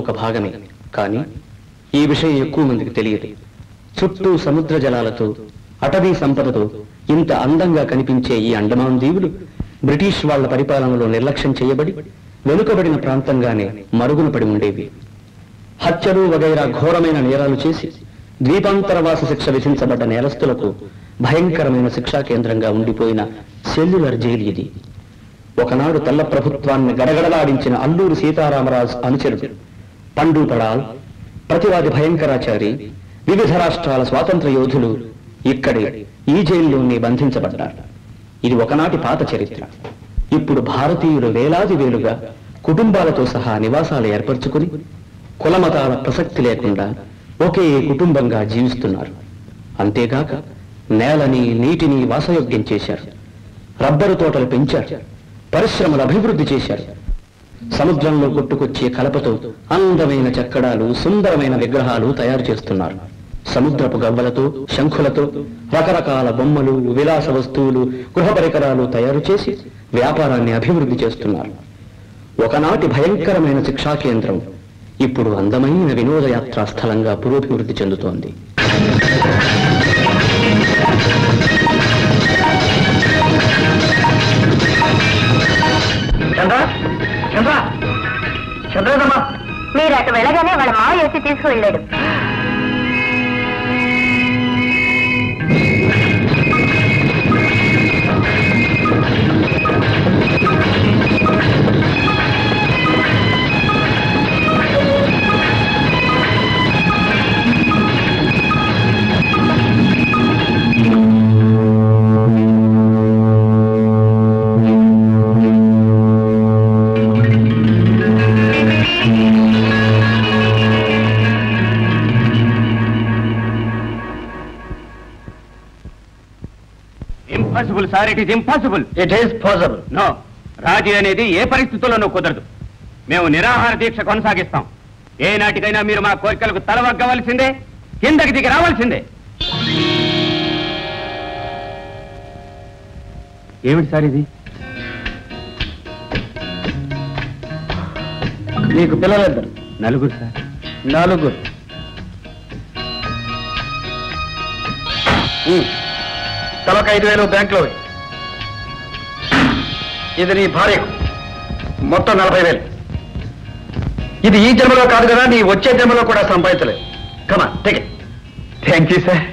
ఒక భాగమే కానీ ఈ విషయం ఎక్కువ మందికి తెలియదు చుట్టూ సముద్ర జలాలతో అటవీ సంపదతో ఇంత అందంగా కనిపించే ఈ అండమాన్ దీవులు బ్రిటిష్ వాళ్ళ పరిపాలనలో నిర్లక్ష్యం చేయబడి వెనుకబడిన ప్రాంతంగానే మరుగున పడి ఉండేవి హత్యలు వగైరా ఘోరమైన నేరాలు చేసి ద్వీపాంతరవాస శిక్ష విధించబడ్డ నేరస్తులకు భయంకరమైన శిక్షా కేంద్రంగా ఉండిపోయిన సెల్యులర్ జైలు ఇది ఒకనాడు తెల్ల ప్రభుత్వాన్ని గడగడలాడించిన అల్లూరి సీతారామరాజు అనుచరుడు పండు పడాల్ ప్రతివాది భయంకరాచారి వివిధ రాష్ట్రాల స్వాతంత్ర యోధులు ఇక్కడే ఈ జైల్లోనే బంధించబడ్డారు ఇది ఒకనాటి పాత చరిత్ర ఇప్పుడు భారతీయులు వేలాది వేలుగా కుటుంబాలతో సహా నివాసాలు ఏర్పరచుకుని కులమతాల ప్రసక్తి లేకుండా ఒకే కుటుంబంగా జీవిస్తున్నారు అంతేగాక నేలని నీటిని వాసయోగ్యం చేశారు రబ్బరు తోటలు పెంచారు పరిశ్రమలు అభివృద్ధి చేశారు సముద్రంలో కొట్టుకొచ్చే కలపతో అందమైన చక్కడాలు సుందరమైన విగ్రహాలు తయారు చేస్తున్నారు సముద్రపు గవ్వలతో శంఖులతో రకరకాల బొమ్మలు విలాస వస్తువులు గృహ పరికరాలు తయారు చేసి వ్యాపారాన్ని అభివృద్ధి చేస్తున్నారు ఒకనాటి భయంకరమైన శిక్షా కేంద్రం ఇప్పుడు అందమైన వినోదయాత్రా స్థలంగా పురోభివృద్ధి చెందుతోంది చంద్ర చంద్ర చంద్రదమ్మా మీరు అటు వెళ్ళగానే వాళ్ళ మావ వేసి తీసుకువెళ్ళాడు impossible sir it is impossible it is possible no రాజీ అనేది ఏ పరిస్థితుల్లోనూ కుదరదు మేము నిరాహార దీక్ష కొనసాగిస్తాం ఏ నాటికైనా మీరు మా కోరికలకు తలవగ్గవలసిందే కిందకి దిగి రావాల్సిందే ఏమిటి సార్ ఇది నీకు పిల్లలిద్దరు నలుగురు సార్ నలుగురు ఉమ్. తలకు ఐదు వేలు బ్యాంకులో వేయి. ఇది నీ భార్యకు మొత్తం నలభై వేలు ఇది ఈ జన్మలో కాదు కదా నీ వచ్చే జన్మలో కూడా సంపాదించలేదు కమా ticket thank you sir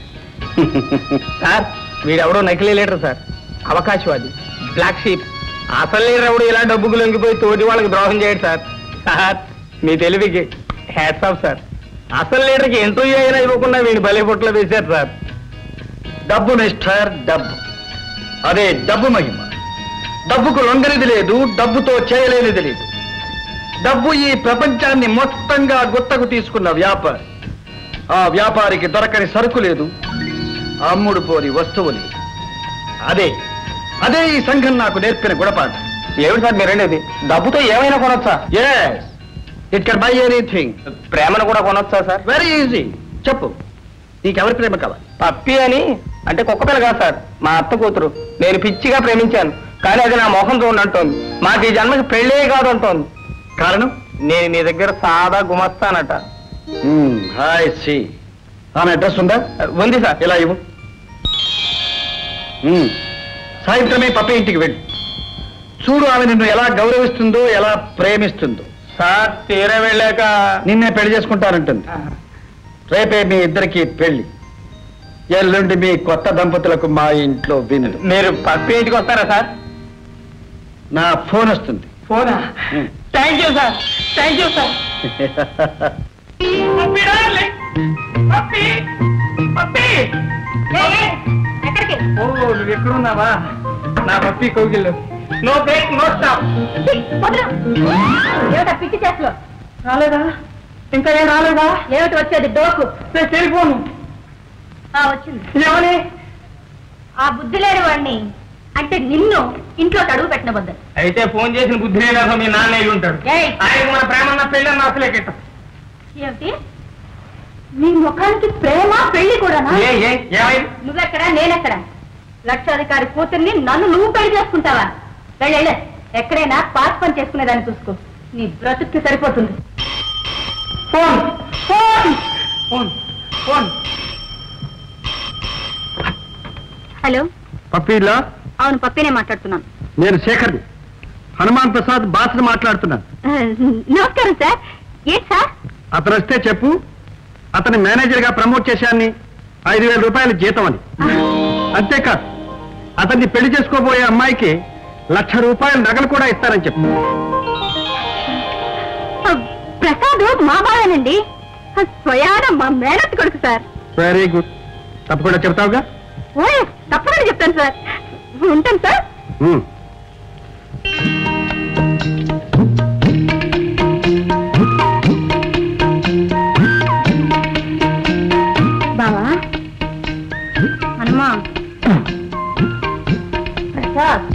sir వీడెవడో నకిలీ లీడర్ సార్ అవకాశవాది బ్లాక్ షీప్ అసలు లీడర్ ఎవడు ఇలా డబ్బుకు లొంగిపోయి తోటి వాళ్ళకి ద్రోహం చేయడు సార్ సార్ మీ తెలివికి హ్యాట్స్ ఆఫ్ సార్ అసలు లీడర్కి ఇంటర్వ్యూ అయినా ఇవ్వకుండా వీడిని బలి పుట్లో వేశారు సార్ డబ్బు మిస్టర్ డబ్బు అదే డబ్బు మహిమ డబ్బుకు లొంగనిది లేదు డబ్బుతో చేయలేనిది లేదు డబ్బు ఈ ప్రపంచాన్ని మొత్తంగా గుత్తకు తీసుకున్న వ్యాపారి ఆ వ్యాపారికి దొరకని సరుకు లేదు అమ్ముడు పోని వస్తువు లేదు అదే అదే ఈ సంఘం నాకు నేర్పిన గుణపాఠం ఏమిటి సార్ మీరండి డబ్బుతో ఏమైనా కొనొచ్చా yes it can buy anything ప్రేమను కూడా కొనొచ్చా సార్ వెరీ ఈజీ చెప్పు నీకెవరి ప్రేమ కావాలి పప్పి అని అంటే కుక్క పిల్ల కాదు సార్ మా అత్త కూతురు నేను పిచ్చిగా ప్రేమించాను కానీ అది నా మొహం చూడండి అంటోంది మాకు ఈ జన్మకి పెళ్ళే కాదు అంటోంది కారణం నేను నీ దగ్గర సాదా గుమస్తానట హాయ్ సి ఆమె అడ్రస్ ఉందా ఉంది సార్ ఇలా ఇవ్వు మ్మ్. సాయంత్రమే పప్పి ఇంటికి వెళ్ళి చూడు ఆమె నిన్ను ఎలా గౌరవిస్తుందో ఎలా ప్రేమిస్తుందో సార్ తీరా వెళ్ళాక నిన్నే పెళ్లి చేసుకుంటానంటుంది రేపే మీ ఇద్దరికి పెళ్లి ఎల్లుండి మీ కొత్త దంపతులకు మా ఇంట్లో విందు మీరు పప్పి ఇంటికి వస్తారా సార్ నా ఫోన్ వస్తుంది ఫోనా మ్మ్. Thank you sir thank you sir Pappi darling. Pappi Pappi ఎక్కడికి ఓ నువ్వు ఎక్కడున్నావా నా పప్పి కోగిళ్ళు నో బ్రేక్ నో స్టాప్ ఏమిటా పిచ్చి చేతులు రాలేదా ఇంకా ఏం రాలేదా ఏమిటి వచ్చేది డోకు నేను టెలిఫోను ఆ, వచ్చింది ఏమని ఆ బుద్ధి లేని వాడిని అంటే నిన్ను ఇంట్లోకి అడుగు పెట్టిన బద్ద అయితే ఫోన్ చేసిన బుద్ధి లేదా మీ నాన్న అయి ఉంటాడు ఏయ్. ఆయన మన ప్రేమన్న పెళ్ళన్న అసలే కిట్ట ఏమిటి నీ ముఖానికి ప్రేమ పెళ్లి కూడానా ఏ ఏ ఏమైంది నువ్వెక్కడా నేనెక్కడా లక్షాధికారి కూతుర్ని నన్ను నువ్వు పెళ్లి చేసుకుంటావా వెళ్ళే ఎక్కడైనా పాస్ పని చేసుకునేదాన్ని చూసుకో నీ బ్రతుక్కి సరిపోతుంది phone phone phone phone hello పప్పీలా అవును పప్పినే మాట్లాడుతున్నాను నేను శేఖర్ని హనుమాన్ ప్రసాద్ బాస్ని మాట్లాడుతున్నాను ఆ, నమస్కారం సార్ ఏంటి సార్ అతను వస్తే చెప్పు అతని మేనేజర్గా ప్రమోట్ చేశాన్ని ఐదు వేల రూపాయలు జీతం అని అంతేకాదు అతన్ని పెళ్లి చేసుకోబోయే అమ్మాయికి లక్ష రూపాయల నగలు కూడా ఇస్తారని చెప్పు ఆ, ప్రసాద్ మా బావేనండి ఆ, స్వయాన మా మేనత్ కొడుకు సార్ వెరీ గుడ్ తప్పకుండా చెప్తావుగా ఓయ్ తప్పకుండా చెప్తాను సార్ ఉంటాను సార్ ఉమ్. బావా హనుమా ప్రసాద్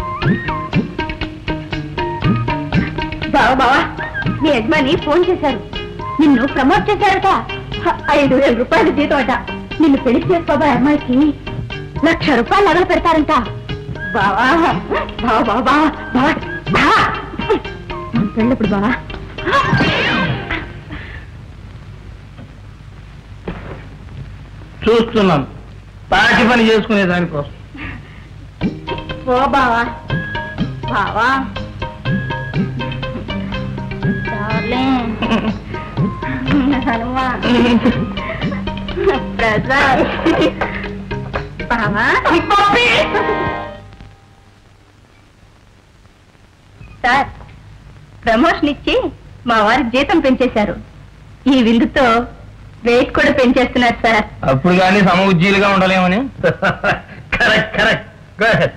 బావా బావా మీ యజమాని ఫోన్ చేశారు నిన్ను ప్రమోట్ చేశారట హ, ఐదు వేల రూపాయల జీతం అట నిన్ను పెళ్లి చేసుకోబోయే అమ్మాయికి లక్ష రూపాయలు నగలు పెడతారంట బావా బావా బావా బావా బావా బావా మన పెళ్ళప్పుడు బావా చూస్తున్నాను పాటి పని చేసుకునే దానికోసం ఓ బావా బావా డార్లింగ్ హనుమా ప్రసాద్ బావా సార్ ప్రమోషన్ ఇచ్చి మా వారి జీతం పెంచేశారు ఈ విందుతో వెయిట్ కూడా పెంచేస్తున్నారు సార్ అప్పుడు కానీ సమ ఉజ్జీలుగా ఉండలేమని correct correct Go ahead.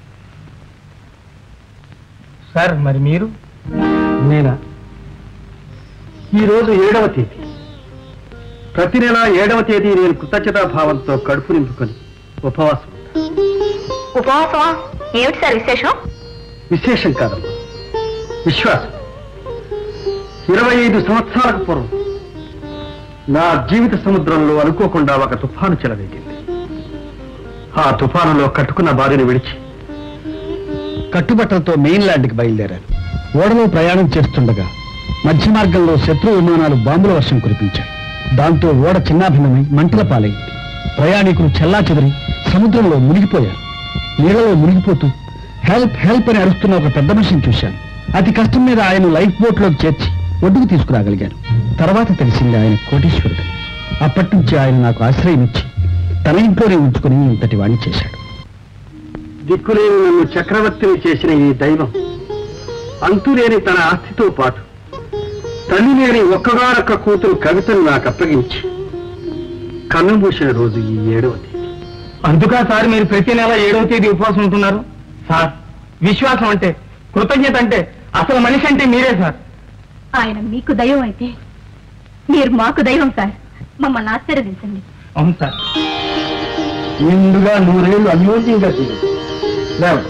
Sir మరి మీరు నేనా ఈరోజు ఏడవ తేదీ ప్రతి నెల ఏడవ తేదీ నేను కృతజ్ఞతా భావంతో కడుపు నింపుకొని ఉపవాసం ఉంటాను. ఉపవాసమా ఏమిటి సార్ విశేషం విశేషం కాదమ్మా విశ్వాసం ఇరవై ఐదు సంవత్సరాలకు పూర్వం నా జీవిత సముద్రంలో అనుకోకుండా ఒక తుఫాను చెలవేగింది ఆ తుఫానులో కట్టుకున్న భార్యను విడిచి కట్టుబట్టలతో మెయిన్ ల్యాండ్కి బయలుదేరాను ఓడలో ప్రయాణం చేస్తుండగా మధ్య మార్గంలో శత్రు విమానాలు బాంబుల వర్షం కురిపించాయి దాంతో ఓడ చిన్నాభిన్నమై మంటల పాలైంది ప్రయాణికులు చెల్లా చెదిరి సముద్రంలో మునిగిపోయారు నీళ్లలో మునిగిపోతూ హెల్ప్ హెల్ప్ అని అరుస్తున్న ఒక పెద్ద మనిషిని చూశాను అతి కష్టం మీద ఆయన లైఫ్ బోట్ లోకి చేర్చి ఒడ్డుకు తీసుకురాగలిగాను తర్వాత తెలిసింది ఆయన కోటీశ్వరుడు అప్పటి నుంచి ఆయన నాకు ఆశ్రయం ఇచ్చి తన ఇంట్లోనే ఉంచుకుని ఇంతటి వాణ్ణి చేశాడు దిక్కులేని నన్ను చక్రవర్తిని చేసిన ఈ దైవం అంతులేని తన ఆస్తితో పాటు తల్లి లేని ఒక్కగానొక్క కూతురు కవితను నాకు అప్పగించి కన్ను మూసిన రోజు ఈ ఏడవ తేదీ అందుకా సార్ మీరు ప్రతి నెల ఏడవ తేదీ ఉపవాసం ఉంటున్నారు సార్ విశ్వాసం అంటే కృతజ్ఞత అంటే అసలు మనిషి అంటే మీరే సార్ ఆయన మీకు దైవం అయితే మీరు మాకు దైవం సార్ మమ్మల్ని ఆశీర్వదించండి అవును సార్ నిండుగా నూరేళ్లు అన్యోన్యంగా జీవించు. లేవండి.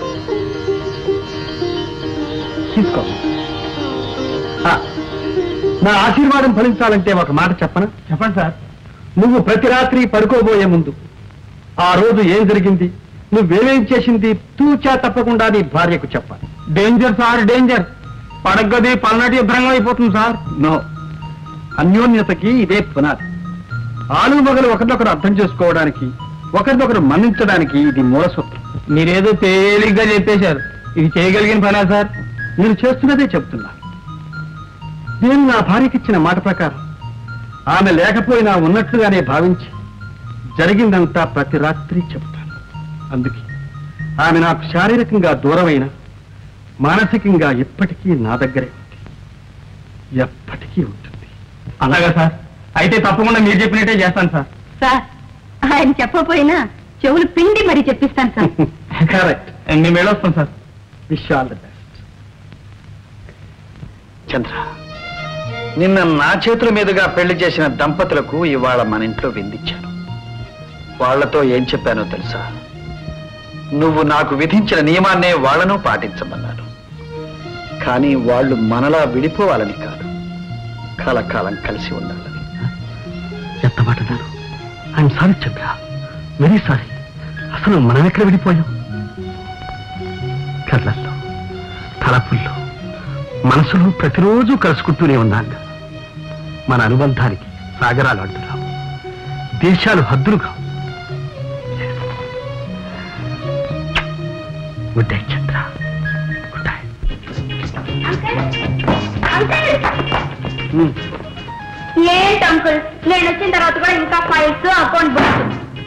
తీసుకో ఆ, నా ఆశీర్వాదం ఫలించాలంటే ఒక మాట చెప్పనా చెప్పండి సార్ నువ్వు ప్రతి రాత్రి పడుకోబోయే ముందు ఆ రోజు ఏం జరిగింది నువ్వేమేం చేసింది తూచా తప్పకుండా నీ భార్యకు చెప్పాలి డేంజర్ సార్ డేంజర్ పడగది పల్నాటి యుద్ధంగా అయిపోతుంది సార్ నో అన్యోన్యతకి ఇదే పునాది ఆలు మగలు ఒకరినొకరు అర్థం చేసుకోవడానికి ఒకరినొకరు మన్నించడానికి ఇది మూలసూత్రం మీరేదో తేలిగ్గా చెప్పేశారు ఇది చేయగలిగిన పనా సార్ నేను చేస్తున్నదే చెప్తున్నా నేను నా భార్యకిచ్చిన మాట ప్రకారం ఆమె లేకపోయినా ఉన్నట్లుగానే భావించి జరిగిందంతా ప్రతి రాత్రి చెబుతాను అందుకే ఆమె నాకు శారీరకంగా దూరమైన మానసికంగా ఎప్పటికీ నా దగ్గరే ఉంది ఎప్పటికీ ఉంటుంది అలాగా సార్ అయితే తప్పకుండా మీరు చెప్పినట్టే చేస్తాను సార్ సార్ ఆయన చెప్పకపోయినా చెవులు పిండి మరీ చెప్పిస్తాను సార్ కరెక్ట్ మేము వెళ్ళొస్తాం sir wish all the best Chandra నిన్న నా చేతుల మీదుగా పెళ్లి చేసిన దంపతులకు ఇవాళ మన ఇంట్లో విందించాను వాళ్లతో ఏం చెప్పానో తెలుసా నువ్వు నాకు విధించిన నియమాన్నే వాళ్లను పాటించమన్నాను కానీ వాళ్ళు మనలా విడిపోవాలని కాదు కలకాలం కలిసి ఉండాలని ఎంత మాట I'm sorry Chandra very sorry అసలు మనం ఎక్కడ విడిపోయాం కళ్ళల్లో తలపుల్లో మనసులో ప్రతిరోజు కలుసుకుంటూనే ఉన్నాను మన అనుబంధానికి సాగరాలు అడ్డురావు దేశాలు హద్దులు కావు good night Chandra good night ఏంటి అంకుల్ నేను వచ్చిన తర్వాత కూడా ఇంకా ఫైల్స్ అకౌంట్ బుక్స్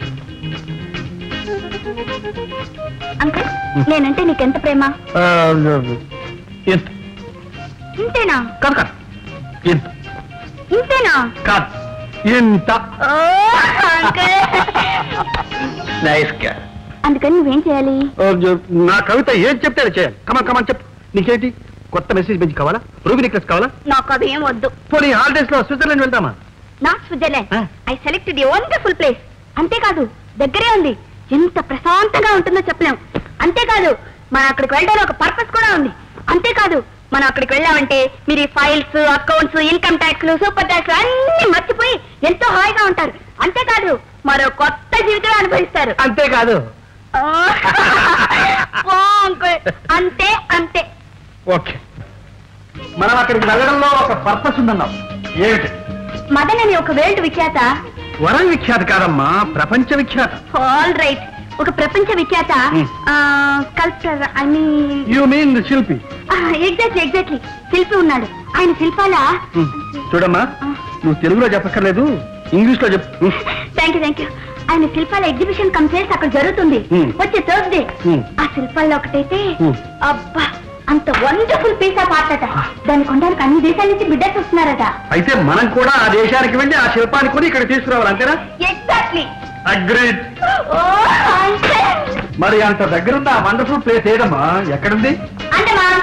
అంకుల్ నేనంటే నీకెంత ప్రేమ ఎంత ఇంతేనా కాదు కాదు ఎంత ఇంతేనా కాదు ఎంత ఓ అంకుల్ నైస్ గా అందుకని నువ్వేం చేయాలి నా కవిత ఏం చెప్తే అది చేయాలి కమన్ కమన్ చెప్పు నీకేంటి కొత్త మెసేజ్ బెంచ్ కావాలా రూబీ నెక్లెస్ కావాలా నాకు అది ఏం వద్దు పోనీ హాలిడేస్ లో స్విట్జర్లాండ్ వెళ్తామా నా స్విట్జర్లాండ్ ఆ. I selected a wonderful place అంతేకాదు దగ్గరే ఉంది ఎంత ప్రశాంతంగా ఉంటుందో చెప్పలేం అంతేకాదు మనం అక్కడికి వెళ్ళడానికి ఒక పర్పస్ కూడా ఉంది అంతేకాదు మనం అక్కడికి వెళ్ళామంటే మీరు ఈ ఫైల్స్ అకౌంట్స్ ఇన్కమ్ ట్యాక్స్లు సూపర్ ట్యాక్స్ అన్ని మర్చిపోయి ఎంతో హాయిగా ఉంటారు అంతేకాదు మరో కొత్త జీవితం అనుభవిస్తారు అంతేకాదు ఓ, ఓ, అంకుల్. అంతే అంతే ఓకే మనం అక్కడికి వెళ్ళడంలో ఒక పర్పస్ ఉందన్నాం ఏమిటి మదన్ అని ఒక వేల్డ్ విఖ్యాత వరం విఖ్యాత కాదమ్మా ప్రపంచ విఖ్యాత ఆల్ రైట్ ఒక ప్రపంచ విఖ్యాత Hmm. Culture I mean you mean శిల్పి ఎగ్జాక్ట్లీ ఎగ్జాక్ట్లీ శిల్పి ఉన్నాడు ఆయన శిల్పాల చూడమ్మా నువ్వు తెలుగులో చెప్పక్కర్లేదు ఇంగ్లీష్ లో చెప్పు థ్యాంక్ యూ థ్యాంక్ యూ ఆయన శిల్పాల ఎగ్జిబిషన్ కమ్ చేసి అక్కడ జరుగుతుంది Hmm. వచ్చే థర్స్డే Hmm. ఆ శిల్పాల్లో ఒకటైతే Hmm. అబ్బా అంత వండర్ఫుల్ పీస్ ఆఫ్ ఆర్ట్ అట దాన్ని కొనడానికి అన్ని దేశాల నుంచి బిడ్డర్స్ వస్తున్నారట అయితే మనం కూడా ఆ దేశానికి వెళ్ళి ఆ శిల్పాన్ని కొని ఇక్కడ తీసుకురావాలి అంతేనా ఎగ్జాక్ట్లీ అగ్రేట్ ఓ అంతే మరి అంత దగ్గరున్న ఆ వండర్ఫుల్ ప్లేస్ ఏదమ్మా ఎక్కడుంది అంటే మా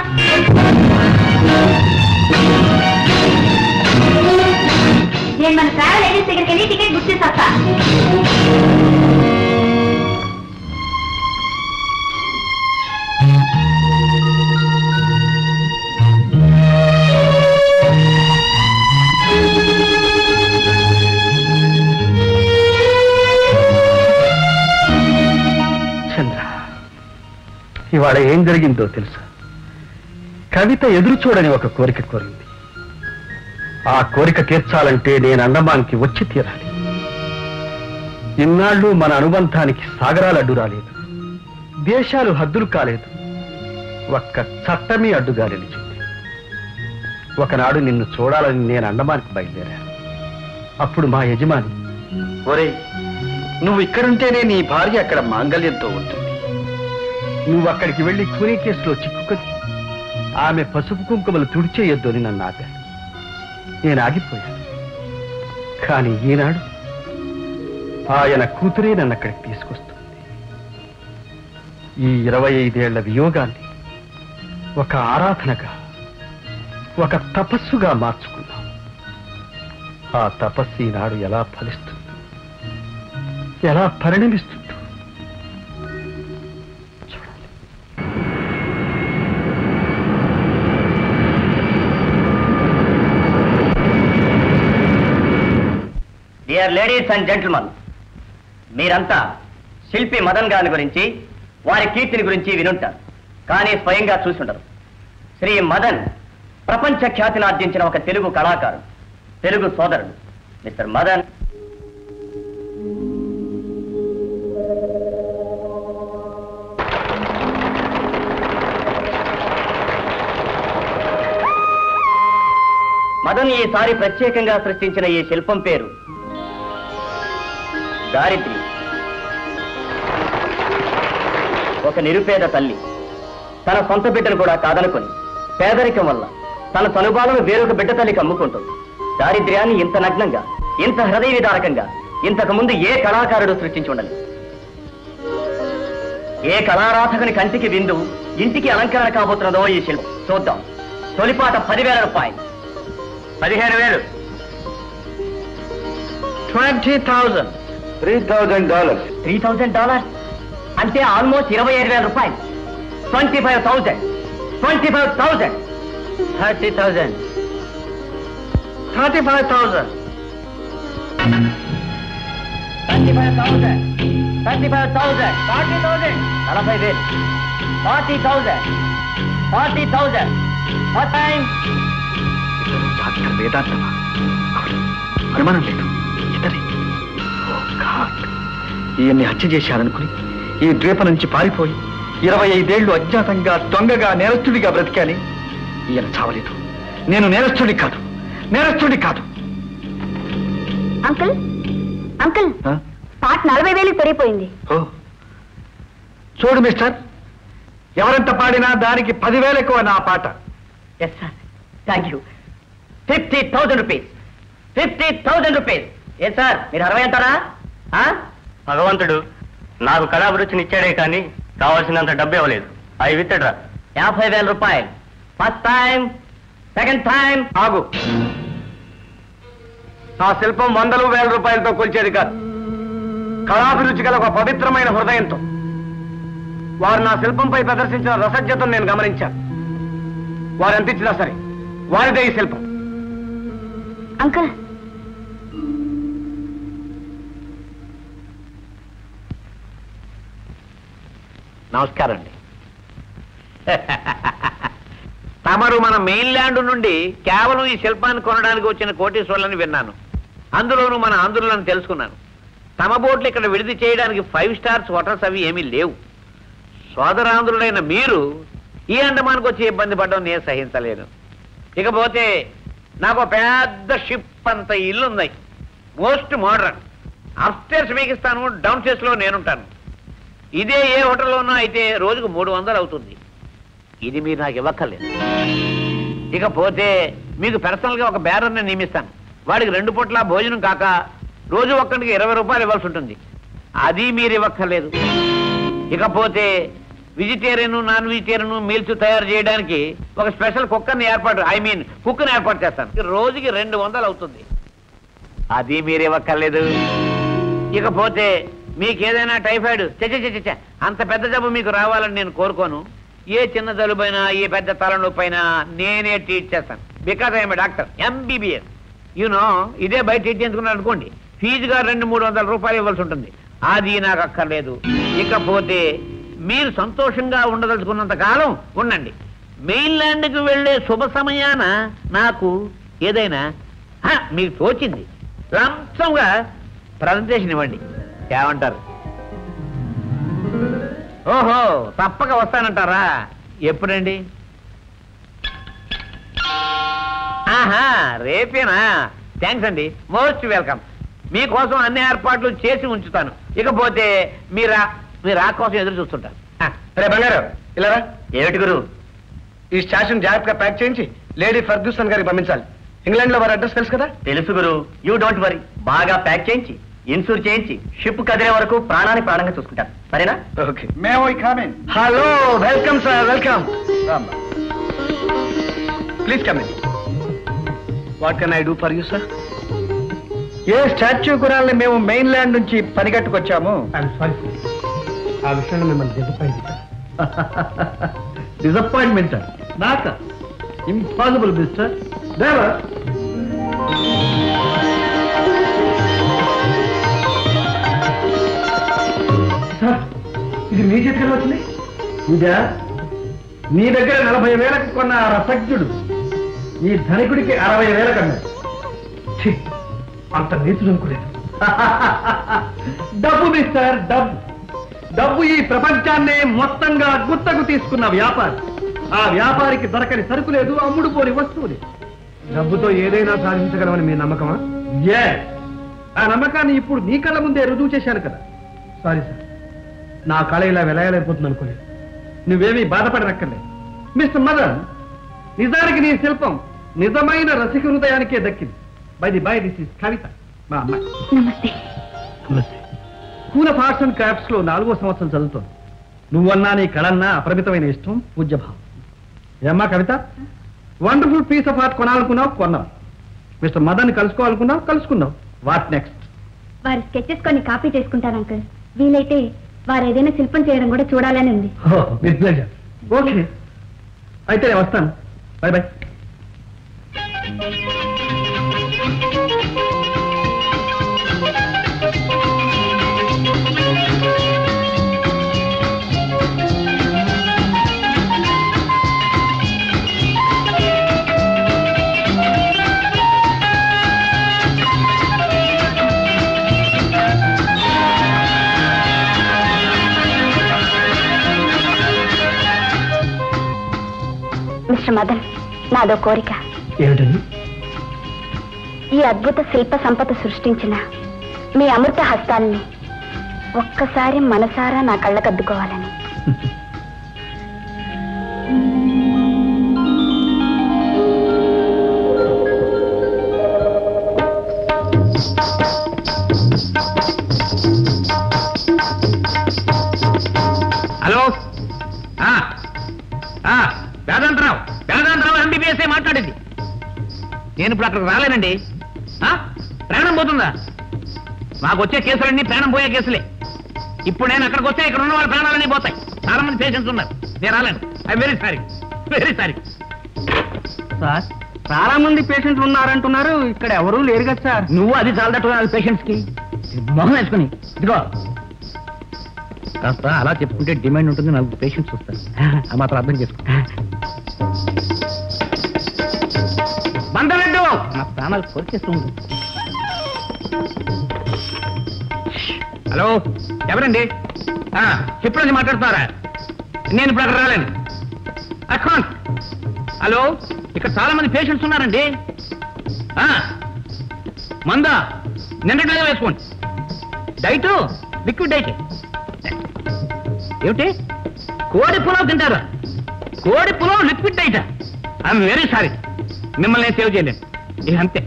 నేను మన ట్రావెల్ ఏజెన్సీ దగ్గరికి వెళ్ళి టికెట్ బుక్ చేసి వస్తా చంద్ర ఇవాళ ఏం జరిగిందో తెలుసా కవిత ఎదురు చూడని ఒక కోరిక కోరింది ఆ కోరిక తీర్చాలంటే నేను అండమాన్కి వచ్చి తీరాలి ఇన్నాళ్ళు మన అనుబంధానికి సాగరాలు అడ్డు రాలేదు దేశాలు హద్దులు కాలేదు ఒక్క చట్టమే అడ్డుగా నిలిచింది ఒకనాడు నిన్ను చూడాలని నేను అండమానికి బయలుదేరాను అప్పుడు మా యజమాని ఒరే నువ్వు ఇక్కడుంటేనే నీ భార్య అక్కడ మాంగళ్యంతో ఉంటుంది నువ్వు అక్కడికి వెళ్ళి కూనీ కేసులో చిక్కుకొని ఆమె పసుపు కుంకుమలు తుడిచేయొద్దు అని నన్ను ఆపాడు నేను ఆగిపోయాను కానీ ఈనాడు ఆయన కూతురే నన్ను అక్కడికి తీసుకొస్తుంది ఈ ఇరవై ఐదేళ్ల వియోగాన్ని ఒక ఆరాధనగా ఒక తపస్సుగా మార్చుకున్నాం ఆ తపస్సు ఈనాడు ఎలా ఫలిస్తుంది ఎలా పరిణమిస్తుందో చూడాలి డియర్ లేడీస్ అండ్ జెంటిల్మన్ మీరంతా శిల్పి మదన్ గారి గురించి వారి కీర్తిని గురించి వినుంటారు కానీ స్వయంగా చూసుండరు శ్రీ మదన్ ప్రపంచ ఖ్యాతిని ఆర్జించిన ఒక తెలుగు కళాకారుడు తెలుగు సోదరుడు మిస్టర్ మదన్ మదన్ ఈసారి ప్రత్యేకంగా సృష్టించిన ఈ శిల్పం పేరు దారిద్రి ఒక నిరుపేద తల్లి తన సొంత బిడ్డను కూడా కాదనుకొని పేదరికం వల్ల తన తనుబాలను వేరొక బిడ్డ తల్లికి అమ్ముకుంటుంది దారిద్ర్యాన్ని ఇంత నగ్నంగా ఇంత హృదయ విదారకంగా ఇంతకు ముందు ఏ కళాకారుడు సృష్టించి ఉండలేదు ఏ కళారాధకుని కంటికి విందు ఇంటికి అలంకరణ కాబోతున్నదో ఈ శిల్పం చూద్దాం తొలిపాట పదివేల రూపాయలు పదిహేను వేలు twenty thousand three thousand dollars three thousand dollars అంటే ఆల్మోస్ట్ ఇరవై ఐదు వేల రూపాయలు twenty five thousand twenty five thousand thirty thousand thirty five thousand thirty five thousand thirty five thousand forty thousand నలభై వేలు forty thousand forty thousand time doctor వేదాంతమా అవును అనుమానం లేదు ఇతనే ఓ గాడ్ ఈయన్ని హత్య చేశారనుకుని ఈ ద్వీప నుంచి పారిపోయి ఇరవై ఐదేళ్లు అజ్ఞాతంగా దొంగగా నేరస్తుడిగా బ్రతికాని ఈయన చావలేదు నేను నేరస్తుడి కాదు నేరస్తుడి కాదు అంకుల్ అంకుల్ ఆ? పాట నలభై వేలు పెరిగిపోయింది ఓ చూడు మిస్టర్ ఎవరెంత పాడినా దానికి పదివేలు ఎక్కువ నా పాట yes sir thank you fifty thousand rupees fifty thousand rupees ఏ సార్ మీరు అరవై అంటారా ఆ? భగవంతుడు నాకు కళాభిరుచిని ఇచ్చాడే కానీ కావాల్సినంత డబ్బు ఇవ్వలేదు అవి విత్తడ్రా యాభై వేల రూపాయలు ఫస్ట్ టైం సెకండ్ టైం ఆగు నా శిల్పం వందలు వేల రూపాయలతో కొలిచేది కాదు కళాభిరుచి గల ఒక పవిత్రమైన హృదయంతో వారు నా శిల్పంపై ప్రదర్శించిన రసజ్ఞతను నేను గమనించాను వారు ఎంత ఇచ్చినా సరే వారిదే ఈ శిల్పం అంకుల్ నమస్కారం అండి తమరు మన మెయిన్ ల్యాండ్ నుండి కేవలం ఈ శిల్పాన్ని కొనడానికి వచ్చిన కోటీశ్వర్లని విన్నాను అందులోనూ మన ఆంధ్రులను తెలుసుకున్నాను తమ బోట్లు ఇక్కడ విడిది చేయడానికి ఫైవ్ స్టార్స్ హోటల్స్ అవి ఏమీ లేవు సోదరాంధ్రులైన మీరు ఈ అండమానికి వచ్చి ఇబ్బంది పడడం నేను సహించలేను ఇకపోతే నాకు ఒక పెద్ద షిప్ అంత ఇల్లు ఉంది మోస్ట్ మోడర్న్ అప్స్టేర్స్ మీకు ఇస్తాను డౌన్ స్టేర్స్ లో నేనుంటాను ఇదే ఏ హోటల్లోనో అయితే రోజుకు మూడు వందలు అవుతుంది ఇది మీరు నాకు ఇవ్వక్కర్లేదు ఇకపోతే మీకు పర్సనల్ గా ఒక బేరర్ని నియమిస్తాను వాడికి రెండు పూట్ల భోజనం కాక రోజు ఒక్కడికి ఇరవై రూపాయలు ఇవ్వాల్సి ఉంటుంది అది మీరు ఇవ్వక్కర్లేదు ఇకపోతే వెజిటేరియన్ నాన్ వెజిటేరియన్ మీల్స్ తయారు చేయడానికి ఒక స్పెషల్ కుక్కర్ని ఏర్పాటు ఐ మీన్ కుక్కర్ని ఏర్పాటు చేస్తాను రోజుకి రెండు వందలు అవుతుంది అది మీరు ఇవ్వక్కర్లేదు ఇకపోతే మీకు ఏదైనా టైఫాయిడ్ చచ్చ చచ్చ చచ్చ అంత పెద్ద జబ్బు మీకు రావాలని నేను కోరుకోను ఏ చిన్న జలుబైనా ఏ పెద్ద తలనొప్పైనా నేనే ట్రీట్ చేస్తాను because I'm doctor MBBS you know ఇదే బయట ట్రీట్ చేసుకున్నారు అనుకోండి ఫీజుగా రెండు మూడు వందల రూపాయలు ఇవ్వాల్సి ఉంటుంది అది నాకు అక్కర్లేదు ఇకపోతే మీరు సంతోషంగా ఉండదలుచుకున్నంత కాలం ఉండండి మెయిన్లాండ్కి వెళ్ళే శుభ సమయాన నాకు ఏదైనా హ, మీకు తోచింది లంచంగా ప్రజెంటేషన్ ఇవ్వండి ఏమంటారు ఓహో తప్పక వస్తానంటారా ఎప్పుడండి ఆహా రేపేనా థ్యాంక్స్ అండి మోస్ట్ వెల్కమ్ మీకోసం అన్ని ఏర్పాట్లు చేసి ఉంచుతాను ఇకపోతే మీరా మీ రా కోసం ఎదురు చూస్తుంటాను ఆ, రే బంగారు ఇలా రా. ఏమిటి గురు ఈ స్టాచ్యూని జాగ్రత్తగా ప్యాక్ చేయించి లేడీ ఫర్గ్యూసన్ గారికి పంపించాలి ఇంగ్లాండ్ లో వారి అడ్రస్ తెలుసు కదా తెలుసు గురు యూ డోంట్ వరీ బాగా ప్యాక్ చేయించి ఇన్సూర్ చేయించి షిప్ కదిలే వరకు ప్రాణాన్ని ప్రాణంగా చూసుకుంటాను సరేనా ఓకే మేము come in hello welcome sir welcome please come in what can I do for you sir a statue గురాల్ని మేము మెయిన్ ల్యాండ్ నుంచి పనిగట్టుకొచ్చాము ఆ విషయంలో మిమ్మల్ని డిసప్పాయింట్ డిసప్పాయింట్మెంట్ నాక ఇంపాసిబుల్ మిస్టర్ దేవర్ సార్ ఇది మీ చేతికి వచ్చింది ఇదా మీ దగ్గర నలభై వేలకు కొన్న ఆ రసజ్ఞుడు ఈ ధనికుడికి అరవై వేలకు అన్నాడు ఛీ, అంత నీతుడు అనుకోలేదు డబ్బు మిస్టర్ డబ్బు డబ్బు ఈ ప్రపంచాన్నే మొత్తంగా గుత్తకు తీసుకున్న వ్యాపారి ఆ వ్యాపారికి దొరకని సరుకు లేదు అమ్ముడు పోని వస్తువు లేదు డబ్బుతో ఏదైనా సాధించగలమని మీ నమ్మకమా ఏ ఆ నమ్మకాన్ని ఇప్పుడు నీ కళ్ళ ముందే రుజువు చేశాను కదా సారీ సార్ నా కళ ఇలా వెలయలేకపోతుంది అనుకోలేదు నువ్వేమీ బాధపడనక్కర్లేదు మిస్టర్ మదన్ నిజానికి నీ శిల్పం నిజమైన రసిక హృదయానికే దక్కింది by the by this is Kavitha మా అమ్మాయి నమస్తే నమస్తే school of arts and crafts లో నాలుగో సంవత్సరం చదువుతోంది నువ్వన్నా నీ కళన్నా అపరిమితమైన ఇష్టం పూజ్యభావం ఏమ్మా Kavitha wonderful piece of art కొనాలనుకున్నావు కొన్నావు మిస్టర్ మదన్ కలుసుకోవాలనుకున్నావు కలుసుకున్నావు వాట్ నెక్స్ట్ వారి స్కెచెస్ కొన్ని కాపీ చేసుకుంటాను అంకుల్ వీలైతే వారు ఏదైనా శిల్పం చేయడం కూడా చూడాలని ఉంది ఓకే అయితే నేను వస్తాను బై బై మిస్టర్ మదన్ నాదో కోరిక ఏమిటది ఈ అద్భుత శిల్ప సంపద సృష్టించిన మీ అమృత హస్తాల్ని ఒక్కసారి మనసారా నా కళ్ళకద్దుకోవాలని హలో ఆ, ఆ, వేదాంతరావు వేదాంతరావు ఎంబీబీఎస్ఏ మాట్లాడింది నేను ఇప్పుడు అక్కడికి రాలేనండి ఆ, ప్రాణం పోతుందా మాకు వచ్చే కేసులన్నీ ప్రాణం పోయే కేసులే ఇప్పుడు నేను అక్కడికి వస్తే ఇక్కడ ఉన్న వాళ్ళ ప్రాణాలన్నీ పోతాయి చాలా మంది పేషెంట్స్ ఉన్నారు నేను రాలేను I very sorry very sorry sir చాలా మంది పేషెంట్లు ఉన్నారంటున్నారు ఇక్కడ ఎవరూ లేరు కదా సార్ నువ్వు అది చాలదట్టు పేషెంట్స్ కి మొహం వేసుకుని ఇదిగో కాస్త అలా చెప్పుకుంటే డిమాండ్ ఉంటుంది నలుగురు పేషెంట్స్ వస్తారు ఆ మాత్రం అర్థం చేసుకో బందరెడ్డు నా ప్రాణాలు కొరికేస్తుంది హలో ఎవరండి ఆ, చెప్పండి మాట్లాడుతున్నారా నేను ఇప్పుడు అక్కడ రాలేను అకౌంట్ హలో ఇక్కడ చాలా మంది పేషెంట్స్ ఉన్నారండి ఆ, మందా నిన్నట్లాగా వేసుకోండి డైట్ లిక్విడ్ డైట్ ఏమిటి కోడి పులావ్ తింటారా కోడి pulao liquid diet I'm very sorry మిమ్మల్ని నేను సేవ్ చేయలేను ఇక అంతే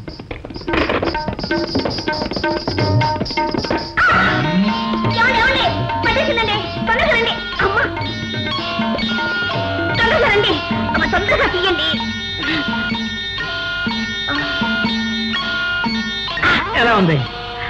తొందరగా తీయండి ఎలా ఉంది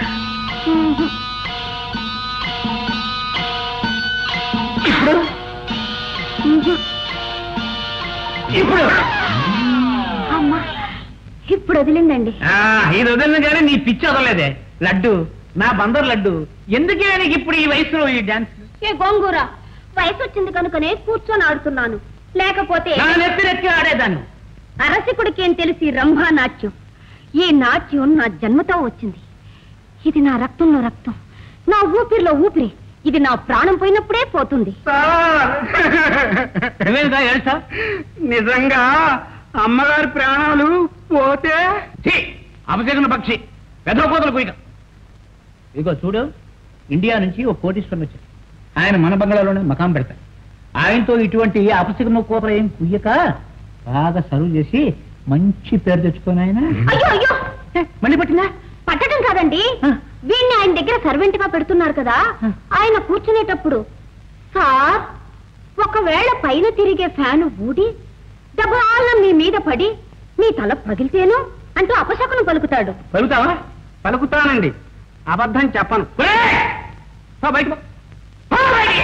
ఇప్పుడు అమ్మా ఇప్పుడు వదిలిందండి ఆ, ఇది వదిలిన కానీ నీ పిచ్చి వదలలేదే లడ్డు నా బందర్ లడ్డు ఎందుకే నీకు ఇప్పుడు ఈ వయసులో ఈ డాన్స్ ఏ గోంగూర వయసు వచ్చింది కనుకనే కూర్చొని ఆడుతున్నాను లేకపోతే నా నెత్తిరెక్కి ఆడేదాన్ని అరసికుడికి ఏం తెలిసి రంభా నాట్యం ఈ నాట్యం నా జన్మతో వచ్చింది ఇది నా రక్తంలో రక్తం నా ఊపిరిలో ఊపిరి ఇది నా ప్రాణం పోయినప్పుడే పోతుంది నువ్వేందా ఏడుస్తా నిజంగా అమ్మగారి ప్రాణాలు పోతే అపశకున పక్షి పెద్ద కోతలు కుయిక ఇదిగో చూడు ఇండియా నుంచి ఓ కోటీశ్వరం వచ్చాడు ఆయన మన బంగ్లాలోనే మకాం పెడతాడు ఆయనతో ఇటువంటి అపశకున కోతలు ఏం కుయ్యక బాగా సర్వ్ చేసి మంచి పేరు తెచ్చుకొని ఆయన అయ్యో అయ్యో మళ్ళీ పట్టిందా పట్టడం కాదండి ఆ. వీణ్ణి ఆయన దగ్గర సర్వెంట్ గా పెడుతున్నారు కదా ఆ. ఆయన కూర్చునేటప్పుడు సార్ ఒకవేళ పైన తిరిగే ఫ్యాన్ ఊడి డబాల మీ మీద పడి మీ తల పగిలితేను అంటూ అపశకునం పలుకుతాడు పలుకుతావా పలుకుతానండి అబద్ధం చెప్పను ఒరేయ్! పో బయటకు పో. పో బయటికి.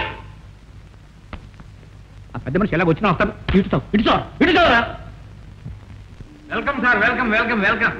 ఆ పెద్ద మనిషి ఎలాగ వచ్చినా వస్తాడు ఇటుతావు ఇటుతావు ఇటుతావురా welcome sir welcome welcome welcome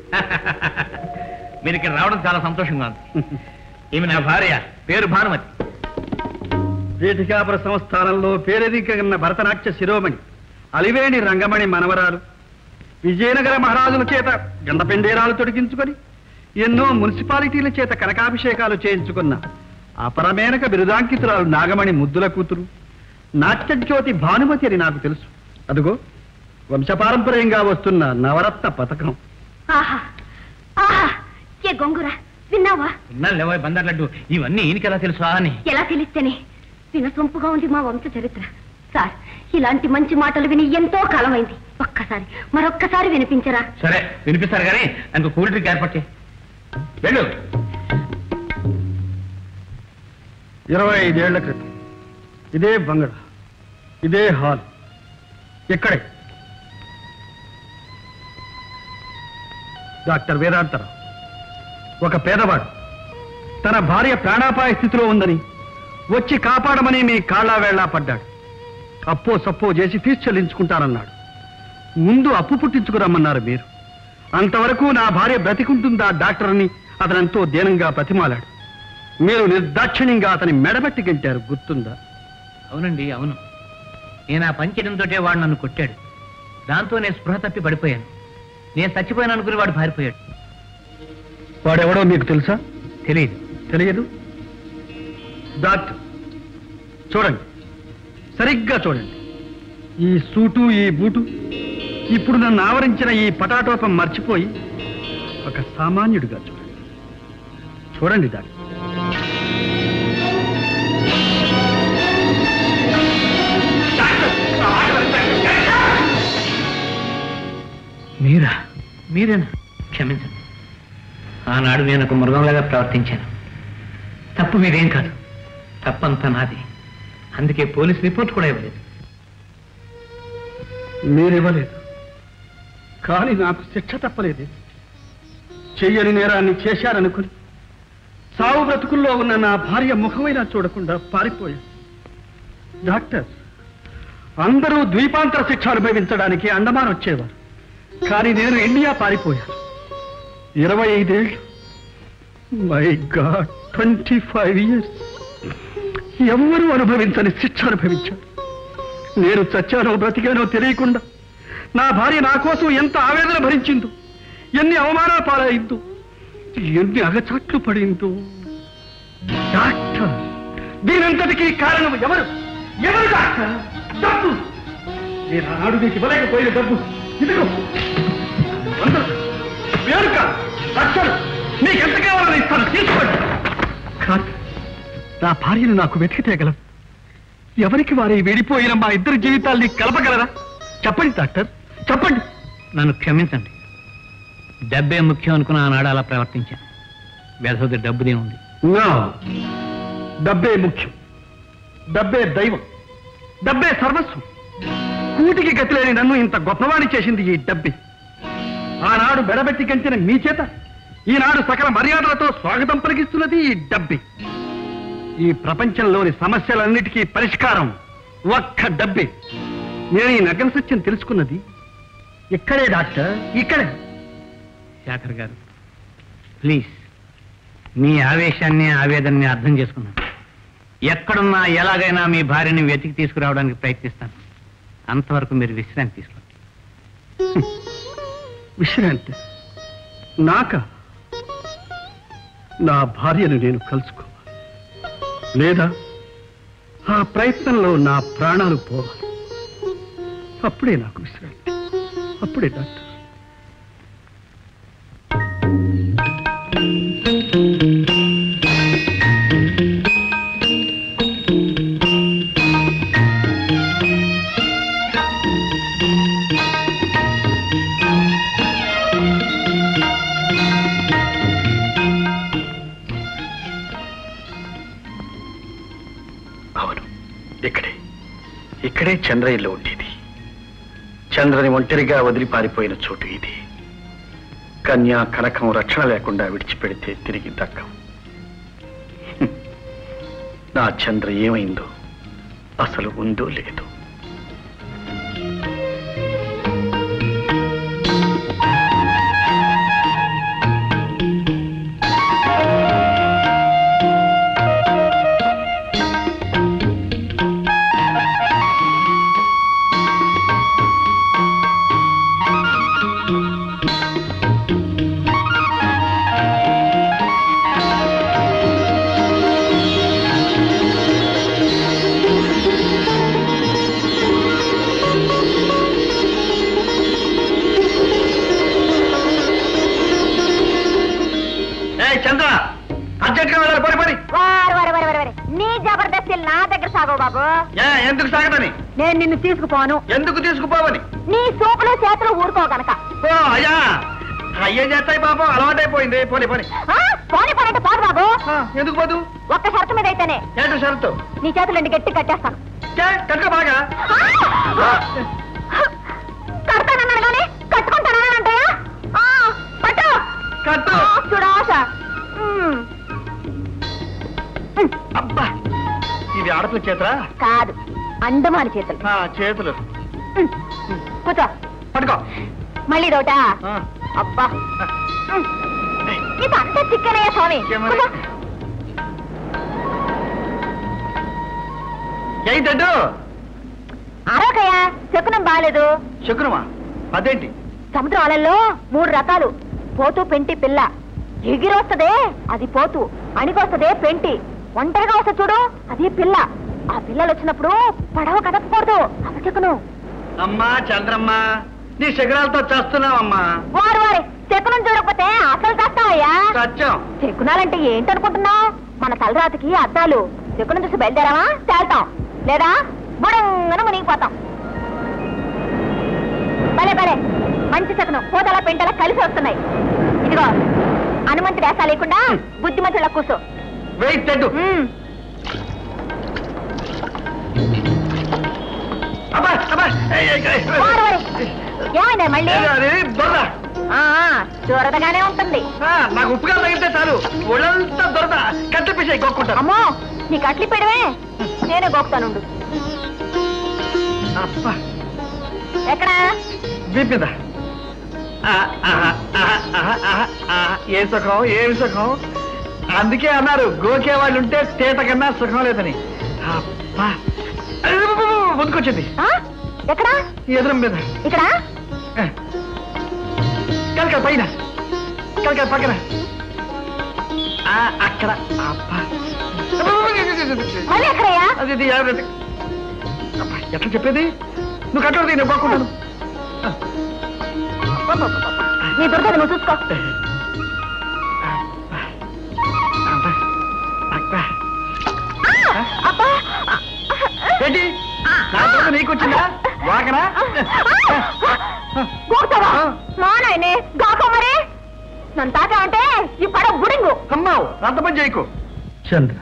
మీరు ఇక్కడ రావడం చాలా సంతోషంగా ఉంది ఈమె నా భార్య పేరు భానుమతి పీఠికాపుర సంస్థానంలో పేరెదికన్న భరతనాట్య శిరోమణి అలివేణి రంగమణి మనవరాలు విజయనగర మహారాజుల చేత గండపెండేరాలు తొడిగించుకొని ఎన్నో మున్సిపాలిటీల చేత కనకాభిషేకాలు చేయించుకున్న అపరమేనక బిరుదాంకితురాలు నాగమణి ముద్దుల కూతురు నాట్యజ్యోతి భానుమతి అని నాకు తెలుసు అదుగో వంశపారంపర్యంగా వస్తున్న నవరత్న పథకం ఆహా ఆహా ఏ గొంగుర విన్నావా ఉన్నాను లేవో బందర్ లడ్డు ఇవన్నీ ఈయనకి ఎలా తెలుసా అని ఎలా తెలిస్తేనే వినసొంపుగా ఉంది మా వంశ చరిత్ర సార్ ఇలాంటి మంచి మాటలు విని ఎంతో కాలమైంది ఒక్కసారి మరొక్కసారి వినిపించరా సరే వినిపిస్తారు కానీ దానికి కూల్ డ్రింక్ ఏర్పాటు చేయి. వెళ్ళు ఇరవై ఐదేళ్ల క్రితం ఇదే బంగళ ఇదే హాల్ ఇక్కడే డాక్టర్ వేదాంతరావు ఒక పేదవాడు తన భార్య ప్రాణాపాయ స్థితిలో ఉందని వచ్చి కాపాడమని మీ కాళ్ళా వేళ్లా పడ్డాడు అప్పో సప్పో చేసి ఫీజు చెల్లించుకుంటానన్నాడు ముందు అప్పు పుట్టించుకురమ్మన్నారు మీరు అంతవరకు నా భార్య బ్రతికుంటుందా డాక్టర్ని అతనంతో దీనంగా ప్రతిమాలాడు మీరు నిర్దాక్షిణ్యంగా అతని మెడబెట్టి గెంటారు గుర్తుందా అవునండి అవును నేను ఆ పంచడంతో వాడు నన్ను కొట్టాడు దాంతో నేను స్పృహ తప్పి పడిపోయాను నేను చచ్చిపోయాను అనుకుని వాడు పారిపోయాడు వాడెవడో మీకు తెలుసా తెలియదు తెలియదు డాక్టర్ చూడండి సరిగ్గా చూడండి ఈ సూటు ఈ బూటు ఇప్పుడు నన్ను ఆవరించిన ఈ పటాటోపం మర్చిపోయి ఒక సామాన్యుడిగా చూడండి చూడండి దాన్ని మీరా మీరేనా క్షమించండి ఆనాడు నేను ఒక మృగంలాగా ప్రవర్తించాను తప్పు మీరేం కాదు తప్పంతా నాది అందుకే పోలీస్ రిపోర్ట్ కూడా ఇవ్వలేదు మీరివ్వలేదు కానీ నాకు శిక్ష తప్పలేదు చెయ్యని నేరాన్ని చేశారనుకుని సావు బ్రతుకుల్లో ఉన్న నా భార్య ముఖమైనా చూడకుండా పారిపోయాను డాక్టర్ అందరూ ద్వీపాంతర శిక్ష అనుభవించడానికి అండమాన్ వచ్చేవారు కానీ నేను ఇండియా పారిపోయాను ఇరవై ఐదేళ్ళు my god twenty five years ఎవరు అనుభవించని శిక్ష అనుభవించారు నేను చచ్చానో బ్రతికానో తెలియకుండా నా భార్య నా కోసం ఎంత ఆవేదన భరించిందో ఎన్ని అవమానాలు పాలైందో ఎన్ని అగచాట్లు పడిందో డాక్టర్ దీనంతటికీ కారణం ఎవరు ఎవరు డాక్టర్ డబ్బు నేను ఆనాడు నీకు ఇవ్వలేకపోయిన డబ్బు ఇదిగో వందలు వేరు కాదు లక్షలు నీకు ఎంత కావాలని ఇస్తాను తీసుకోండి కాదు నా భార్యను నాకు వెతికితేగలరు ఎవరికి వారి విడిపోయిన మా ఇద్దరి జీవితాల్ని కలపగలరా చెప్పండి డాక్టర్ చెప్పండి నన్ను క్షమించండి డబ్బే ముఖ్యం అనుకున్న ఆనాడు అలా ప్రవర్తించాను వ్యధోది డబ్బుదే ఉంది No. డబ్బే ముఖ్యం డబ్బే దైవం డబ్బే సర్వస్వం కూటికి గతిలేని నన్ను ఇంత గొప్పవాణి చేసింది ఈ డబ్బే ఆనాడు బెడబెట్టి కంచిన మీ చేత ఈనాడు సకల మర్యాదలతో స్వాగతం పలికిస్తున్నది ఈ డబ్బే ఈ ప్రపంచంలోని సమస్యలన్నిటికీ పరిష్కారం ఒక్క డబ్బే నేను ఈ నగర సత్యం తెలుసుకున్నది ఇక్కడే డాక్టర్ ఇక్కడే శేఖర్ గారు ప్లీజ్ మీ ఆవేశాన్ని ఆవేదనని అర్థం చేసుకున్నాను ఎక్కడున్నా ఎలాగైనా మీ భార్యని వెతికి తీసుకురావడానికి ప్రయత్నిస్తాను అంతవరకు మీరు విశ్రాంతి తీసుకోండి విశ్రాంతి నాక నా భార్యను నేను కలుసుకోవాలి లేదా ఆ ప్రయత్నంలో నా ప్రాణాలు పోవాలి అప్పుడే నాకు విశ్రాంతి అప్పుడే డాక్టర్ అవును ఇక్కడే ఇక్కడే చంద్రయ్యలో ఉండేది చంద్రని ఒంటరిగా వదిలి పారిపోయిన చోటు ఇది కన్యా కనకం రక్షణ లేకుండా విడిచిపెడితే తిరిగి దక్కం హ్మ్. నా చంద్ర ఏమైందో అసలు ఉందో లేదో చంద్ర అర్జెంట్గా వెళ్ళాలి పడి పడి వారు వారు వారు వారు వారు. నీ జబర్దస్తి నా దగ్గర సాగవు బాబు ఎందుకు సాగదని నేను నిన్ను తీసుకుపోను ఎందుకు తీసుకుపోవని నీ సూపులు చేతులు ఊరుకో గనక ఓ అయ్యా అయ్యేం చేస్తాయి పాపం అలవాటైపోయింది పోనీ పోనీ ఆ, పోనీ పోనంటే పోదు బాబు ఆ, ఎందుకు పోదు ఒక్క షరతు మీద అయితేనే ఏంటో షరతు నీ చేతులు రెండు గట్టి కట్టేస్తాను కే, కనుక బాగా కడతానన్నాడు కానీ కట్టుకుంటానంటాయా పట్టు కట్టు ఆ, చూడాస ఉమ్. ఉమ్, అబ్బా ఇది ఆడపిల్ల చేతరా కాదు అండమాని చేతులు ఆ, చేతులు ఉమ్, కూర్చో పట్టుకో మళ్ళీ దోటా ఆ, అబ్బా ఉమ్. ఇదంతా చిక్కనయ్యా స్వామి ఇంకేమని? కూర్చో. ఏంటండు అరవకయ్యా శకునం బాలేదు శకునమా అదేంటి సముద్రం అలల్లో మూడు రకాలు పోతు పెంటి పిల్ల ఎగిరొస్తదే అది పోతు అణిగొస్తదే పెంటి ఒంటరిగా వస్తా చూడు అది పిల్ల ఆ పిల్లలు వచ్చినప్పుడు పడవ కదపకూడదు అపశకును అమ్మా చంద్రమ్మ నీ శిఖరాలతో చేస్తున్నావమ్మా వారు వారి శకునం చూడకపోతే అసలు కష్టమయ్యా సత్యం శకునాలంటే ఏంటనుకుంటున్నావు మన తలరాతికి అద్దాలు శకునం చూసి బయలుదేరామా తేల్తాం లేదా బుడంగన మునిగిపోతాం భలే భలే మంచి శకునం పోతల పెంటల కలిసి వస్తున్నాయి ఇదిగో హనుమంతు వేషాలు లేకుండా బుద్ధిమంతుల కూర్చో వెయిట్ తెడ్డు ఉమ్. అబ్బా అబ్బా ఏయ్, ఏయ్, ఏయ్. వారు వారి ఏమైంది మళ్ళీ ఏదో అది దొరద ఆ, దూరదగానే ఉంటుంది ఆ, నాకు ఉప్పుగా తగిలితే చాలు ఒళ్ళంతా దొరద కట్టిపిసాయి కొక్కుంటాను అమ్మో నీకు అట్లి పెడవే నేనే గోపుతానుండు అబ్బా ఎక్కడా వీపిద ఏ సుఖం ఏమి సుఖం అందుకే అన్నారు గోకే వాళ్ళు ఉంటే తేట కన్నా సుఖం లేదని అబ్బా ముందుకొచ్చింది ఆ? ఎక్కడా ఎదురు మీద ఇక్కడ కలక పైన కలక పక్కన ఆ, అక్కడ అబ్బా మళ్ళీ ఎక్కడయ్యా అది ఇది ఎవరు- అబ్బా, ఎట్లా చెప్పేది నువ్వు కట్టడు నేను బాగుంటాను నీ దొరకదు నువ్వు చూసుకో ఆ! అబ్బా ఏంటి నా దొంగ నీకు వచ్చిందా వాకనా గోకుతావా మా నాయనే గాకో మరి నన్ను తాకా అంటే ఈ పడ బుడింగు అమ్మావు అంత పని చేయకు చంద్ర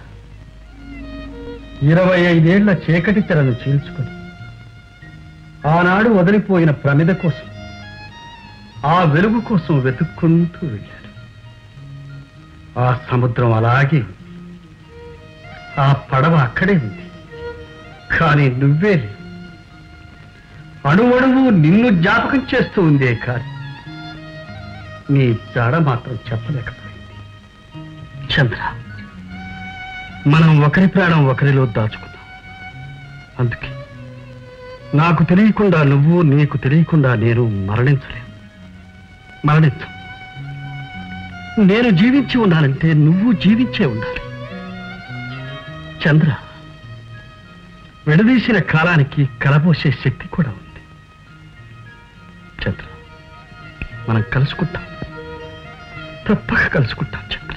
ఇరవై ఐదేళ్ల చీకటి తెరను చీల్చుకొని ఆనాడు వదిలిపోయిన ప్రమిద కోసం ఆ వెలుగు కోసం వెతుక్కుంటూ వెళ్ళాడు ఆ సముద్రం అలాగే ఉంది ఆ పడవ అక్కడే ఉంది కానీ నువ్వే లేవు. అణువణువు నిన్ను జ్ఞాపకం చేస్తూ ఉందే కానీ నీ జాడ మాత్రం చెప్పలేకపోయింది చంద్ర మనం ఒకరి ప్రాణం ఒకరిలో దాచుకున్నాం అందుకే నాకు తెలియకుండా నువ్వు నీకు తెలియకుండా నేను మరణించలేను మరణించు నేను జీవించి ఉండాలంటే నువ్వు జీవించే ఉండాలి చంద్ర విడదీసిన కాలానికి కలబోసే శక్తి కూడా ఉంది చంద్ర మనం కలుసుకుంటాం తప్పక కలుసుకుంటాం చంద్ర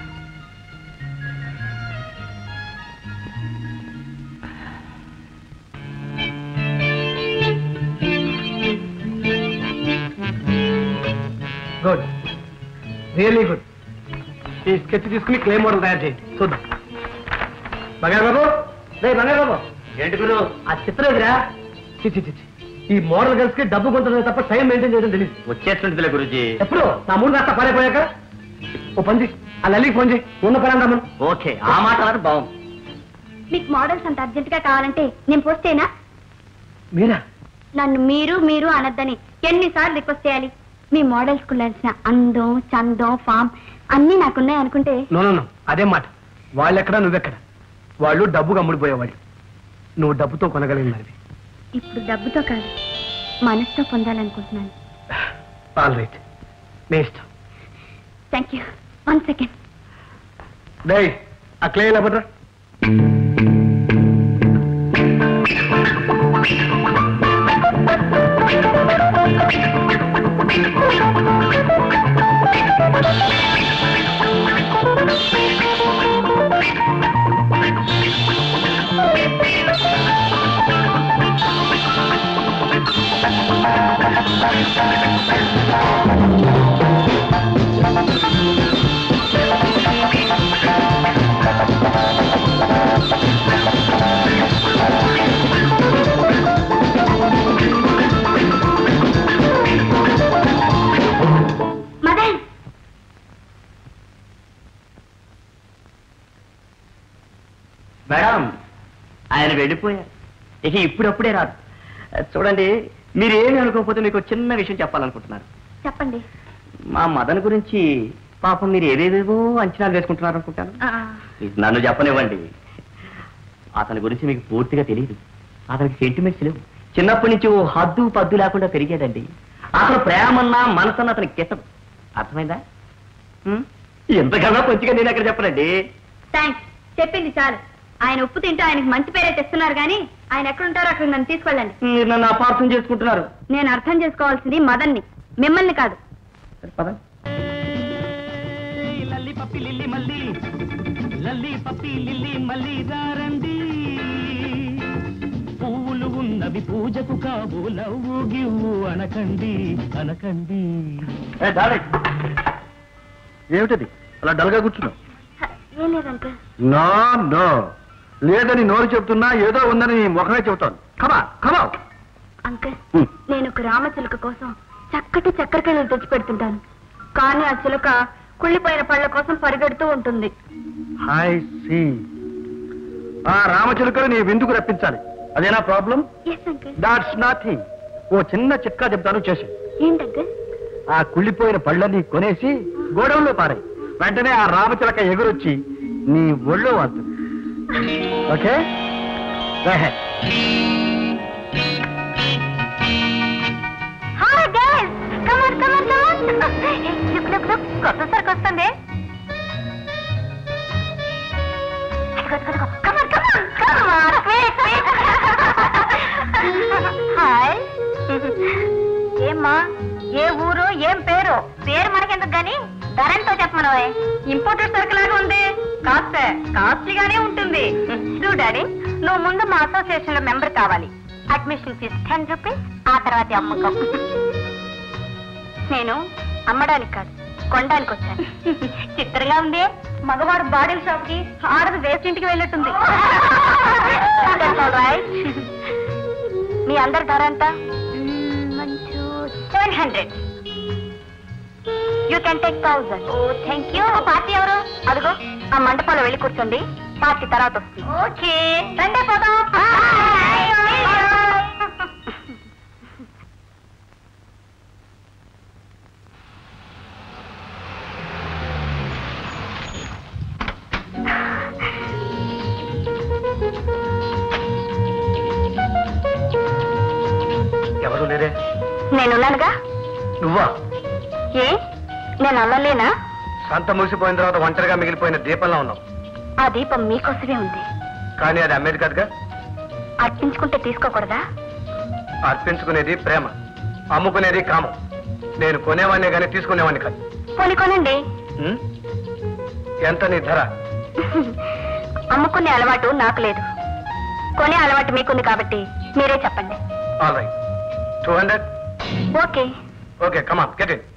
గుడ్ రియల్లీ గుడ్ ఈ స్కెచ్ తీసుకుని క్లే మోడల్ తయారు చేయండి చూద్దాం బంగారు బాబు రే బంగారు బాబు ఏంటి గురు ఆ చిత్రం ఎదురా చిచ్చి చిచ్చి ఈ మోడల్ గర్ల్స్ కి డబ్బు కొంటుంది తప్ప టైం మెయింటైన్ చేయడం తెలియదు వచ్చేస్తుందిలే గురుజీ ఎప్పుడు నా మూడు కాస్త పారైపోయాక ఓ పని చేయి. ఆ లల్లికి ఫోన్ చేయి ఉన్న పని అందామని ఓకే ఆ మాట అన్నారు బాగుంది మీకు మోడల్స్ అంత అర్జెంట్ గా కావాలంటే నేను పోస్ట్ అయినా మీరా నన్ను మీరు మీరు అనొద్దని ఎన్నిసార్లు రిక్వెస్ట్ చేయాలి మీ మోడల్స్ కుండాల్సిన అందం చందం ఫామ్ అన్నీ నాకున్నాయి అనుకుంటే నో నో నో అదే మాట వాళ్ళెక్కడ నువ్వెక్కడ వాళ్ళు డబ్బు అమ్ముడిపోయేవాళ్ళు నువ్వు డబ్బుతో కొనగలిగినది ఇప్పుడు డబ్బుతో కాదు మనసుతో పొందాలనుకుంటున్నాను ఆల్ రైట్ నీ ఇష్టం థ్యాంక్ యూ వన్ సెకండ్ డై ఆ క్లే ఇలా పట్రా మదన్ మేడం ఆయన వెళ్ళిపోయారు ఇక ఇప్పుడప్పుడే రాదు చూడండి మీరేమి అనుకోకపోతే మీకు ఒక చిన్న విషయం చెప్పాలనుకుంటున్నారు చెప్పండి మా మదన్ గురించి పాపం మీరు ఏదేదేవో అంచనాలు వేసుకుంటున్నారు అనుకుంటాను ఆ, ఇది నన్ను చెప్పనివ్వండి అతని గురించి మీకు పూర్తిగా తెలియదు అతనికి సెంటిమెంట్స్ లేవు చిన్నప్పటి నుంచి ఓ హద్దు పద్దు లేకుండా పెరిగాడండి అసలు ప్రేమన్నా మనసన్నా అతనికి కిట్టదు అర్థమైందా ఉం? ఎంతకన్నా కొంచెంగా నేను ఎక్కడ చెప్పనండి థ్యాంక్స్ చెప్పింది చాలు ఆయన ఉప్పు తింటూ ఆయనకి మంచి పేరే తెస్తున్నారు కానీ ఆయన ఎక్కడుంటారో అక్కడ నన్ను తీసుకెళ్ళండి మీరు నన్ను అపార్థం చేసుకుంటున్నారు నేను అర్థం చేసుకోవాల్సింది మదన్ని మిమ్మల్ని కాదు సరే, పదండి లల్లి పప్పి లిల్లి మల్లి లల్లి పప్పి లిల్లి మల్లి దారండి పువ్వులు ఉన్నవి పూజకు కావు లవ్వు గివ్వు అనకండి అనకండి ఏ, డార్లింగ్. ఏమిటది అలా డల్గా కూర్చున్నావు ఏం లేదంటే నో నో లేదని నోరు చెప్తున్నా ఏదో ఉందని నీ ముఖమే చెబుతాను కమా కమా అంకుల్ Hmm. నేను ఒక రామచిలుక కోసం చక్కటి చక్కెరకాయలు తెచ్చి పెడుతుంటాను కానీ ఆ చిలుక కుళ్ళిపోయిన పళ్ళ కోసం పరిగెడుతూ ఉంటుంది హాయ్ సి ఆ రామచిలుకలు నీ విందుకు రప్పించాలి అదేనా problem yes uncle that's nothing ఓ చిన్న చిట్కా చెప్తాను చేసి ఏంటంకుల్ ఆ కుళ్ళిపోయిన పళ్ళని కొనేసి గోడౌన్లో పారాయి వెంటనే ఆ రామచిలక ఎగురొచ్చి నీ ఒళ్ళో వాడుతుంది okay hi guys come on come on come on look look look కొత్త సరుకు వస్తుంది come on come on come on quick quick hi ఏమ్మా ఏ ఊరు ఏం పేరు పేరు మనకెందుకు గాని ధరంతో చెప్పమనవే ఇంపోర్టెడ్ సరుకు లాగా ఉంది కాస్త కాస్ట్లీగానే ఉంటుంది చూడు డాడీ నువ్వు ముందు మా అసోసియేషన్ లో మెంబర్ కావాలి అడ్మిషన్ ఫీజు టెన్ రూపీస్ ఆ తర్వాత అమ్మకం నేను అమ్మడానికి కాదు కొనడానికి వచ్చాను చిత్రంగా ఉంది మగవాడు బాడీ షాప్ కి ఆడది వేస్ట్ ఇంటికి వెళ్ళట్టుంది మీ అందరి ధర ఎంత seven hundred you can take thousand ఓ థ్యాంక్ యూ పార్టీ ఎవరు అదిగో ఆ మండపంలో వెళ్ళి కూర్చోండి పార్టీ తర్వాత వస్తుంది ఓకే రండి పోదాం ఎవరు లేరే నేనున్నానుగా నువ్వా ఏ నేను అల్లలేనా సంత ముగిసిపోయిన తర్వాత ఒంటరిగా మిగిలిపోయిన దీపంలో ఉన్నావు ఆ దీపం మీకోసమే ఉంది కానీ అది అమ్మేది కాదుగా అర్పించుకుంటే తీసుకోకూడదా అర్పించుకునేది ప్రేమ అమ్ముకునేది కామం నేను కొనేవాడినే కానీ తీసుకునేవాడిని కాదు కొని కొనండి ఉం? ఎంత నీ ధర అమ్ముకునే అలవాటు నాకు లేదు కొనే అలవాటు మీకుంది కాబట్టి మీరే చెప్పండి all right two hundred okay okay come on get it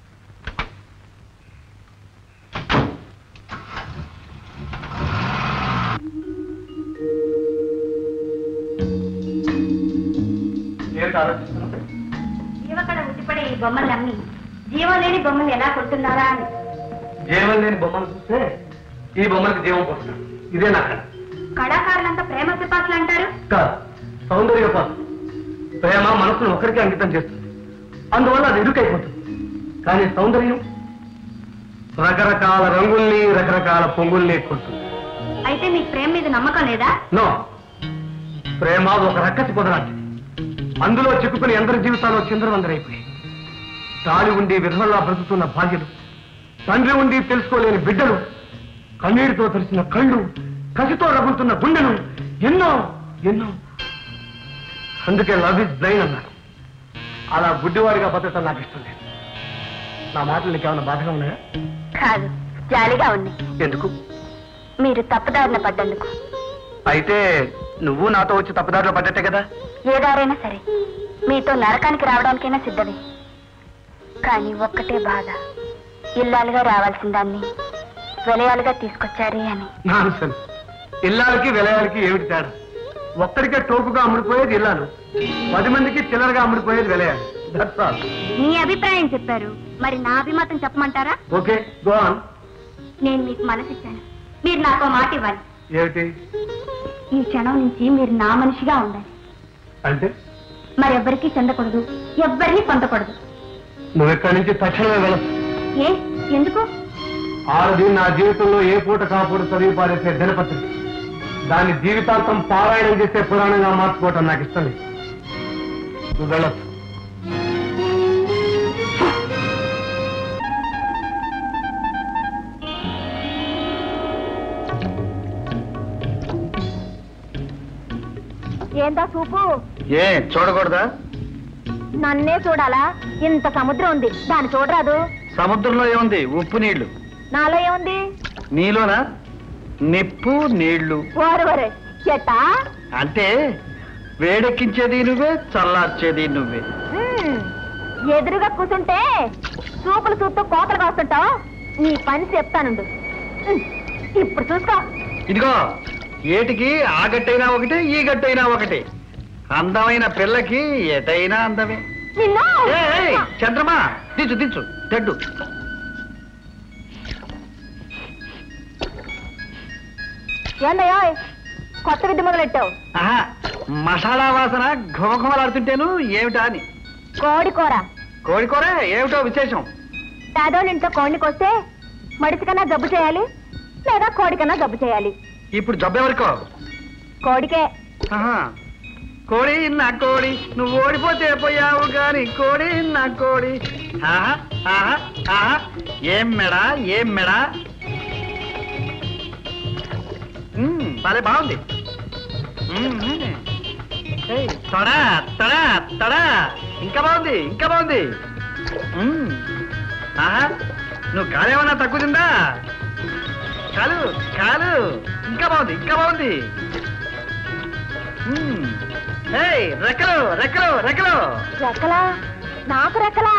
ఏంటి ఆలోచిస్తున్నావు జీవకళ ఉట్టిపడే ఈ బొమ్మలు అమ్మి జీవం లేని బొమ్మలు ఎలా కొడుతున్నారా అని జీవం లేని బొమ్మలు చూస్తే ఈ బొమ్మలకి జీవం పోస్తున్నాడు ఇదే నా కళ కళాకారులంతా ప్రేమ సిపాసులు అంటారు కాదు సౌందర్య పాత్ర ప్రేమ మనసును ఒకరికి అంకితం చేస్తుంది అందువల్ల అది ఇరుకైపోతుంది కానీ సౌందర్యం రకరకాల రంగుల్ని రకరకాల పొంగుల్ని కొడుతుంది అయితే మీకు ప్రేమ మీద నమ్మకం లేదా నో ప్రేమ ఒక రక్కసి పొదలాంటిది అందులో చిక్కుకుని అందరి జీవితాల్లో చిందరవందరైపోయాయి తాళి ఉండి విధవల్లా బ్రతుకుతున్న భార్యలు తండ్రి ఉండి తెలుసుకోలేని బిడ్డలు కన్నీటితో తెరిచిన కళ్ళు కసితో రగులుతున్న గుండెలు ఎన్నో ఎన్నో అందుకే లవ్ ఇస్ బ్రెయిన్ అన్నారు అలా గుడ్డివాడిగా బతకటం నాకు ఇష్టం లేదు నా మాటలు నీకు ఏమైనా బాధగా ఉన్నాయా కాదు జాలిగా ఉంది ఎందుకు మీరు తప్పుదారిన పడ్డందుకు అయితే నువ్వు నాతో వచ్చి తప్పుదారిలో పడ్డట్టే కదా ఏ దారైనా సరే మీతో నరకానికి రావడానికైనా సిద్ధమే కానీ ఒక్కటే బాధ ఇల్లాలుగా రావాల్సిన దాన్ని విలయాలుగా తీసుకొచ్చారే అని నాన్సెన్స్ ఇల్లాలకి విలయాలకి ఏమిటి తేడా ఒక్కడికే టోపుగా అమ్ముడిపోయేది ఇల్లాలు పది మందికి చిల్లరగా అమ్ముడిపోయేది విలయాలు దట్స్ ఆల్ మీ అభిప్రాయం చెప్పారు మరి నా అభిమతం చెప్పమంటారా ఓకే గో ఆన్ నేను మీకు మనసిచ్చాను మీరు నాకు మాట ఇవ్వాలి ఏమిటి ఈ క్షణం నుంచి మీరు నా మనిషిగా ఉండాలి అంటే మరెవ్వరికీ చెందకూడదు ఎవ్వరిని పొందకూడదు నువ్వు ఇక్కడి నుంచి తక్షణమే వెళ్ళచ్చు ఏ ఎందుకు ఆడది నా జీవితంలో ఏ పూట కాపూట చదివి పారేసే దినపత్రిక దాన్ని జీవితాంతం పారాయణం చేసే పురాణంగా మార్చుకోవటం నాకు ఇష్టం లేదు నువ్వు వెళ్ళొచ్చు ఏందా చూపు ఏ చూడకూడదా నన్నే చూడాలా ఇంత సముద్రం ఉంది దాన్ని చూడరాదు సముద్రంలో ఏముంది ఉప్పు నీళ్లు నాలో ఏముంది నీలోనా నిప్పు నీళ్లు ఓరు వరే చెట్టా అంటే వేడెక్కించేది నువ్వే చల్లార్చేది నువ్వే మ్మ్. ఎదురుగా కూర్చుంటే చూపులు చూస్తూ కోతలు కాస్తుంటావు నీ పని చెప్తానుండు మ్మ్. ఇప్పుడు చూసుకో ఇదిగో ఏటికి ఆ గట్టైనా ఒకటి ఈ గట్టైనా ఒకటి అందమైన పిల్లకి ఎటైనా అందమే నిన్ను ఏయ్, ఏయ్, చంద్రమా దించు దించు తెడ్డు ఏందయ్యో కొత్త విద్య మొదలెట్టావు ఆహా మసాలా వాసన ఘుమఘుమలాడుతుంటేను ఏమిటా అని కోడి కూర కోడి కూర ఏమిటో విశేషం పేదోళ్ళ ఇంట్లో కోడికి వస్తే మడిసి కన్నా జబ్బు చేయాలి లేదా కోడి కన్నా జబ్బు చేయాలి ఇప్పుడు జబ్బెవరికో కోడికే ఆహా. కోడి నా కోడి నువ్వు ఓడిపోతే పోయావు గాని కోడి నా కోడి ఆహా, ఆహా, ఆహా. ఏం మెడా ఏం మెడా మ్మ్, భలే బాగుంది మ్మ్, మ్మ్. ఏయ్, తొడా తొడా తొడా ఇంకా బాగుంది ఇంకా బాగుంది మ్మ్. ఆహా నువ్వు కాలేమన్నా తక్కువ తిందా కాలు కాలు ఇంకా బాగుంది ఇంకా బాగుంది మ్మ్. ఏయ్ రెక్కలు రెక్కలు రెక్కలు రెక్కలా నాకు రెక్కలా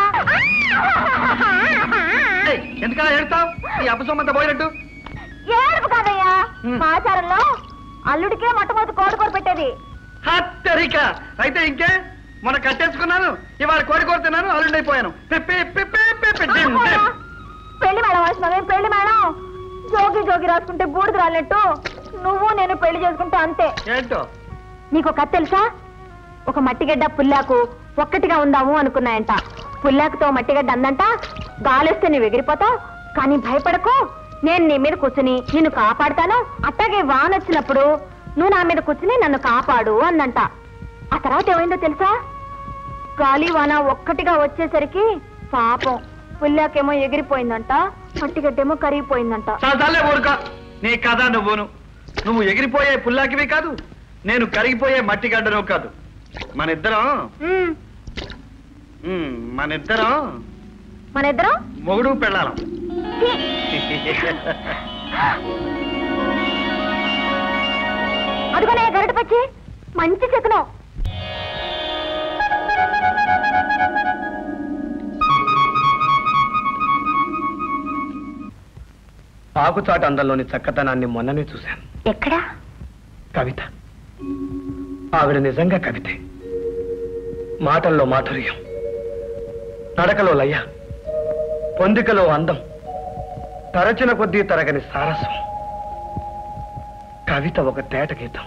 ఏయ్, ఎందుకలా ఏడుతావు ఈ అపసొమ్మంతా పోయినట్టు ఏడుపు కాదయ్యా మ్. మా ఆచారంలో అల్లుడికే మొట్టమొదటి కోడి కూర పెట్టేది హత్తరిక అయితే ఇంకే మొన్న కట్టేసుకున్నాను ఇవాళ కోడి కోరుతున్నాను అల్లుండైపోయాను పిప్పి పిప్పి పిప్పి డిమ్ డిమ్. పెళ్లి మేడం వచ్చినావేం పెళ్లి మేడం జోగి జోగి రాసుకుంటే బూడిద రాలినట్టు నువ్వు నేను పెళ్లి చేసుకుంటే అంతే ఏంటో నీకు కథ తెలుసా ఒక మట్టిగడ్డ పుల్లాకు ఒక్కటిగా ఉందాము అనుకున్నాయంట పుల్లాకుతో మట్టిగడ్డ అందంట గాలిస్తే నువ్వు ఎగిరిపోతావు కానీ భయపడకు నేను నీ మీద కూర్చుని నిన్ను కాపాడుతాను అట్టాగే వాన వచ్చినప్పుడు నువ్వు నా మీద కూర్చుని నన్ను కాపాడు అందంట ఆ తర్వాత ఏమైందో తెలుసా గాలి వాన ఒక్కటిగా వచ్చేసరికి పాపం పుల్లాకేమో ఎగిరిపోయిందంట మట్టిగడ్డేమో కరిగిపోయిందంట చాలే ఊరుక నీ కథ నువ్వును నువ్వు ఎగిరిపోయే పుల్లాకివి కాదు నేను కరిగిపోయే మట్టి గడ్డను కాదు మన ఇద్దరం ఉమ్, మ్, మన ఇద్దరం మన ఇద్దరం మొగుడు పెళ్ళాలం అదిగోనే గరటి పచ్చి మంచి శకునం ఆకుచాటు అందంలోని చక్కతనాన్ని మొన్ననే చూశాను ఎక్కడా కవిత ఆవిడ నిజంగా కవితే మాటల్లో మాధుర్యం నడకలో లయ పొందికలో అందం తరచిన కొద్దీ తరగని సారస్వం కవిత ఒక తేట గీతం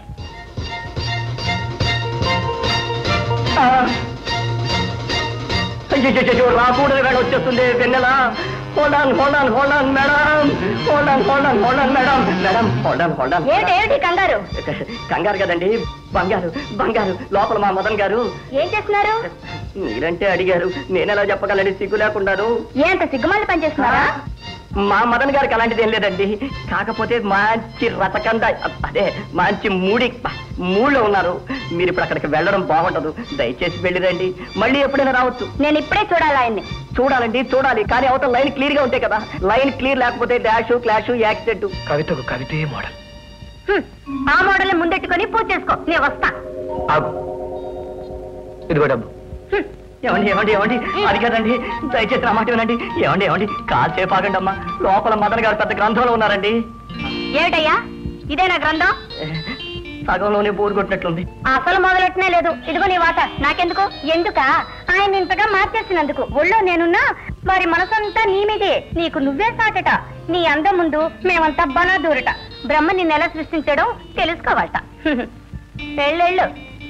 అయ్యో రాకూడదు వేళ వచ్చేస్తుంది వెన్నెల hold on hold on hold on madam hold on hold on hold on madam madam hold on hold on ఏమిటి ఏమిటి కంగారు కంగారు కదండి బంగారు బంగారు లోపల మా మదన్ గారు ఏం చేస్తున్నారు మీరంటే అడిగారు నేనెలా చెప్పగలండి సిగ్గు లేకుండాను ఏంట సిగ్గుమాలి పని చేస్తున్నారా మా మదన్ గారికి అలాంటిది ఏం లేదండి కాకపోతే మంచి రతకంద అదే మంచి మూడి మూడ్లో ఉన్నారు మీరు ఇప్పుడు అక్కడికి వెళ్ళడం బాగుండదు దయచేసి వెళ్ళిరండి మళ్ళీ ఎప్పుడైనా రావచ్చు నేను ఇప్పుడే చూడాలి ఆయన్ని చూడాలండి చూడాలి కానీ అవతల లైన్ క్లియర్ గా ఉంటాయి కదా లైన్ క్లియర్ లేకపోతే డాష్ క్లాష్ యాక్సిడెంట్ కవితకు కవితే మోడల్ హ్మ్. ఆ మోడల్ ముందెట్టుకొని పూజ చేసుకో నేను వస్తా ఆగు ఇదిగో డబ్బు హ్మ్. ఏమండి ఏమండి ఏమండి అది కదండి దయచేసి నా మాట వినండి ఏమండి ఏమండి కాల్సేపు ఆగండి అమ్మా లోపల మదన్ గారు పెద్ద గ్రంథంలో ఉన్నారండి ఏమిటయ్యా ఇదేనా గ్రంథం సగంలోనే బోరు కొట్టినట్లుంది అసలు మొదలెట్టనే లేదు ఇదిగో నీ వాట నాకెందుకు ఎందుక ఆయన ఇంతగా మార్చేసినందుకు ఒళ్ళో నేనున్నా వారి మనసంతా నీ మీదే నీకు నువ్వే సాటట నీ అందం ముందు మేమంతా బనా దూరట బ్రహ్మ నిన్ను ఎలా సృష్టించడం తెలుసుకోవాలట పెళ్ళెళ్ళు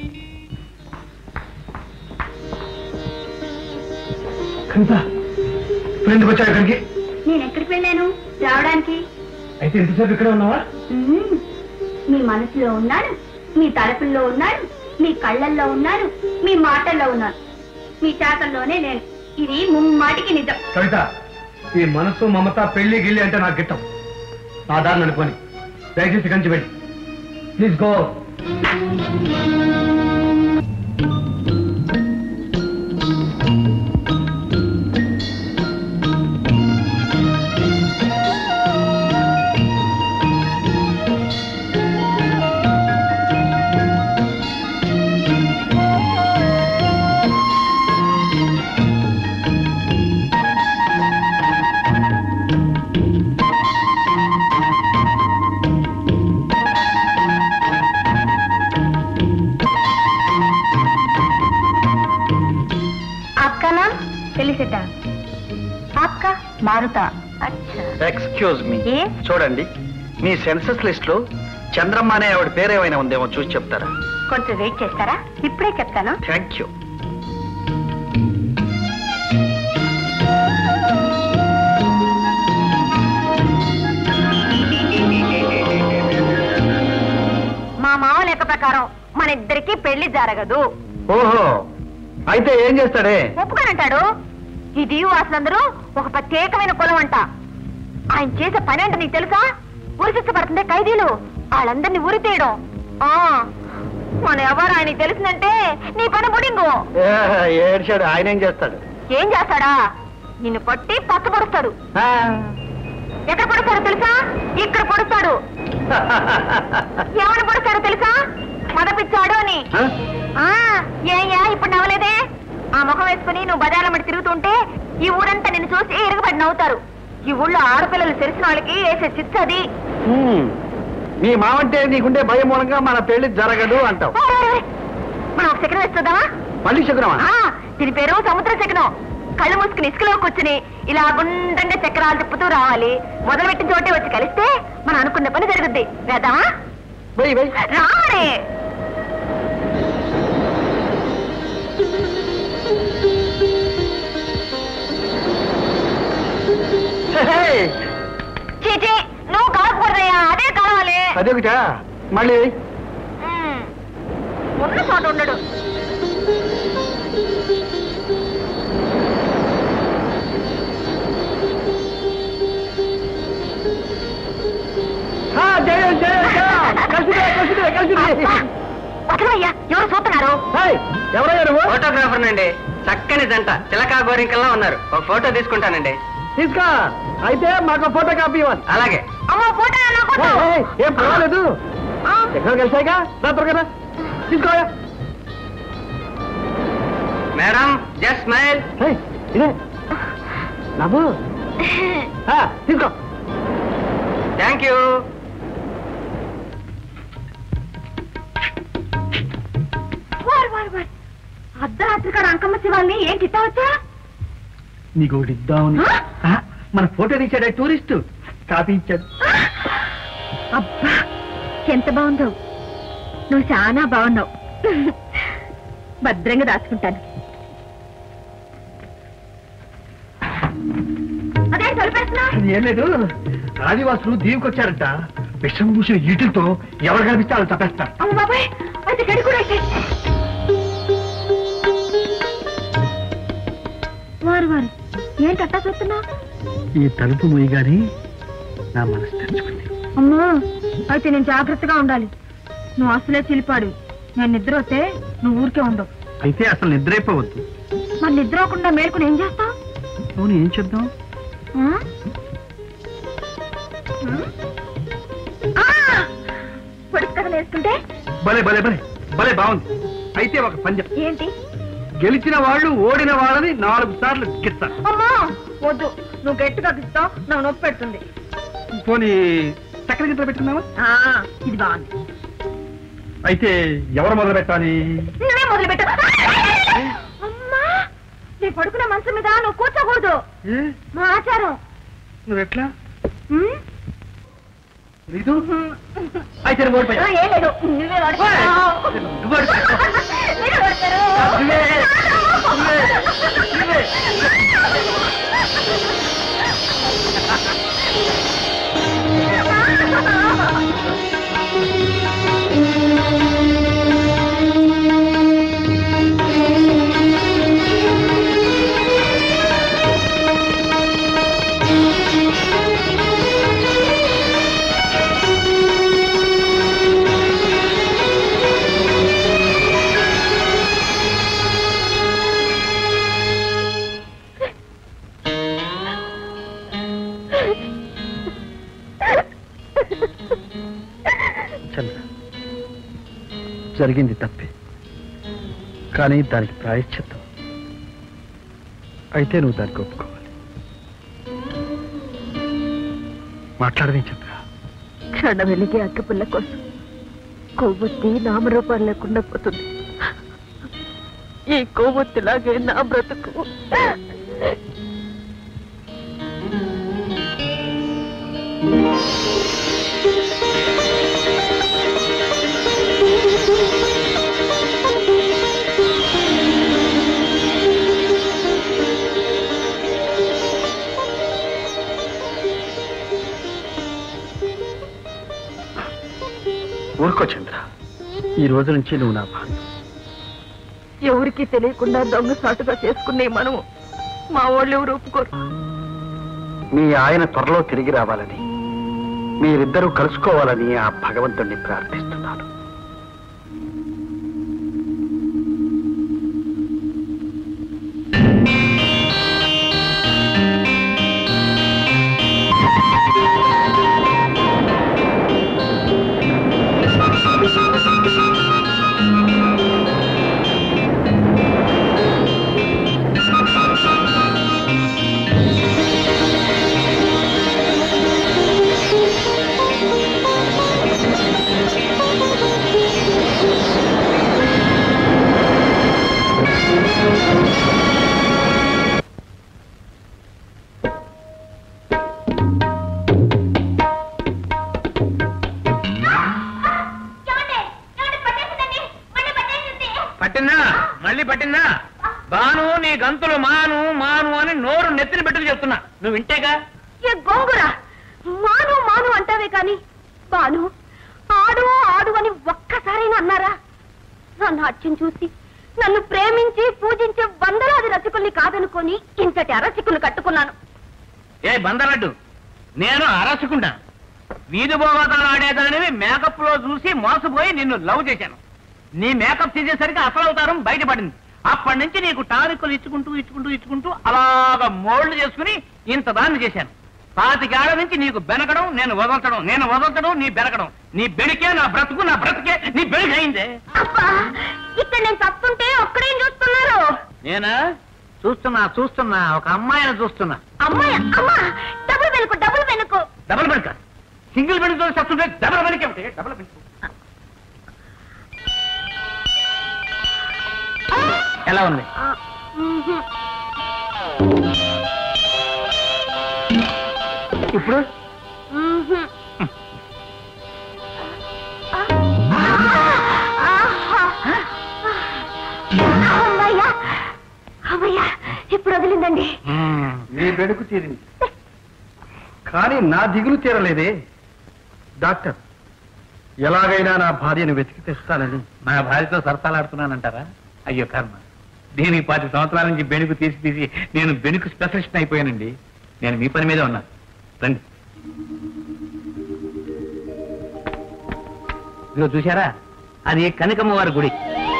కవిత ఇప్పుడు ఎందుకు వచ్చావు ఇక్కడికి నేను ఎక్కడికి వెళ్ళాను రావడానికి అయితే ఎంతసేపు ఇక్కడే ఉన్నావా మ్మ్. మీ మనసులో ఉన్నాడు మీ తలపుల్లో ఉన్నాడు మీ కళ్ళల్లో ఉన్నాడు మీ మాటల్లో ఉన్నాడు మీ చేతల్లోనే నేను ఇది ముమ్మాటికి నిజం కవిత ఈ మనసు మమత పెళ్లి గిల్లి అంటే నాకు గిట్టం నా దారిని అనుకోని దయచేసి కంచి వెళ్ళి ప్లీజ్ గో కౌన్ ఆప్కా మారుతా అచ్చా ఎక్స్క్యూజ్ మీ ఏ? చూడండి మీ సెన్సస్ లిస్ట్ లో చంద్రమ్మ అనే ఆవిడ పేరేమైనా ఉందేమో చూసి చెప్తారా కొంచెం వెయిట్ చేస్తారా ఇప్పుడే చెప్తాను థ్యాంక్ యూ మా మామ లెక్క ప్రకారం మన ఇద్దరికి పెళ్లి జరగదు ఓహో అయితే ఏం చేస్తాడే ఒప్పుకోనంటాడు ఈ దీవు వాసులందరూ ఒక ప్రత్యేకమైన కులం అంట ఆయన చేసే పని అంటే నీకు తెలుసా ఉరి శిక్ష పడుతుందే ఖైదీలు వాళ్ళందరినీ ఉరి తీయడం ఆ, మన ఎవరు ఆయనకి తెలిసిందంటే నీ పని బుడింగు ఏ, ఏడ్చాడు ఆయన ఏం చేస్తాడు ఏం చేస్తాడా నిన్ను కొట్టి పక్క పొడుస్తాడు ఆ. ఎక్కడ పొడుస్తాడో తెలుసా ఇక్కడ పొడుస్తాడు ఎవరు పొడుస్తాడో తెలుసా మదపిచ్చాడు అని ఆ? ఆ ఏయ్యా ఇప్పుడు నవ్వలేదే ఆ ముఖం వేసుకుని నువ్వు బజార్ల మట్టి తిరుగుతుంటే ఈ ఊరంతా నిన్ను చూసి ఎరుగుబడి నవ్వుతారు ఈ ఊళ్ళో ఆడపిల్లలు తెలిసిన వాళ్ళకి వేసే చిచ్చు అది హ్మ్. మీ మావంటే నీకుండే భయం మూలంగా మన పెళ్లి జరగదు అంటావు ఓయ్, ఓయ్, ఓయ్. మనం ఒక శకనం వేస్తుందామా మళ్ళీ శకునమా ఆ, దీని పేరు సముద్ర శకనం కళ్ళు మూసుకుని ఇసుకలో కూర్చుని ఇలా గుండ్రంగా చక్రాలు తిప్పుతూ రావాలి మొదలు పెట్టిన చోటే వచ్చి కలిస్తే మనం అనుకున్న పని జరుగుద్ది వేద్దామా వెయ్యి వెయ్యి రావడే హే, హే. చీచి నువ్వు కలపకూడదయ్యా అదే కలవాలి అదొకటా మళ్ళీ వెయ్యి. ఉమ్. ఉన్న చోట ఉండడు ఆ, జయం, జయం, జయం. కలిసిదే, కలిసిదే, కలిసిదే. వదలయ్యా ఎవరు చూస్తున్నారు హే, ఎవరయ్యా నువ్వు ఫోటోగ్రాఫర్ నండి చక్కని జంట చిలకా గోరింకల్లా ఉన్నారు ఒక ఫోటో తీసుకుంటానండి తీసుకో అయితే మాకు ఫోటో కాపీ ఇవ్వాలి అలాగే అమ్మో ఫోటో హే, హే, ఏం పర్వాలేదు ఎక్కడ కలిసాయిగా రా త్వరగా తీసుకోయా మేడం జస్ట్ స్మైల్ హే, ఇదే నవ్వు ఆ, తీసుకో థ్యాంక్ యూ అర్ధరాత్రి కాడ అంకమ్మ శివాల్ని ఏం తిట్టవచ్చా నీకు ఒకటి ఇద్దామని ఆ, మన ఫోటో తీసాడు టూరిస్ట్ కాపీ ఇచ్చాడు అబ్బా ఎంత బాగుందో నువ్వు చాలా బాగున్నావు భద్రంగా దాచుకుంటాను అదే తొలిపేస్తున్నా అది ఏం లేదు ఆదివాసులు దీవికొచ్చారంట విషం పూసిన ఈటులతో ఎవరు కనిపిస్తే వాళ్ళు తప్పేస్తారు అమ్మ బాబాయ్ అయితే గడి కూడా అయితే వారు వారు ఏంటి అట్టా చూస్తున్నా ఈ తలుపు మొయ్యగాని నా మనసు తెచ్చుకుంది అమ్మో అయితే నేను జాగ్రత్తగా ఉండాలి నువ్వు అసలే చిలిపాడు నేను నిద్ర వస్తే నువ్వు ఊరికే ఉండవు అయితే అసలు నిద్రైపోవద్దు మరి నిద్ర అవ్వకుండా మేల్కొని ఏం చేస్తావు అవును ఏం చేద్దాం పొడుపు కథలు వేసుకుంటే భలే భలే భలే భలే బాగుంది అయితే ఒక పంజం ఏంటి గెలిచిన వాళ్ళు ఓడిన వాళ్ళని నాలుగు సార్లు గిస్తారు అమ్మా వద్దు నువ్వు గట్టిగా ఇస్తావు నాకు నొప్పి పెడుతుంది పోనీ చక్కెర గిట్ల పెట్టుకుందామా ఆ, ఇది బాగుంది అయితే ఎవరు మొదలు పెట్టాలి నువ్వే మొదలు పెట్టు అమ్మా నేను పడుకున్న మనసు మీద నువ్వు కూర్చోకూడదు ఏ? మా ఆచారం నువ్వెట్లా ఉమ్? రీతు అయితే నువ్వు ఆ, ఓడిపోయావు. ఏం లేదు నువ్వే పడుకో. నువ్వు ఓడిపోయావు. మీరే పడతారు. నువ్వే, నువ్వే, నువ్వే. చంద్ర జరిగింది తప్పే కానీ దానికి ప్రాయశ్చిత్తం అయితే నువ్వు దానికి ఒప్పుకోవాలి మాట్లాడమే చంద్ర క్షణ వెలిగే అక్కపుల్ల కోసం కొవ్వొత్తి నామరూపాలు లేకుండా పోతుంది ఈ కొవ్వొత్తిలాగే నా బ్రతుకు ఊరుకో చంద్ర ఈ రోజు నుంచి నువ్వు నా భార్య ఎవరికి తెలియకుండా దొంగ సాటుగా చేసుకునే మనం మా వాళ్ళు ఎవరు ఒప్పుకోరు మీ ఆయన త్వరలో తిరిగి రావాలని మీరిద్దరూ కలుసుకోవాలని ఆ భగవంతుణ్ణి ప్రార్థిస్తున్నాను పట్టిందా మళ్ళీ పట్టిందా బాను నీ గంతులు మాను మాను అని నోరు నెత్తిన పెట్టుకు చెప్తున్నా నువ్వు వింటేగా ఏ గోంగురా మాను మాను అంటావే కాని బాను ఆడు ఆడు అని ఒక్కసారైనా అన్నారా నా నాట్యం చూసి నన్ను ప్రేమించి పూజించే వందలాది రసికుల్ని కాదనుకొని ఇంతటి అరసికులు కట్టుకున్నాను ఏ బందలడ్డు నేను అరసుకుంటా వీధి భోగతాలు ఆడేదానివి మేకప్ లో చూసి మోసపోయి నిన్ను లవ్ చేశాను నీ మేకప్ చేసేసరికి అసలు అవతారం బయటపడింది అప్పటి నుంచి నీకు టానికులు ఇచ్చుకుంటూ ఇచ్చుకుంటూ ఇచ్చుకుంటూ అలాగా మోల్డ్ చేసుకుని ఇంత దాన్ని చేశాను పాతికేళ్ల నుంచి నీకు బెనకడం నేను వదలటడం నేను వదలటడం నీ బెనకడం నీ బెడికే నా బ్రతుకు నా బ్రతికే నీ బెడికైందే అబ్బా ఇక్కడ నేను తప్పుంటే ఒక్కడేం చూస్తున్నారు నేనా చూస్తున్నా చూస్తున్నా ఒక అమ్మాయిని చూస్తున్నా అమ్మాయి అమ్మా డబుల్ వెనుకు డబుల్ వెనుకు డబుల్ బెడక సింగిల్ బెడ్తో చెప్తుంటే డబుల్ బెడకే ఉంటాయి డబుల్ బెడ్ ఎలా ఉంది ఆ, మ్మ్హ్మ్. ఇప్పుడు మ్మ్హ్మ్. ఆహా. అమ్మయ్యా అమ్మయ్యా ఇప్పుడు వదిలిందండి నీ బెడుకు తీరింది కానీ నా దిగులు తీరలేదే డాక్టర్ ఎలాగైనా నా భార్యను వెతికి తెస్తానని నా భార్యతో సరసాలాడుతున్నానంటారా అయ్యో కర్మ దీనికి పది సంవత్సరాల నుంచి బెణుకు తీసి తీసి నేను బెణుకు స్పెషలిస్ట్ అయిపోయానండి నేను మీ పని మీదే ఉన్నాను రండి ఇదిగో చూశారా అది కనకమ్మ వారి గుడి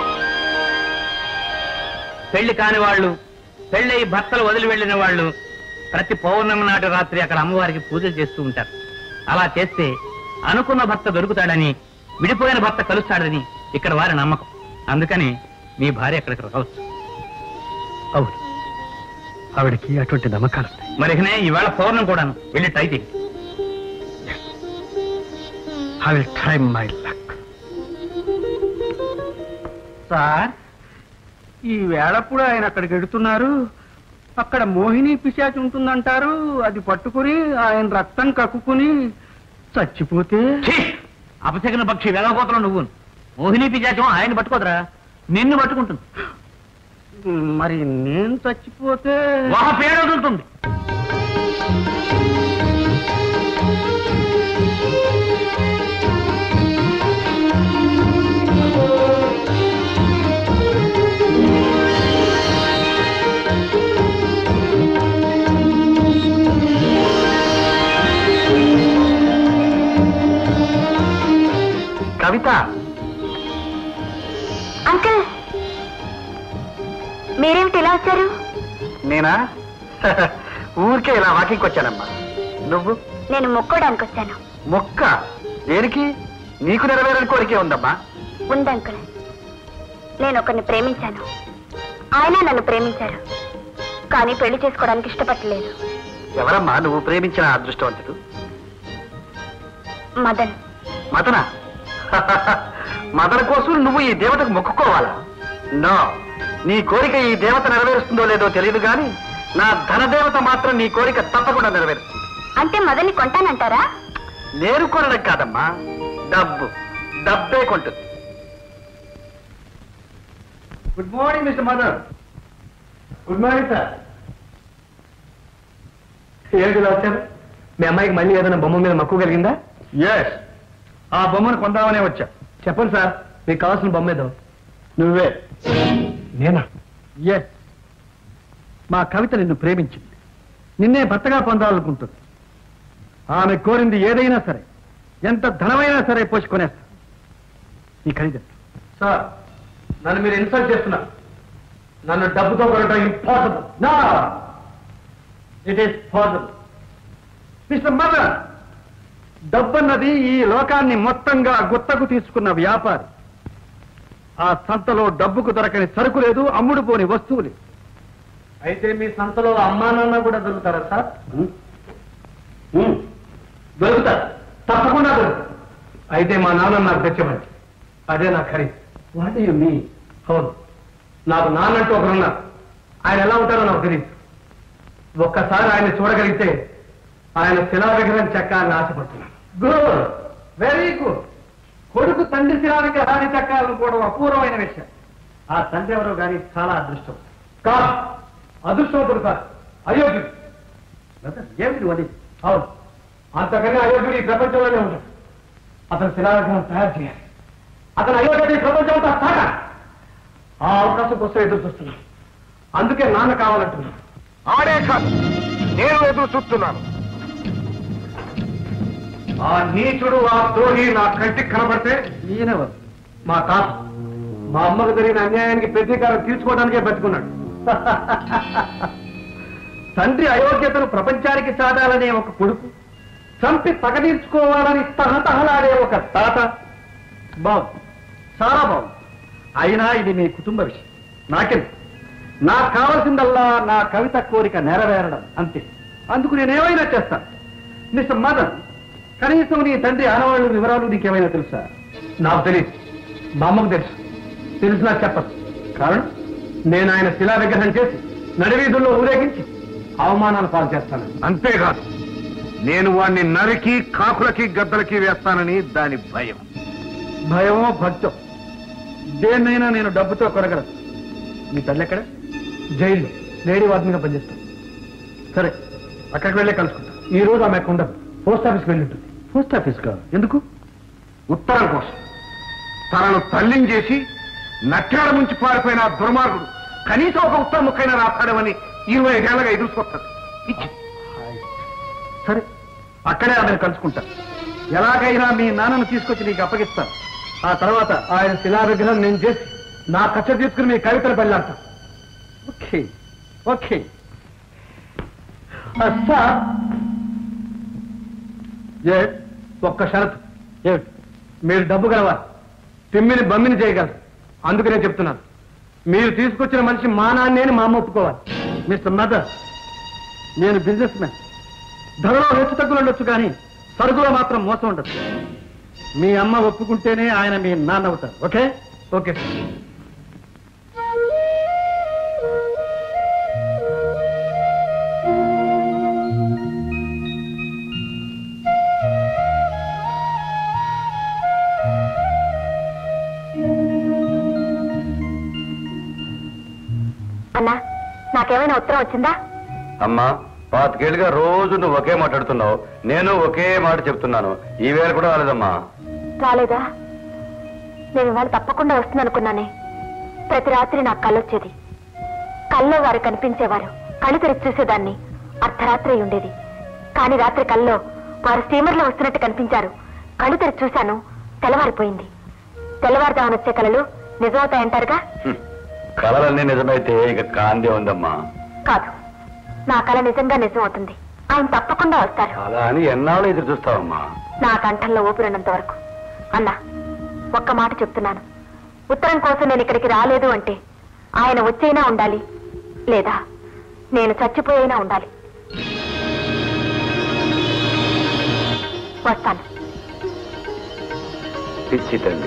పెళ్లి కాని వాళ్ళు పెళ్ళై భర్తలు వదిలి వెళ్ళిన వాళ్ళు ప్రతి పౌర్ణమి నాటి రాత్రి అక్కడ అమ్మవారికి పూజలు చేస్తూ ఉంటారు అలా చేస్తే అనుకున్న భర్త దొరుకుతాడని విడిపోయిన భర్త కలుస్తాడని ఇక్కడ వారి నమ్మకం అందుకని మీ భార్య అక్కడికి రావచ్చు అవును ఆవిడకి అటువంటి నమ్మకాలు ఉన్నాయి. మరికనే ఈవేళ పౌర్ణం కూడాను వెళ్ళి ట్రై చేయి I will try my luck sir ఈ వేళప్పుడు ఆయన అక్కడికి వెడుతున్నారు అక్కడ మోహిని పిశాచి ఉంటుందంటారు అది పట్టుకుని ఆయన రక్తం కక్కుకుని చచ్చిపోతే అపశకన పక్షి వేలకోతలు నువ్వు మోహిని పిశాచం ఆయన పట్టుకోదరా నిన్ను పట్టుకుంటుంది మరి నేను చచ్చిపోతే ఒక పేడ వదులుతుంది కవిత అంకుల్ మీరేమిటి ఇలా వచ్చారు నేనా ఊరికే ఇలా వాకింగ్ వచ్చానమ్మా నువ్వు నేను మొక్కోడానికి వచ్చాను మొక్క దేనికి నీకు నెరవేరని కోరికే ఉందమ్మా ఉంది అంకుల్ నేను ఒకరిని ప్రేమించాను ఆయన నన్ను ప్రేమించారు కానీ పెళ్లి చేసుకోవడానికి ఇష్టపడలేదు ఎవరమ్మా నువ్వు ప్రేమించిన అదృష్టవంతుడు మదన్ మదన మదన కోసం నువ్వు ఈ దేవతకు మొక్కుకోవాలా నో నీ కోరిక ఈ దేవత నెరవేరుస్తుందో లేదో తెలియదు గాని నా ధనదేవత మాత్రం నీ కోరిక తప్పకుండా నెరవేరుస్తుంది అంటే మదన్ని కొంటానంటారా నేను కొనడం కాదమ్మా డబ్బు డబ్బే కొంటుంది good morning mister Madan good morning sir ఏంటి ఇలా వచ్చారు మీ అమ్మాయికి మళ్ళీ ఏదైనా బొమ్మ మీద మక్కువ కలిగిందా ఎస్ ఆ బొమ్మను కొందామనే వచ్చా చెప్పండి సార్ మీకు కావాల్సిన బొమ్మ ఏదో నువ్వే నేనా ఎస్ మా కవిత నిన్ను ప్రేమించింది నిన్నే భర్తగా పొందాలనుకుంటుంది ఆమె కోరింది ఏదైనా సరే ఎంత ధనమైనా సరే పోసుకొనేస్తా నీ ఖరీదు సార్ నన్ను మీరు ఇన్సల్ట్ చేస్తున్నారు నన్ను డబ్బుతో కొనడం ఇంపాసిబుల్ నా it is possible mister Madan డబ్బన్నది ఈ లోకాన్ని మొత్తంగా గుత్తకు తీసుకున్న వ్యాపారి ఆ సంతలో డబ్బుకు దొరకని సరుకు లేదు అమ్ముడు పోని వస్తువు లేదు అయితే మీ సంతలో అమ్మా నాన్న కూడా దొరుకుతారా సార్ దొరుకుతారు తప్పకుండా దొరుకుతాయి అయితే మా నాన్న నాకు తెచ్చమండి అదే నా ఖరీదు వాట్ యు మీ అవును నాకు నాన్నంటూ ఒకరున్నారు ఆయన ఎలా ఉంటారో నాకు తెలియదు ఒక్కసారి ఆయన చూడగలిగితే ఆయన శిలా విగ్రహం చెక్కాలని ఆశపడుతున్నాను గుడ్ వెరీ గుడ్ కొడుకు తండ్రి శిలా విగ్రహాన్ని చెక్కాలనుకోవడం అపూర్వమైన విషయం ఆ తండ్రి ఎవరో కానీ చాలా అదృష్టం కాదు అదృష్టవంతుడు కాదు అయోగ్యుడు బ్రదర్, ఏమిటి అది అవును అంతకన్నా అయోగ్యుడు ఈ ప్రపంచంలోనే ఉంటాడు అతను శిలా విగ్రహం తయారు చేయాలి అతను అయోగ్యుడు ఈ ప్రపంచం అంతా తాకాలి ఆ అవకాశం కోసం ఎదురు చూస్తున్నాను అందుకే నాన్న కావాలంటున్నాను ఆడే కాదు నేను ఎదురు చూస్తున్నాను ఆ నీచుడు ఆ ద్రోహి నా కంటికి కనబడితే ఈయనెవరు మా తాత మా అమ్మకు జరిగిన అన్యాయానికి ప్రతీకారం తీర్చుకోవడానికే బతుకున్నాడు తండ్రి అయోగ్యతను ప్రపంచానికి సాధాలనే ఒక కొడుకు చంపి పగ తీర్చుకోవాలని తహతహలాడే ఒక తాత బాగుంది చాలా బాగుంది అయినా ఇది మీ కుటుంబ విషయం నాకెందుకు నాకు కావాల్సిందల్లా నా కవిత కోరిక నెరవేరడం అంతే అందుకు నేనేమైనా చేస్తాను మిస్టర్ మదన్ కనీసం నీ తండ్రి ఆనవాళ్ళు వివరాలు నీకేమైనా తెలుసా నాకు తెలియదు మా అమ్మకు తెలుసు తెలిసినా చెప్పదు కారణం నేను ఆయన శిలా విగ్రహం చేసి నడివీధుల్లో ఊరేగించి అవమానాలు పాలు చేస్తాను అంతేకాదు నేను వాణ్ణి నరికి కాకులకి గద్దలకి వేస్తానని దాని భయం భయమో భక్తో దేన్నైనా నేను డబ్బుతో కొనగలను మీ తల్లి ఎక్కడ జైల్లో లేడీ వార్డెన్గా పనిచేస్తాను సరే అక్కడికి వెళ్ళే కలుసుకుంటాం ఈ రోజు ఆమె అక్కడ ఉండదు పోస్ట్ ఆఫీస్కి వెళ్ళి ఉంటుంది పోస్ట్ ఆఫీస్ కాదు ఎందుకు ఉత్తరం కోసం తనను తల్లిని చేసి నట్టాల ముంచి పారిపోయిన ఆ దుర్మార్గుడు కనీసం ఒక ఉత్తరం ముక్కైనా రాస్తాడమని ఇరవై ఐదేళ్లగా ఎదుర్కొస్తాడు ఇచ్చి సరే అక్కడే ఆమెను కలుసుకుంటా ఎలాగైనా మీ నాన్నను తీసుకొచ్చి నీకు అప్పగిస్తాను ఆ తర్వాత ఆయన శిలా విగ్రహం నేను చేసి నా కచ్చ తీసుకుని మీ కవితలు పెళ్ళాడతాను ఓకే ఓకే అస్సా ఏ ఒక్క షరతు ఏమిటి మీరు డబ్బు గలవా తిమ్మిని బమ్మిని చేయగలరు అందుకనే చెప్తున్నాను మీరు తీసుకొచ్చిన మనిషి మా నాన్నేని మా అమ్మ ఒప్పుకోవాలి మిస్టర్ మదర్ నేను బిజినెస్ మ్యాన్ ధరలో హెచ్చు తగ్గులు ఉండొచ్చు కానీ సరుకులో మాత్రం మోసం ఉండదు మీ అమ్మ ఒప్పుకుంటేనే ఆయన మీ నాన్న అవుతారు ఓకే ఓకే అన్నా నాకేమైనా ఉత్తరం వచ్చిందా అమ్మా పాతికేళ్ళుగా రోజు నువ్వు ఒకే మాట్లాడుతున్నావు నేను ఒకే మాట చెప్తున్నాను ఈ వేళ కూడా రాలేదమ్మా రాలేదా నేను ఇవాళ తప్పకుండా వస్తుంది అనుకున్నానే ప్రతి రాత్రి నాకు కళ్ళొచ్చేది కల్లో వారు కనిపించేవారు కళ్ళు తెరిచి చూసేదాన్ని అర్ధరాత్రి అయి ఉండేది కానీ రాత్రి కల్లో వారు స్టీమర్లో వస్తున్నట్టు కనిపించారు కళ్ళు తెరిచి చూశాను తెల్లవారిపోయింది తెల్లవారుదామని వచ్చే కళలు నిజమవుతాయంటారుగా హ్మ్. కలలన్నీ నిజమైతే ఇక కాందే ఉందమ్మా కాదు నా కళ నిజంగా నిజం అవుతుంది ఆయన తప్పకుండా వస్తారు అలా అని ఎన్నాళ్ళు ఎదురు చూస్తావమ్మా నా కంఠంలో ఊపిరినంత వరకు అన్నా ఒక్క మాట చెప్తున్నాను ఉత్తరం కోసం నేను ఇక్కడికి రాలేదు అంటే ఆయన వచ్చైనా ఉండాలి లేదా నేను చచ్చిపోయినా ఉండాలి వస్తాను పిచ్చి తల్లి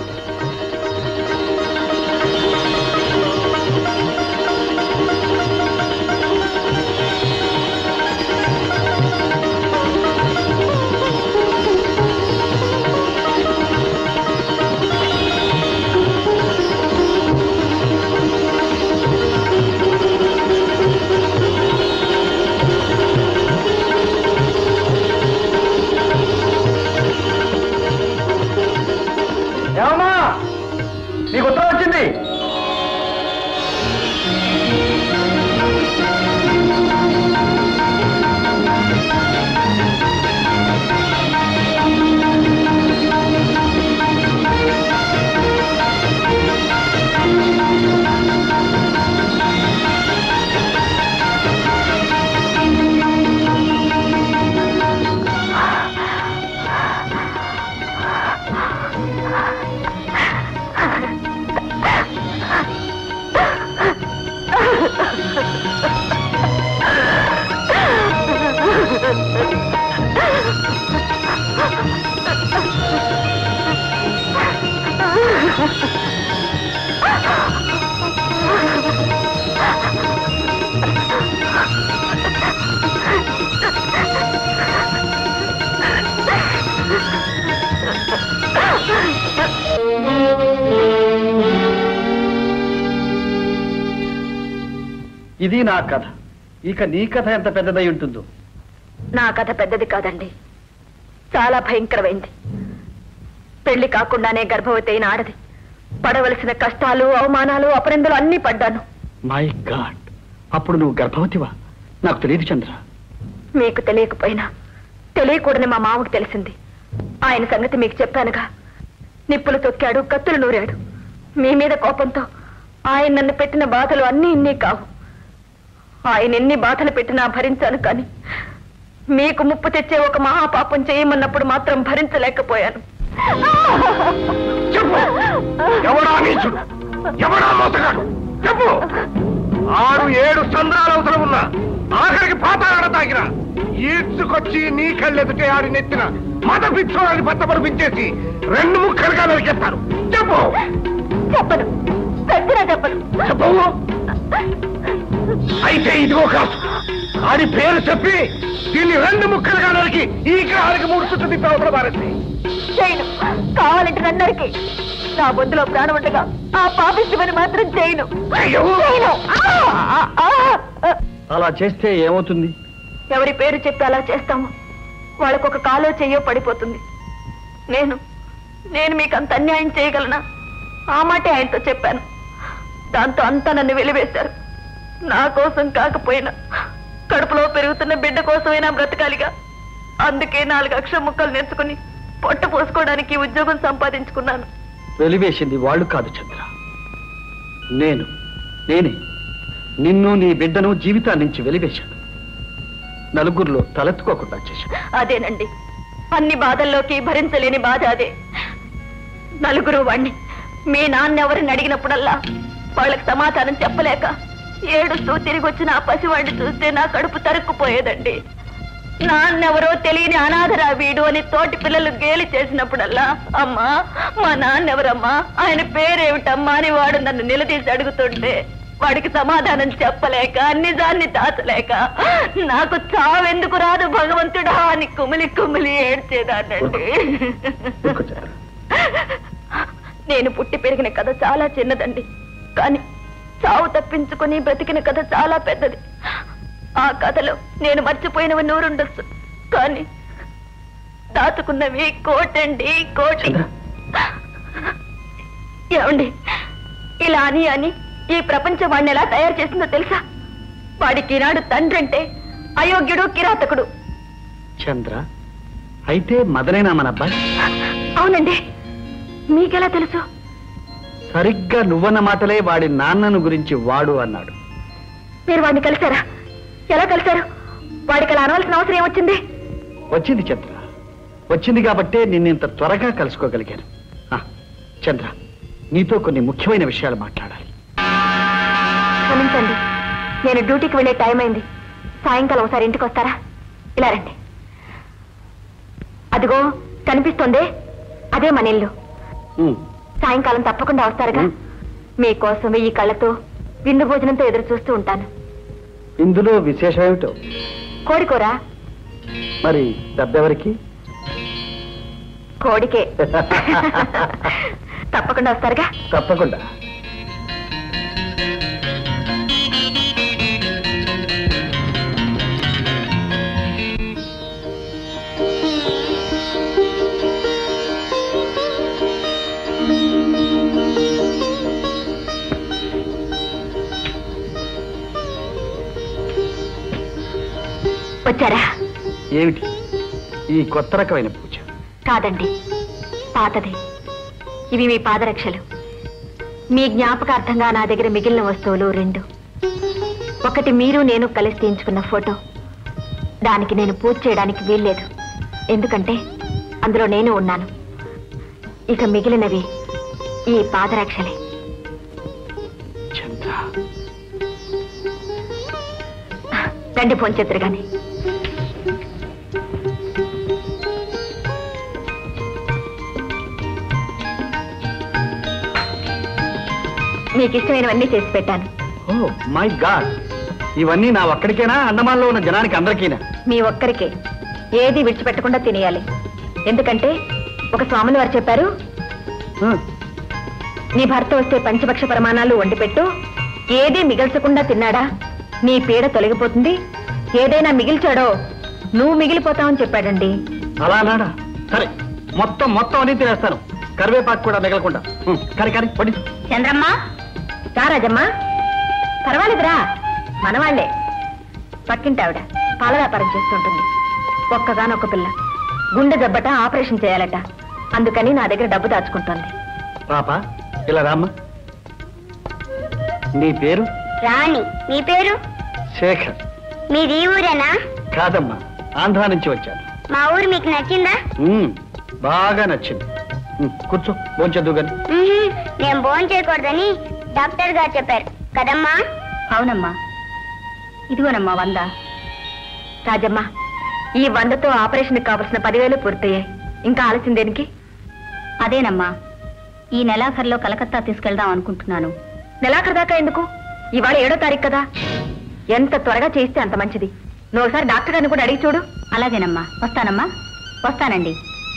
ఇది నా కథ ఇక నీ కథ ఎంత పెద్దదై ఉంటుందో నా కథ పెద్దది కాదండి చాలా భయంకరమైంది పెళ్లి కాకుండానే గర్భవతి అయిన ఆడది పడవలసిన కష్టాలు అవమానాలు అపనిందలు అన్నీ పడ్డాను మై గాడ్ అప్పుడు నువ్వు గర్భవతివా నాకు తెలియదు చంద్ర మీకు తెలియకపోయినా తెలియకూడని మా మామకు తెలిసింది ఆయన సంగతి మీకు చెప్పానుగా నిప్పులు తొక్కాడు కత్తులు నూరాడు మీ మీద కోపంతో ఆయన నన్ను పెట్టిన బాధలు అన్నీ ఇన్ని కావు ఆయన ఎన్ని బాధలు పెట్టినా భరించాను కానీ మీకు ముప్పు తెచ్చే ఒక మహాపాపం చేయమన్నప్పుడు మాత్రం భరించలేకపోయాను చెప్పు ఎవడా నీచుడు ఎవడా మోసగాడు చెప్పు ఆరు ఏడు సంద్రాల అవసరం ఉన్నా ఆఖరికి పాతాడ తాగిన ఈడ్చుకొచ్చి నీ కళ్ళెదుటే ఆడి నెత్తిన మత పిచ్చోడాన్ని పచ్చబడిపించేసి రెండు ముక్కలుగా నరికేస్తాను చెప్పు చెప్పను సత్యనా చెప్పను చెప్పు అయితే ఇదిగో కాసు ఆడి పేరు చెప్పి దీన్ని రెండు ముక్కలుగా నరికి ఈ గ్రహానికి మూడు చుట్టూ తిప్పి అవతల పారేసి చేయను కావాలంటే నన్నరికి నా బొద్దులో ప్రాణం ఉండగా ఆ పాపిష్టిమని మాత్రం చేయను అయ్యో! చేయను ఆ! ఆ! ఆ! అలా చేస్తే ఏమవుతుంది ఎవరి పేరు చెప్పి అలా చేస్తాము వాళ్ళకు ఒక కాలో చెయ్యో పడిపోతుంది నేను నేను మీకు అంత అన్యాయం చేయగలనా ఆ మాటే ఆయనతో చెప్పాను దాంతో అంతా నన్ను వెలివేశారు నా కోసం కాకపోయినా కడుపులో పెరుగుతున్న బిడ్డ కోసమైనా బ్రతకాలిగా అందుకే నాలుగు అక్షర ముక్కలు నేర్చుకుని పొట్ట పోసుకోవడానికి ఉద్యోగం సంపాదించుకున్నాను వెలివేసింది వాళ్ళు కాదు చంద్ర నేను నేనే నిన్ను నీ బిడ్డను జీవితాన్ని నుంచి వెలివేశాను నలుగురిలో తలెత్తుకోకుండా చేశాను అదేనండి అన్ని బాధల్లోకి భరించలేని బాధ అదే నలుగురు వాణ్ణి మీ నాన్న ఎవరిని అడిగినప్పుడల్లా వాళ్ళకి సమాధానం చెప్పలేక ఏడుస్తూ తిరిగి వచ్చిన ఆ పసివాడిని చూస్తే నా కడుపు తరుక్కుపోయేదండి నాన్నెవరో తెలియని అనాథరా వీడు అని తోటి పిల్లలు గేలి చేసినప్పుడల్లా అమ్మా మా నాన్నెవరమ్మా ఆయన పేరేమిటమ్మా అని వాడు నన్ను నిలదీసి అడుగుతుంటే వాడికి సమాధానం చెప్పలేక నిజాన్ని దాచలేక నాకు చావెందుకు రాదు భగవంతుడా అని కుమిలి కుమిలి ఏడ్చేదానండి ఊరుకో చంద్ర. నేను పుట్టి పెరిగిన కథ చాలా చిన్నదండి కానీ చావు తప్పించుకుని బ్రతికిన కథ చాలా పెద్దది ఆ కథలో నేను మర్చిపోయినవి నూరుండొచ్చు కానీ దాచుకున్నవి కోటండి కోటి చంద్ర. ఏమండి ఇలా అని అని ఈ ప్రపంచం వాడిని ఎలా తయారు చేసిందో తెలుసా వాడికి ఈనాడు తండ్రి అంటే అయోగ్యుడు కిరాతకుడు చంద్ర అయితే మదనేనా మన అబ్బాయి అవునండి మీకెలా తెలుసు సరిగ్గా నువ్వన్న మాటలే వాడి నాన్నను గురించి వాడు అన్నాడు మీరు వాడిని కలిశారా ఎలా కలిశారు వాడికి అలా అనవలసిన అవసరం ఏమొచ్చింది వచ్చింది చంద్ర వచ్చింది కాబట్టే నిన్నింత త్వరగా కలుసుకోగలిగాను ఆ, చంద్ర నీతో కొన్ని ముఖ్యమైన విషయాలు మాట్లాడాలి క్షమించండి నేను డ్యూటీకి వెళ్ళే టైం అయింది సాయంకాలం ఒకసారి ఇంటికి వస్తారా ఇలా రండి అదిగో కనిపిస్తోంది అదే మన ఇల్లు ఉమ్, సాయంకాలం తప్పకుండా వస్తారుగా మీకోసం ఈ కళ్ళతో విందు భోజనంతో ఎదురు చూస్తూ ఉంటాను ఇందులో విశేషం ఏమిటో కోడికూర మరి డబ్బెవరికి కోడికే తప్పకుండా వస్తారుగా తప్పకుండా వచ్చారా ఏమిటి ఈ కొత్త రకమైన పూజ కాదండి పాతది ఇవి మీ పాదరక్షలు మీ జ్ఞాపకార్థంగా నా దగ్గర మిగిలిన వస్తువులు రెండు ఒకటి మీరు నేను కలిసి తీయించుకున్న ఫోటో దానికి నేను పూజ చేయడానికి వీల్లేదు ఎందుకంటే అందులో నేను ఉన్నాను ఇక మిగిలినవి ఈ పాదరక్షలే చంద్ర రండి ఫోన్ చేద్దరు గాని మీకు ఇష్టమైనవన్నీ చేసి పెట్టాను ఓ మై గాడ్ ఇవన్నీ నా ఒక్కడికేనా అండమాన్లో ఉన్న జనానికి అందరికీనా మీ ఒక్కరికే ఏది విడిచిపెట్టకుండా తినేయాలి ఎందుకంటే ఒక స్వాములు వారు చెప్పారు ఆ, నీ భర్త వస్తే పంచపక్ష ప్రమాణాలు వండిపెట్టు ఏదీ మిగల్చకుండా తిన్నాడా నీ పీడ తొలగిపోతుంది ఏదైనా మిగిల్చాడో నువ్వు మిగిలిపోతావని చెప్పాడండి అలా అన్నాడా సరే మొత్తం మొత్తం అన్ని తినేస్తాను కరివేపాకు కూడా మిగలకుండా ఉం, కరి కరి పడి చంద్రమ్మ రారాజమ్మా పర్వాలేదురా మనవాళ్లే పక్కింటి ఆవిడ పాల వ్యాపారం చేస్తుంటుంది ఒక్కగానొక్క పిల్ల గుండె దెబ్బట ఆపరేషన్ చేయాలట అందుకని నా దగ్గర డబ్బు దాచుకుంటోంది పాప ఇలా రామ్మా నీ పేరు రాణి మీ పేరు శేఖర్ మీది ఈ ఊరేనా కాదమ్మా ఆంధ్రా నుంచి వచ్చాను మా ఊరు మీకు నచ్చిందా ఉం, బాగా నచ్చింది ఉం, కూర్చో భోంచద్దు కానీ మ్మ్హ్మ్. నేను భోజనం చేయకూడదని డాక్టర్ గారు చెప్పారు కదమ్మా అవునమ్మా ఇదిగోనమ్మా వంద రాజమ్మ ఈ వందతో ఆపరేషన్ కావలసిన పదివేలు పూర్తయ్యాయి ఇంకా ఆలస్యం దేనికి అదేనమ్మా ఈ నెలాఖరులో కలకత్తా తీసుకెళ్దాం అనుకుంటున్నాను నెలాఖరు దాకా ఎందుకు ఇవాళ ఏడో తారీఖు కదా ఎంత త్వరగా చేస్తే అంత మంచిది నువ్వు ఒకసారి డాక్టర్ గారిని కూడా అడిగి చూడు అలాగేనమ్మా వస్తానమ్మా వస్తానండి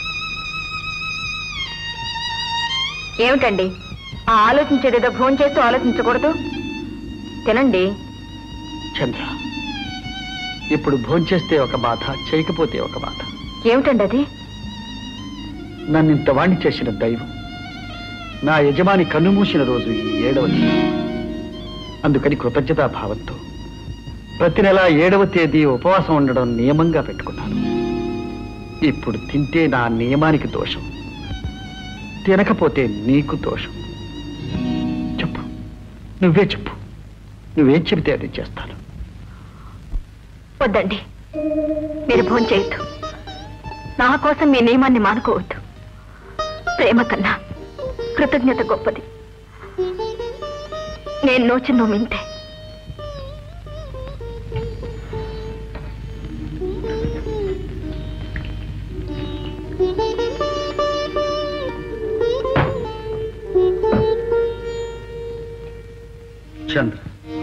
ఏమిటండి ఆ ఆలోచించేదేదో ఫోన్ చేస్తూ ఆలోచించకూడదు తినండి చంద్ర ఇప్పుడు భోంచేస్తే ఒక బాధ చేయకపోతే ఒక బాధ ఏమిటండి అది నన్ను ఇంత వాణ్ణి చేసిన దైవం నా యజమాని కన్నుమూసిన రోజు ఈ ఏడవది అందుకని కృతజ్ఞతాభావంతో ప్రతి నెల ఏడవ తేదీ ఉపవాసం ఉండడం నియమంగా పెట్టుకున్నాను ఇప్పుడు తింటే నా నియమానికి దోషం తినకపోతే నీకు దోషం చెప్పు నువ్వే చెప్పు నువ్వేం చెబితే అది చేస్తాను వద్దండి మీరు భోజనం చేయొద్దు నా కోసం మీ నియమాన్ని మానుకోవద్దు ప్రేమ కన్నా కృతజ్ఞత గొప్పది నేను నోచి నువ్వు వింటే చంద్ర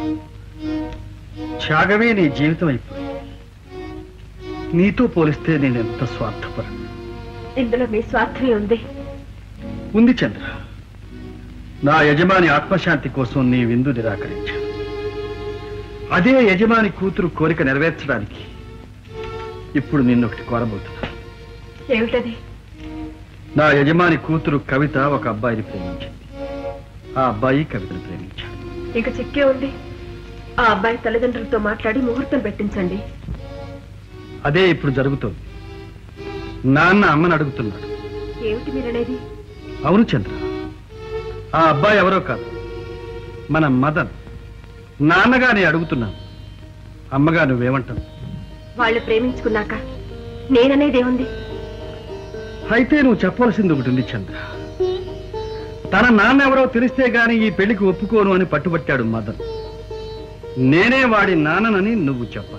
త్యాగమే నీ జీవితం అయిపోయింది నీతో పోలిస్తే నేను ఎంత స్వార్థపరం ఇందులో మీ స్వార్థమే ఉంది ఉంది చంద్ర నా యజమాని ఆత్మశాంతి కోసం నీ విందు నిరాకరించాను అదే యజమాని కూతురు కోరిక నెరవేర్చడానికి ఇప్పుడు నిన్నొకటి కోరబోతున్నా ఏమిటది నా యజమాని కూతురు కవిత ఒక అబ్బాయిని ప్రేమించింది ఆ అబ్బాయి కవితను ప్రేమించాడు ఇక చిక్కే ఉంది ఆ అబ్బాయి తల్లిదండ్రులతో మాట్లాడి ముహూర్తం పెట్టించండి అదే ఇప్పుడు జరుగుతోంది నాన్న అమ్మని అడుగుతున్నాడు ఏమిటి మీరనేది అవును చంద్ర ఆ అబ్బాయి ఎవరో కాదు మన మదన్ నాన్నగా నేను అడుగుతున్నాను అమ్మగా నువ్వేమంటావు వాళ్ళు ప్రేమించుకున్నాక నేననేదేముంది అయితే నువ్వు చెప్పవలసింది ఒకటి ఉంది చంద్ర తన నాన్న ఎవరో తెలిస్తే గాని ఈ పెళ్లికి ఒప్పుకోను అని పట్టుబట్టాడు మదన్ నేనే వాడి నాన్ననని నువ్వు చెప్పాలి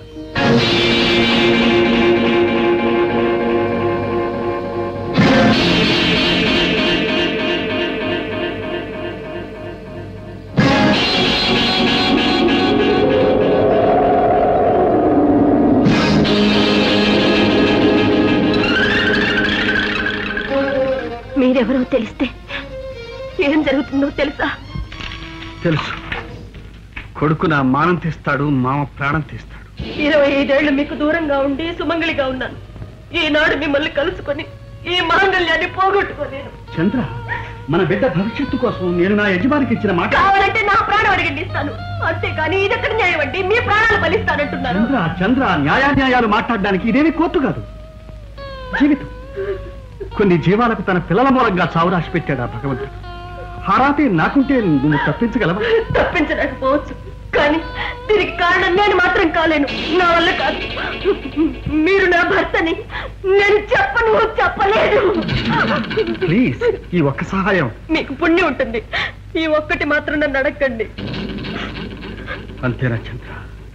మీరెవరో తెలిస్తే ఏం జరుగుతుందో తెలుసా తెలుసు కొడుకు నా మానం తీస్తాడు మామ ప్రాణం తీస్తాడు ఇరవై ఐదేళ్లు మీకు దూరంగా ఉండి సుమంగళిగా ఉన్నాను ఈనాడు మిమ్మల్ని కలుసుకొని ఈ మాంగళ్యాన్ని పోగొట్టుకోలేను చంద్ర మన బిడ్డ భవిష్యత్తు కోసం నేను నా యజమానికి ఇచ్చిన మాట కావాలంటే నా ప్రాణం అడిగండి ఇస్తాను అంతేకాని ఇది ఎక్కడ న్యాయం అండి మీ ప్రాణాలు బలిస్తానంటున్నారు చంద్ర చంద్ర న్యాయాన్యాయాలు మాట్లాడడానికి ఇదేమి కోర్టు కాదు జీవితం కొన్ని జీవాలకు తన పిల్లల మూలంగా చావు రాసి పెట్టాడు ఆ భగవంతుడు హారాతే నాకుంటే నువ్వు తప్పించగలవా తప్పించలేకపోవచ్చు కానీ దీనికి కారణం నేను మాత్రం కాలేను నా వల్ల కాదు మీరు నా భర్తని నేను చెప్పను చెప్పలేదు ప్లీజ్ ఈ ఒక్క సహాయం మీకు పుణ్యం ఉంటుంది ఈ ఒక్కటి మాత్రం నన్ను అడగండి అంతేనా చంద్ర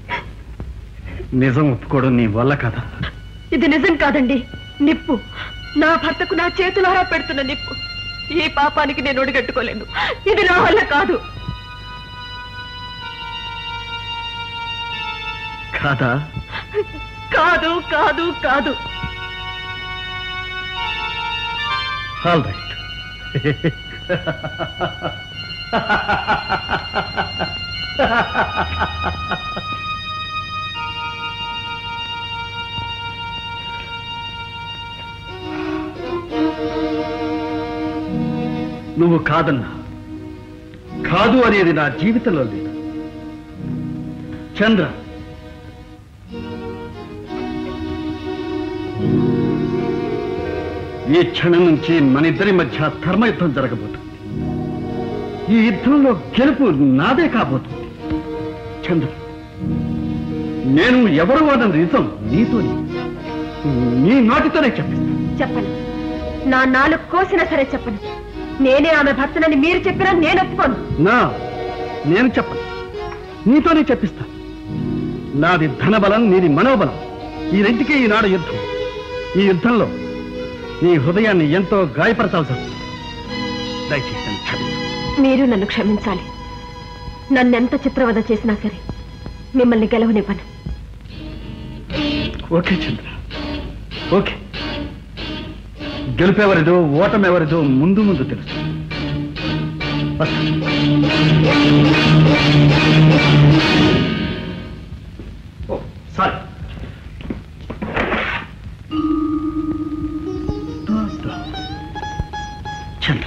నిజం ఒప్పుకోవడం నీ వల్ల కదా ఇది నిజం కాదండి నిప్పు నా భర్తకు నా చేతులారా పెడుతున్న నిప్పు ఈ పాపానికి నేను ఒడిగట్టుకోలేను ఇది నా వల్ల కాదు కాదా కాదు కాదు కాదు ఆల్ రైట్ నువ్వు కాదన్నా కాదు అనేది నా జీవితంలో లేదు చంద్ర ఈ క్షణం నుంచి మన ఇద్దరి మధ్య ధర్మయుద్ధం జరగబోతుంది ఈ యుద్ధంలో గెలుపు నాదే కాబోతుంది చంద్ర నేను ఎవరు అన్న నిజం నీతోనే నీ నోటితోనే చెప్పిస్తాను చెప్పను నా నాలుగు కోసినా సరే చెప్పను నేనే ఆమె భర్తనని మీరు చెప్పినా నేను ఒప్పుకోను నా నేను చెప్పను నీతోనే చెప్పిస్తాను నాది ధనబలం నీది మనోబలం ఈ రెంటికే ఈనాడు యుద్ధం ఈ యుద్ధంలో నీ హృదయాన్ని ఎంతో గాయపరచాల్సి వస్తుంది దయచేసి నన్ను క్షమించు. మీరు నన్ను క్షమించాలి నన్నెంత చిత్రవద చేసినా సరే మిమ్మల్ని గెలవనివ్వను ఓకే చంద్ర ఓకే గెలుపెవరిదో ఓటమెవరిదో ముందు ముందు తెలుసు వస్తా. ఓ సారీ చంద్ర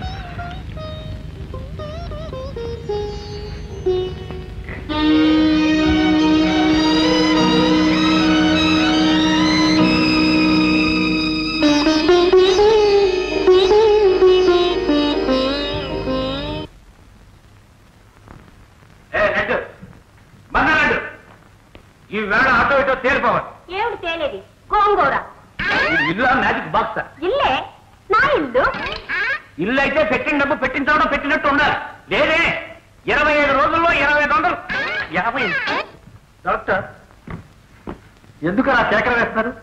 ఏ లడ్డు బంద లడ్డు ఈ వేళ ఆటో ఇటో తేలిపోవాలి ఏమిటి తేలేది గోంగూర ఇది ఇల్లు మ్యాజిక్ బాక్స్ ఇల్లే నా ఇల్లు ఇల్లు అయితే పెట్టిన డబ్బు పెట్టిన చోట పెట్టినట్టు ఉండాలి లేదే ఇరవై ఐదు రోజుల్లో ఇరవై ఐదు వందలు యాభై డాక్టర్ ఎందుకు అలా కేకలు వేస్తారు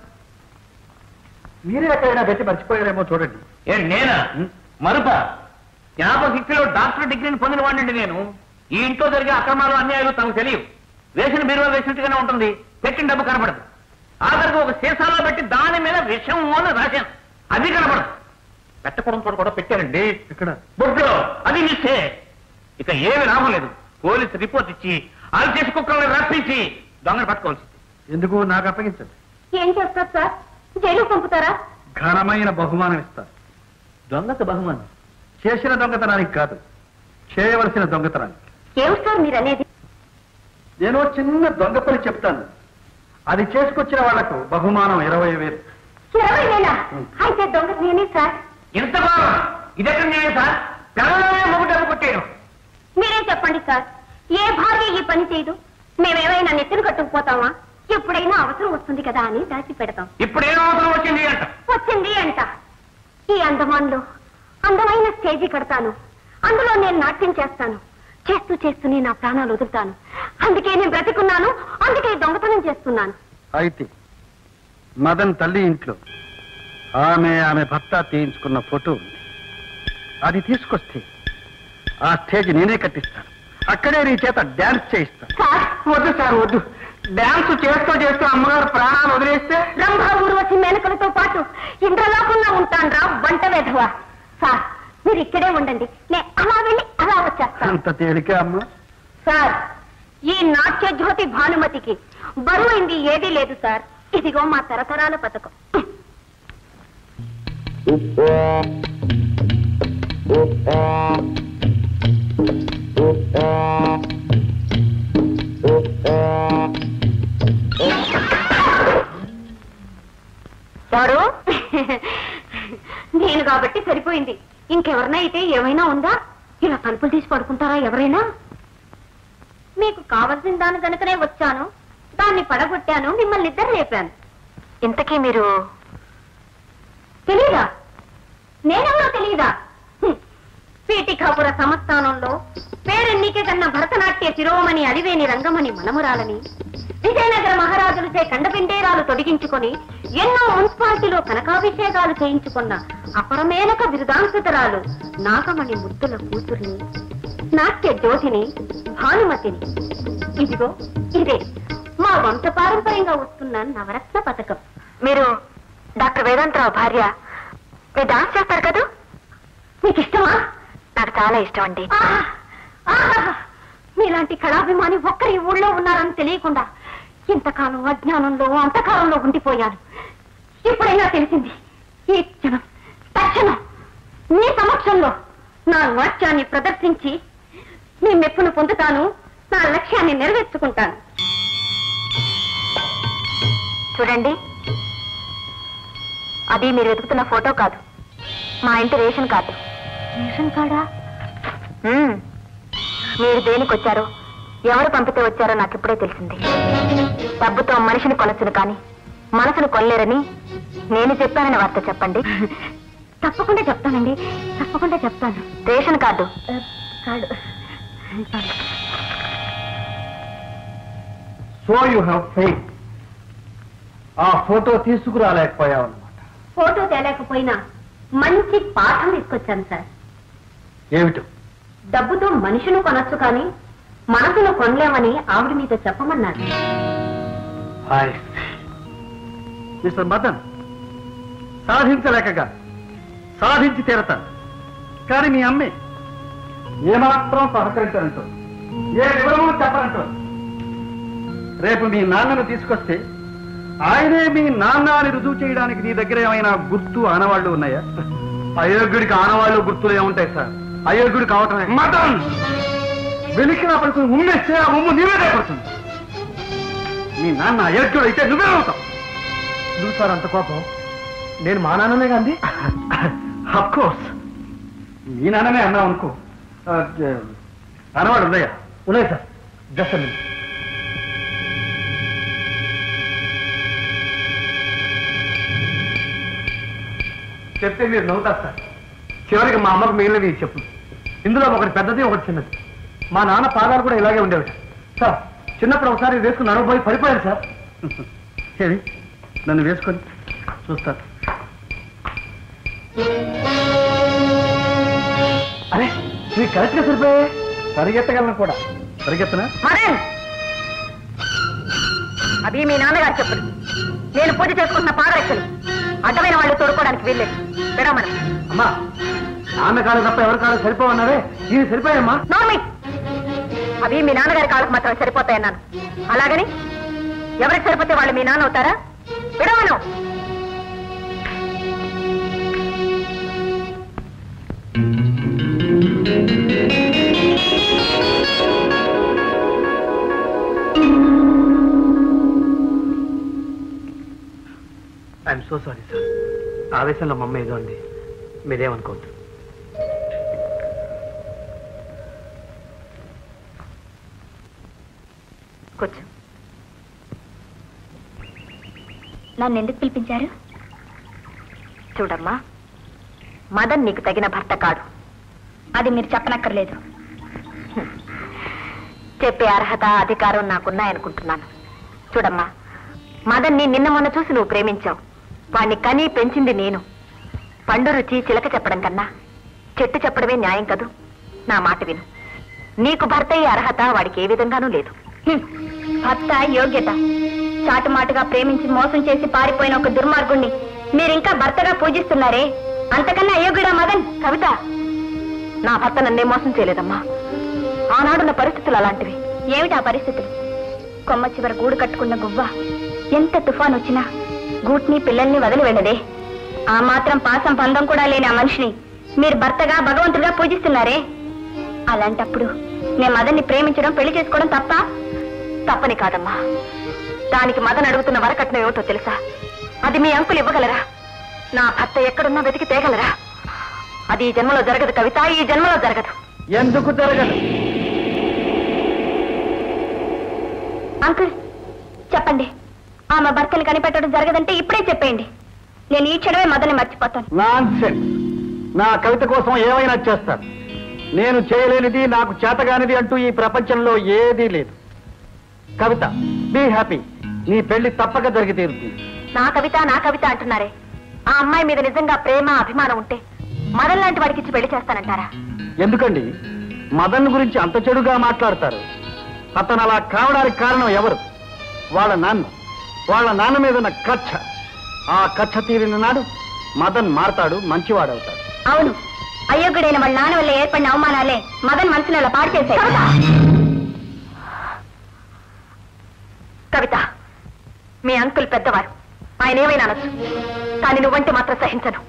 మీరే ఎక్కడైనా పెట్టి మర్చిపోయారేమో చూడండి ఏ నేనా మరుప జ్ఞాపశక్తిలో డాక్టర్ డిగ్రీని పొందిన వాడిని నేను ఈ ఇంట్లో జరిగే అక్రమాలు అన్యాయాలు తమకు తెలియవు వేసిన బీరువా వేసినట్టుగానే ఉంటుంది పెట్టిన డబ్బు కనపడదు ఆఖరికి ఒక సీసాలో పెట్టి దాని మీద విషం అని రాశాను అది కనపడదు పెట్టకూడదు చోట కూడా పెట్టానండి ఇక్కడ బొడ్లో అది మిస్సే ఇక ఏమి లాభం లేదు పోలీసు రిపోర్ట్ ఇచ్చి అది చేసి కుక్కల్ని రప్పించి దొంగను పట్టుకోవాల్సింది ఎందుకు నాకు అప్పగించండి ఏం చేస్తారు సార్ జైలు పంపుతారా ఘనమైన బహుమానం ఇస్తారు దొంగత బహుమానం చేసిన దొంగతనానికి కాదు చేయవలసిన దొంగతనానికి ఏమిటి సార్ మీరు అనేది నేను చిన్న దొంగ పని చెప్తాను అది చేసుకొచ్చిన వాళ్లకు బహుమానం ఇరవై వేలు ఇరవై వేల అయితే దొంగ నేనే సార్ ఇంత బాగా ఇదెక్కడ న్యాయం సార్ పిల్లలనే మొగ్గు డబ్బు కొట్టాను మీరే చెప్పండి సార్ ఏ భార్య ఈ పని చేయదు మేమేమైనా నెత్తిన కట్టుకుపోతామా ఎప్పుడైనా అవసరం వస్తుంది కదా అని దాచి పెడతాం ఇప్పుడు ఏం అవసరం వచ్చింది అంట వచ్చింది అంట ఈ అందమాన్లో అందమైన స్టేజీ కడతాను అందులో నేను నాట్యం చేస్తాను చేస్తూ చేస్తూనే నా ప్రాణాలు వదులుతాను అందుకే నేను బ్రతికున్నాను అందుకే ఈ దొంగతనం చేస్తున్నాను అయితే మదన్ తల్లి ఇంట్లో ఆమె ఆమె భర్త తీయించుకున్న ఫోటో ఉంది అది తీసుకొస్తే ఆ స్టేజ్ నేనే కట్టిస్తాను అక్కడే నీ చేత డాన్స్ చేయిస్తాను సార్ వద్దు సార్ వద్దు డాన్స్ చేస్తూ చేస్తూ అమ్మగారు ప్రాణాలు వదిలేస్తే రంభ ఊర్వశి మేనకలతో పాటు ఇంద్రలోకంలో ఉంటాను రా వంట వెధవ సార్ మీరు ఇక్కడే ఉండండి నేను అలా వెళ్ళి అలా వచ్చేస్తాను అంత తేలిక అమ్మ సార్ ఈ నాట్య జ్యోతి భానుమతికి బరువైంది ఏదీ లేదు సార్ ఇదిగో మా తరతరాల పథకం సారు నేను కాబట్టి సరిపోయింది ఇంకెవరినా అయితే ఏమైనా ఉందా ఇలా తలుపులు తీసి పడుకుంటారా ఎవరైనా మీకు కావలసిన దాని కనుకనే వచ్చాను దాన్ని పడగొట్టాను మిమ్మల్ని ఇద్దరు లేపాను ఇంతకీ మీరు తెలీదా నేనెవరో తెలీదా హ్మ్. పీఠికాపుర సంస్థానంలో పేరెన్నిక కన్న భరతనాట్య శిరోమణి అలివేని రంగమణి మనమురాలని విజయనగర మహారాజులచే కండపిండేరాలు తొడిగించుకొని ఎన్నో మున్సిపాలిటీలో కనకాభిషేకాలు చేయించుకున్న అపరమేనక బిరుదాంకితురాలు నాగమణి ముద్దుల కూతుర్ని నాట్య జ్యోతిని భానుమతిని ఇదిగో ఇదే మా వంశ పారంపర్యంగా వస్తున్న నవరత్న పథకం మీరు డాక్టర్ వేదాంతరావు భార్య మీరు డాన్స్ చేస్తారు కదా మీకు ఇష్టమా నాకు చాలా ఇష్టం అండి ఆహా! ఆహా! మీలాంటి కళాభిమాని ఒక్కరి ఊళ్ళో ఉన్నారని తెలియకుండా ఇంతకాలం అజ్ఞానంలో అంతకాలంలో ఉండిపోయాను ఇప్పుడైనా తెలిసింది ఈ క్షణం తక్షణం మీ సమక్షంలో నా నాట్యాన్ని ప్రదర్శించి మీ మెప్పును పొందుతాను నా లక్ష్యాన్ని నెరవేర్చుకుంటాను చూడండి అది మీరు వెతుకుతున్న ఫోటో కాదు మా ఇంటి రేషన్ కార్డు రేషన్ కార్డా మ్మ్. మీరు దేనికి వచ్చారో ఎవరు పంపితే వచ్చారో నాకు ఇప్పుడే తెలిసింది డబ్బుతో మనిషిని కొనచ్చును కానీ మనసును కొనలేరని నేను చెప్పానని వార్త చెప్పండి తప్పకుండా చెప్తానండి తప్పకుండా చెప్తాను రేషన్ కార్డు ఆ, card so you have fail ఆ ఫోటో తీసుకురాలేకపోయావు అన్నమాట ఫోటో తేలేకపోయినా మంచి పాఠం తీసుకొచ్చాను సార్ ఏమిటో డబ్బుతో మనిషిని కొనొచ్చు కానీ మనసును కొనలేమని ఆవిడ మీతో చెప్పమన్నారు హాయ్ మిస్టర్ మదన్ సాధించలేకగా సాధించి తీరతాను కానీ మీ అమ్మే ఏమాత్రం సహకరించాలంటో ఏ వివరము చెప్పాలంటో రేపు మీ నాన్నను తీసుకొస్తే ఆయనే మీ నాన్న అని రుజువు చేయడానికి నీ దగ్గర ఏమైనా గుర్తు ఆనవాళ్లు ఉన్నాయా అయోగ్యుడికి ఆనవాళ్లు గుర్తులు ఏముంటాయి సార్ అయోగ్యుడు కావటమే మదన్ వెలికిన పడుకుని ఉమ్మేస్తే ఆ ఉమ్ము నీవేదే పడుతుంది మీ నాన్న అయోగ్యుడు అయితే నువ్వే అవుతావు నువ్వు సార్ అంత కోపం నేను మా నాన్ననే కాంది కోర్స్ మీ నాన్ననే అన్నావు అనుకో ఆ, జ- అనవాడు ఉన్నాయా ఉన్నాయి సార్ జస్ట్ చెప్తే మీరు నవ్వుతారు సార్ చివరికి మా అమ్మకు మిగిలినవి చెప్పు ఇందులో ఒకటి పెద్దది ఒకటి చిన్నది మా నాన్న పాదాలు కూడా ఇలాగే ఉండేవి సార్ చిన్నప్పుడు ఒకసారి వేసుకుని నడవబోయి పడిపోయారు సార్ ఏది నన్ను వేసుకొని చూస్తారు అరే మీరు కరెక్ట్గా సరిపోయే పరిగెత్తగలను కూడా పరిగెత్తనా మదన్ అవి మీ నాన్నగారు చెప్పులు నేను పూజ చేసుకుంటున్న పాదరక్షలు అడ్డమైన వాళ్ళు తోడుకోవడానికి వీల్లేదు విడమను అమ్మా నాన్న కాళ్ళు తప్ప ఎవరి కాళ్ళు సరిపోవన్నావే ఇది సరిపోయమ్మా నోర్మి అవి మీ నాన్నగారి కాళ్ళకు మాత్రం సరిపోతాయన్నాను అలాగని ఎవరికి సరిపోతే వాళ్ళు మీ నాన్న అవుతారా విడవను ఐఎమ్ సో సారీ సార్ ఆవేశంలో మా అమ్మ ఏదో అంది మీరేమనుకోవద్దు కూర్చో నన్ను ఎందుకు పిలిపించారు చూడమ్మా మదన్ నీకు తగిన భర్త కాడు అది మీరు చెప్పనక్కర్లేదు హ్మ్. చెప్పే అర్హత అధికారం నాకున్నాయనుకుంటున్నాను చూడమ్మా మదన్ని నిన్న మొన్న చూసి నువ్వు ప్రేమించావు వాణ్ణి కని పెంచింది నేను పండు రుచి చిలక చెప్పడం కన్నా చెట్టు చెప్పడమే న్యాయం కదూ నా మాట విను నీకు భర్త అయ్యే అర్హత వాడికి ఏ విధంగానూ లేదు హ్మ్. భర్త యోగ్యత చాటుమాటుగా ప్రేమించి మోసం చేసి పారిపోయిన ఒక దుర్మార్గుణ్ణి మీరింకా భర్తగా పూజిస్తున్నారే అంతకన్నా అయోగ్యుడా మదన్ కవిత నా భర్త నన్నే మోసం చేయలేదమ్మా ఆనాడున్న పరిస్థితులు అలాంటివి ఏమిటా పరిస్థితులు కొమ్మ చివర గూడు కట్టుకున్న గువ్వ ఎంత తుఫాన్ వచ్చినా గూట్ని పిల్లల్ని వదిలి వెళ్ళదే ఆ మాత్రం పాసం పందం కూడా లేని ఆ మనిషిని మీరు భర్తగా భగవంతుడిగా పూజిస్తున్నారే అలాంటప్పుడు నేను మదన్ని ప్రేమించడం పెళ్లి చేసుకోవడం తప్ప తప్పని కాదమ్మా దానికి మదన్ అడుగుతున్న వరకట్నం ఏమిటో తెలుసా అది మీ అంకులు ఇవ్వగలరా నా భర్త ఎక్కడున్నా వెతికి తేగలరా అది ఈ జన్మలో జరగదు కవిత ఈ జన్మలో జరగదు ఎందుకు జరగదు అంకుల్ చెప్పండి ఆమె భర్తని కనిపెట్టడం జరగదంటే ఇప్పుడే చెప్పేయండి నేను ఈ క్షణమే మదన్ని మర్చిపోతాను నాన్ నా కవిత కోసం ఏమైనా చేస్తాను నేను చేయలేనిది నాకు చేతగానిది అంటూ ఈ ప్రపంచంలో ఏదీ లేదు కవిత బీ హ్యాపీ నీ పెళ్లి తప్పక జరిగి తీరుతుంది నా కవిత నా కవిత అంటున్నారే ఆ అమ్మాయి మీద నిజంగా ప్రేమ అభిమానం ఉంటే మదన్ లాంటి వాడికి ఇచ్చి పెళ్లి చేస్తానంటారా ఎందుకండి మదన్ గురించి అంత చెడుగా మాట్లాడతారు అతను అలా కావడానికి కారణం ఎవరు వాళ్ళ నాన్న వాళ్ళ నాన్న మీద ఉన్న కచ్చ ఆ కచ్చ తీరిన నాడు మదన్ మారతాడు మంచివాడవుతాడు అవును అయోగ్యుడైన వాళ్ళ నాన్న వల్ల ఏర్పడిన అవమానాలే మదన్ మనసుని అలా పాడు చేశాయి కవిత మీ అంకుల్ పెద్దవారు ఆయన ఏమైనా అనొచ్చు కానీ నువ్వంటే మాత్రం సహించను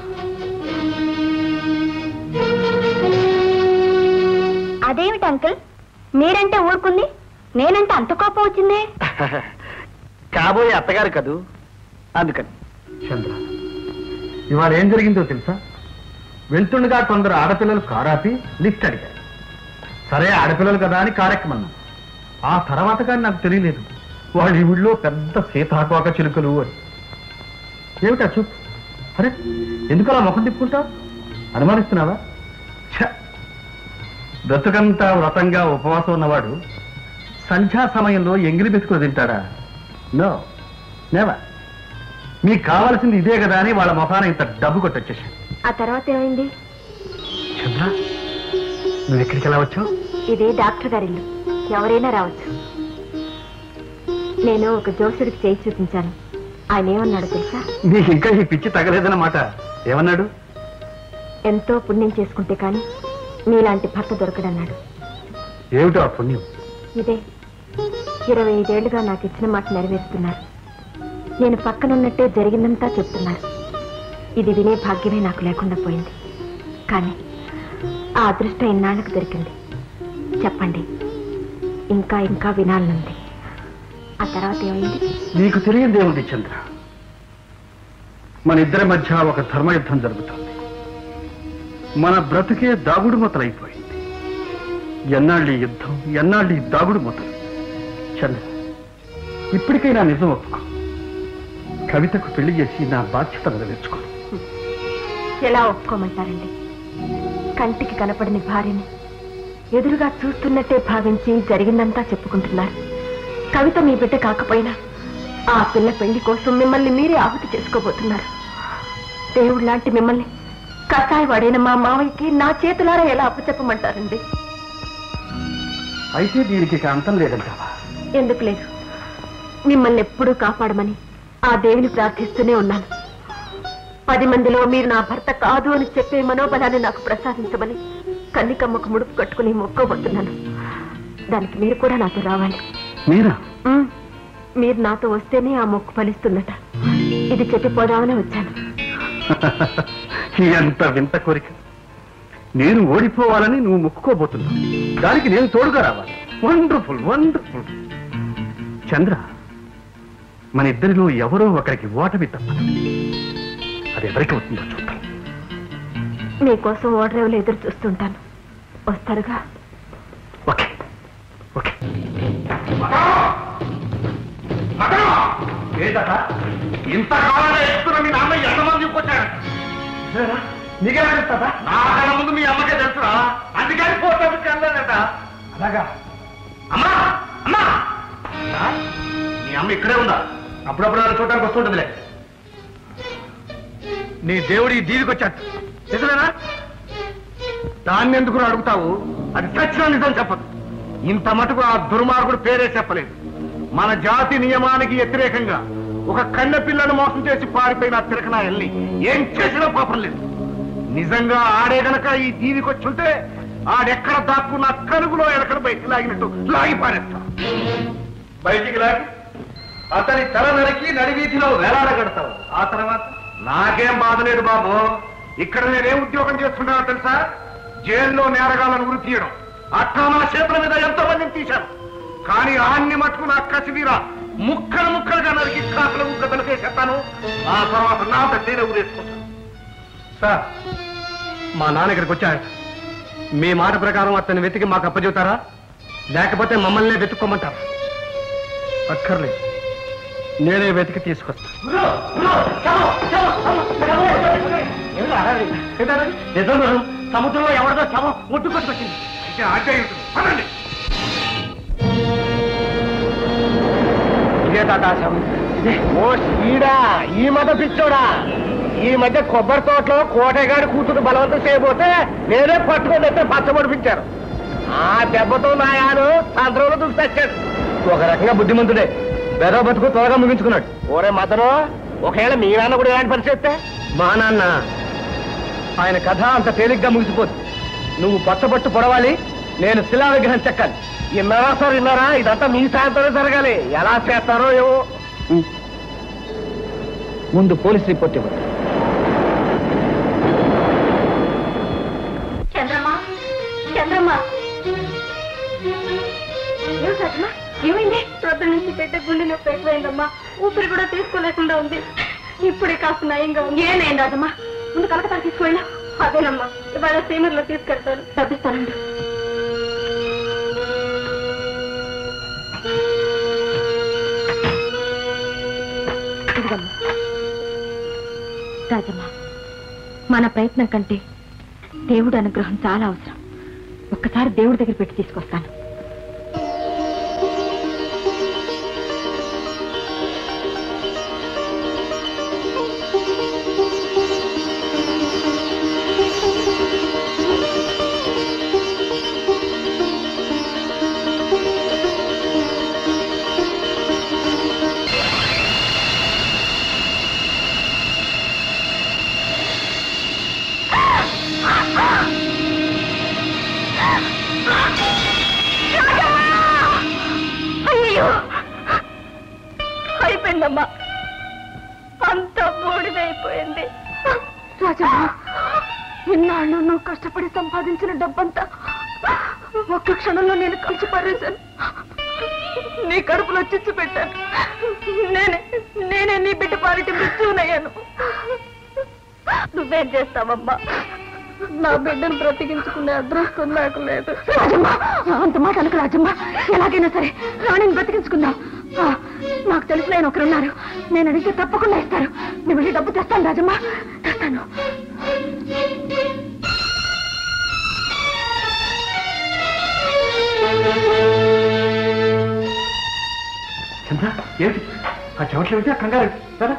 అదేమిటి అంకుల్ మీరంటే ఊరుకుంది నేనంటే అంత కోపం వచ్చిందే కాబోయే అత్తగారు కదూ అందుకని చంద్ర ఇవాళ ఏం జరిగిందో తెలుసా వెళ్తుండగా కొందరు ఆడపిల్లలు కారాపి లిఫ్ట్ అడిగారు సరే ఆడపిల్లలు కదా అని కారెక్కమన్నాం ఆ తర్వాత కానీ నాకు తెలియలేదు వాళ్ళ ఈ ఊళ్ళో పెద్ద సీతాకోక చిలుకలు అని ఏమిటా చూపు అరే ఎందుకు అలా ముఖం తిప్పుకుంటావు అనుమానిస్తున్నావా ఛ! బ్రతుకంతా వ్రతంగా ఉపవాసం ఉన్నవాడు సంధ్యా సమయంలో ఎంగిలి బెతుకులు తింటాడా నో నెవర్ మీకు కావాల్సింది ఇదే కదా అని వాళ్ళ మొఖాన ఇంత డబ్బు కొట్టొచ్చేసాను ఆ తర్వాత ఏమైంది చంద్ర నువ్వు ఎక్కడికి ఎలా వచ్చావు ఇదే డాక్టర్ గారి ఇల్లు ఎవరైనా రావచ్చు నేను ఒక జోసుడికి చేయి చూపించాను ఆయన ఏమన్నాడు తెలుసా నీకు ఇంకా ఈ పిచ్చి తగలేదన్నమాట ఏమన్నాడు ఎంతో పుణ్యం చేసుకుంటే కానీ మీలాంటి భర్త దొరకడన్నాడు ఏమిటో ఆ పుణ్యం ఇదే ఇరవై ఐదేళ్లుగా నాకు ఇచ్చిన మాట నెరవేరుస్తున్నారు నేను పక్కనున్నట్టే జరిగిందంతా చెప్తున్నారు ఇది వినే భాగ్యమే నాకు లేకుండా పోయింది కానీ ఆ అదృష్టం ఇన్నాళ్ళకు దొరికింది చెప్పండి ఇంకా ఇంకా వినాలనుంది ఆ తర్వాత ఏమైంది నీకు తెలియదేముంది చంద్ర మన ఇద్దరి మధ్య ఒక ధర్మయుద్ధం జరుగుతుంది మన బ్రతుకే దాగుడు మొదలైపోయింది ఎన్నాళ్ళు ఈ యుద్ధం ఎన్నాళ్ళు ఈ దాగుడు మొదలు చంద్ర ఇప్పటికైనా నిజం ఒప్పుకో కవితకు పెళ్లి చేసి నా బాధ్యత నెరవేర్చుకో ఎలా ఒప్పుకోమంటారండి కంటికి కనపడని భార్యని ఎదురుగా చూస్తున్నట్టే భావించి జరిగిందంతా చెప్పుకుంటున్నారు కవిత మీ బిడ్డ కాకపోయినా ఆ పిల్ల పెళ్లి కోసం మిమ్మల్ని మీరే ఆహుతి చేసుకోబోతున్నారు దేవుడు లాంటి మిమ్మల్ని కసాయి వాడైన మా మావయ్యకి నా చేతులారా ఎలా అప్పచెప్పమంటారండి అయితే దీనికి ఇక అంతం లేదంటావా ఎందుకు లేదు మిమ్మల్ని ఎప్పుడూ కాపాడమని ఆ దేవిని ప్రార్థిస్తూనే ఉన్నాను పది మందిలో మీరు నా భర్త కాదు అని చెప్పే మనోబలాన్ని నాకు ప్రసాదించమని కన్నికమ్మకు ముడుపు కట్టుకుని మొక్కోబోతున్నాను దానికి మీరు కూడా నాతో రావాలి మీరా ఉమ్, మీరు నాతో వస్తేనే ఆ మొక్కు ఫలిస్తుందట ఇది చెప్పిపోదామని వచ్చాను ఎంత వింత కోరిక నేను ఓడిపోవాలని నువ్వు మొక్కుకోబోతున్నావు దానికి నేను తోడుగా రావాలి వండర్ఫుల్ వండర్ఫుల్ చంద్ర మన ఇద్దరిలో ఎవరో ఒకరికి ఓటమి తప్పదు అది ఎవరికి అవుతుందో చూద్దాం మీకోసం ఓడరేవులు ఎదురు చూస్తుంటాను వస్తారుగా ఓకే ఓకే ఇంతకాలంగా ఎత్తుకున్న మీ నాన్న ఎంతమంది చెప్పొచ్చాడు నీకెలా చెప్తాదా నాకన్నా ముందు మీ అమ్మకే తెలుసురా అందుకని పోటీ వెళ్ళలేదట అలాగా అమ్మా అమ్మా ఆ? మీ అమ్మ ఇక్కడే ఉందా అప్పుడప్పుడు నన్ను చూడడానికి వస్తుంటుందిలే నీ దేవుడి దీవికి వచ్చాడు నిజమేనా దాన్ని ఎందుకు అడుగుతావు అది సచ్చిన నిజం చెప్పదు ఇంత మటుకు ఆ దుర్మార్గుడు పేరే చెప్పలేదు మన జాతి నియమానికి వ్యతిరేకంగా ఒక కన్న పిల్లను మోసం చేసి పారిపోయిన ఆ తిరకనాయల్ని ఏం చేసినా పాపం లేదు నిజంగా ఆడే గనక ఈ దీవికి వచ్చి ఉంటే ఆడెక్కడ దాక్కున్న కనుగులో ఎడకడ బయటికి లాగినట్టు లాగి పారేస్తా బయటికి లాగి అతని తల నరికి నడివీధిలో వేలాడగడతావు ఆ తర్వాత నాకేం బాధ లేదు బాబు ఇక్కడ నేనేం ఉద్యోగం చేస్తున్నానో తెలుసా జైల్లో నేరగాలను ఉరి తీయడం అట్టా నా చేతుల మీద ఎంతో మందిని తీశాను కానీ ఆన్ని మట్టుకు నా కసిదీరా ముక్కలు ముక్కలుగా నరికి కాకుల ముక్కలు చేసేస్తాను ఆ తర్వాత నా నేనే ఊరేసుకుంటాను సార్ మా నాన్న ఇక్కడికి వచ్చాడు మీ మాట ప్రకారం అతన్ని వెతికి మాకు అప్పచెబుతారా లేకపోతే మమ్మల్నే వెతుక్కోమంటారా అక్కర్లేదు నేనే వెతికి తీసుకొస్తా సముద్రంలో ఎవరిదో శవం ముట్టుకొచ్చుకొచ్చింది అయితే ఆశ్చర్యం పదండి ఇదే తాత శవం ఓ ఈడా ఈ మధ్య పిచ్చోడా ఈ మధ్య కొబ్బరి తోటలో కోటగాడి కూతురు బలవంతం చేయబోతే నేనే పట్టుకొని అయితే పచ్చబడిపించారు ఆ దెబ్బతో నాయాను సంద్రంలో దూకి తెచ్చాడు ఒక రకంగా బుద్ధిమంతుడే బెదో బతుకు త్వరగా ముగించుకున్నాడు ఓరే మదను ఒకవేళ మీ నాన్న కూడా ఇలాంటి పని చేస్తే మా నాన్న ఆయన కథ అంత తేలిగ్గా ముగిసిపోదు నువ్వు పచ్చబట్టు పొడవాలి నేను శిలా విగ్రహం చెక్కాలి విన్నారా సార్ విన్నారా ఇదంతా మీ సాయంత్రమే జరగాలి ఎలా చేస్తారో ఏవో ముందు పోలీస్ రిపోర్ట్ ఇవ్వండి చంద్రమ్మ చంద్రమ్మ ఏమిటమ్మా ఏమైంది ప్రొద్దు నుంచి పెద్ద గుండె నొప్పి ఎక్కువైందమ్మా ఊపిరి కూడా తీసుకోలేకుండా ఉంది ఇప్పుడే కాస్త నయంగా ఉంది ఏమైంది రాజమ్మా ముందు కలకత్తా తీసుకువెళ్ళా అదేనమ్మా ఇవాళ సీమర్లో తీసుకెళ్తాను తప్పిస్తానండి ఇదిగమ్మా రాజమ్మ మన ప్రయత్నం కంటే దేవుడు అనుగ్రహం చాలా అవసరం ఒక్కసారి దేవుడి దగ్గర పెట్టి తీసుకొస్తాను అయ్యో అయిపోయిందమ్మా అంతా బూడిదైపోయింది రాజమ్మ ఇన్నాళ్ళు నువ్వు కష్టపడి సంపాదించిన డబ్బంతా ఒక్క క్షణంలో నేను కలిసి పారేశాను నీ కడుపులో చిచ్చు పెట్టాను నేనే నేనే నీ బిడ్డ పాలిటి మృత్యునయ్యాను నువ్వేం చేస్తావమ్మా నా బిడ్డను బ్రతికించుకునే అదృష్టం నాకు లేదు రాజమ్మ అంత మాట అనకు రాజమ్మ ఎలాగైనా సరే రాణిని బ్రతికించుకుందాం ఆ, నాకు తెలిసిన ఆయన ఒకరున్నారు నేను అడిగితే తప్పకుండా ఇస్తారు నేను వెళ్ళి డబ్బు తెస్తాను రాజమ్మ తెస్తాను చంద్ర ఏమిటి ఆ చెమట్లు ఏమిటి ఆ కంగారు కదా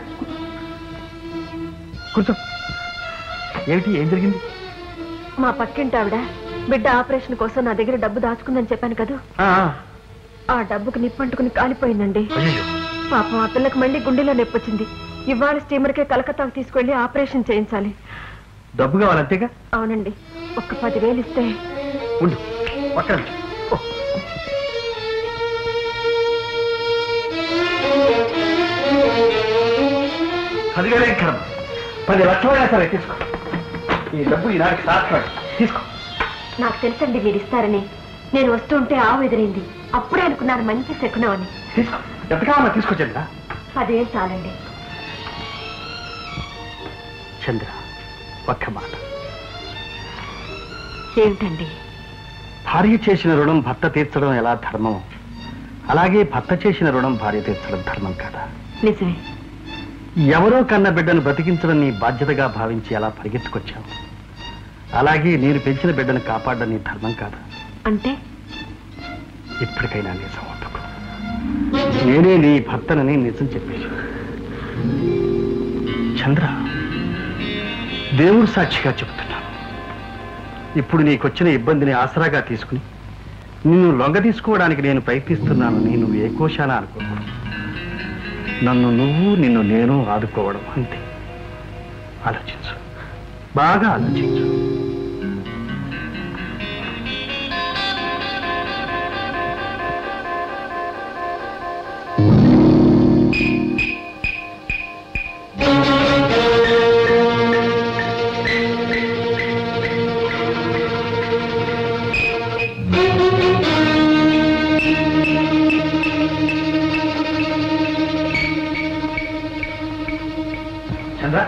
కూర్చో ఏమిటి ఏం జరిగింది మా పక్కింటి ఆవిడ బిడ్డ ఆపరేషన్ కోసం నా దగ్గర డబ్బు దాచుకుందని చెప్పాను కదా ఆ, ఆ డబ్బుకు నిప్పంటుకుని కాలిపోయిందండి అయ్యయ్యో. పాపం ఆ పిల్లకి మళ్ళీ గుండెలో నొప్పి వచ్చింది ఇవాళ స్టీమర్కే కలకత్తాకు తీసుకెళ్లి ఆపరేషన్ చేయించాలి డబ్బు కావాలి అంతేగా అవునండి ఒక్క పదివేలు ఇస్తే ఉండు పక్కన ఉంచు. ఓ. పదివేలే కర్మ పది లక్షలైనా సరే తీసుకో ఈ డబ్బు ఈనాటికి సాధ్యం తీసుకో నాకు తెలుసండి మీరు ఇస్తారని నేను వస్తుంటే ఆవు ఎదిరింది అప్పుడే అనుకున్నాను మంచి శకునం అని తీసుకో ఎంత కావాలో తీసుకో చంద్ర పదివేలు చాలండి చంద్ర ఒక్క మాట ఏమిటండి భార్య చేసిన రుణం భర్త తీర్చడం ఎలా ధర్మం అలాగే భర్త చేసిన రుణం భార్య తీర్చడం ధర్మం కదా నిజమే ఎవరో కన్న బిడ్డను బ్రతికించడం నీ బాధ్యతగా భావించి అలా పరిగెత్తుకొచ్చావు అలాగే నేను పెంచిన బిడ్డను కాపాడడం నీ ధర్మం కాదా అంటే ఇప్పటికైనా నిజం ఒప్పుకో నేనే నీ భర్తనని నిజం చెప్పేసి చంద్ర దేవుడు సాక్షిగా చెబుతున్నాను ఇప్పుడు నీకొచ్చిన ఇబ్బందిని ఆసరాగా తీసుకుని నిన్ను లొంగ తీసుకోవడానికి నేను ప్రయత్నిస్తున్నానని నువ్వు ఏ కోశాన అనుకోకూడదు నన్ను నువ్వు నిన్ను నేను ఆదుకోవడం అంతే ఆలోచించు బాగా ఆలోచించు చంద్ర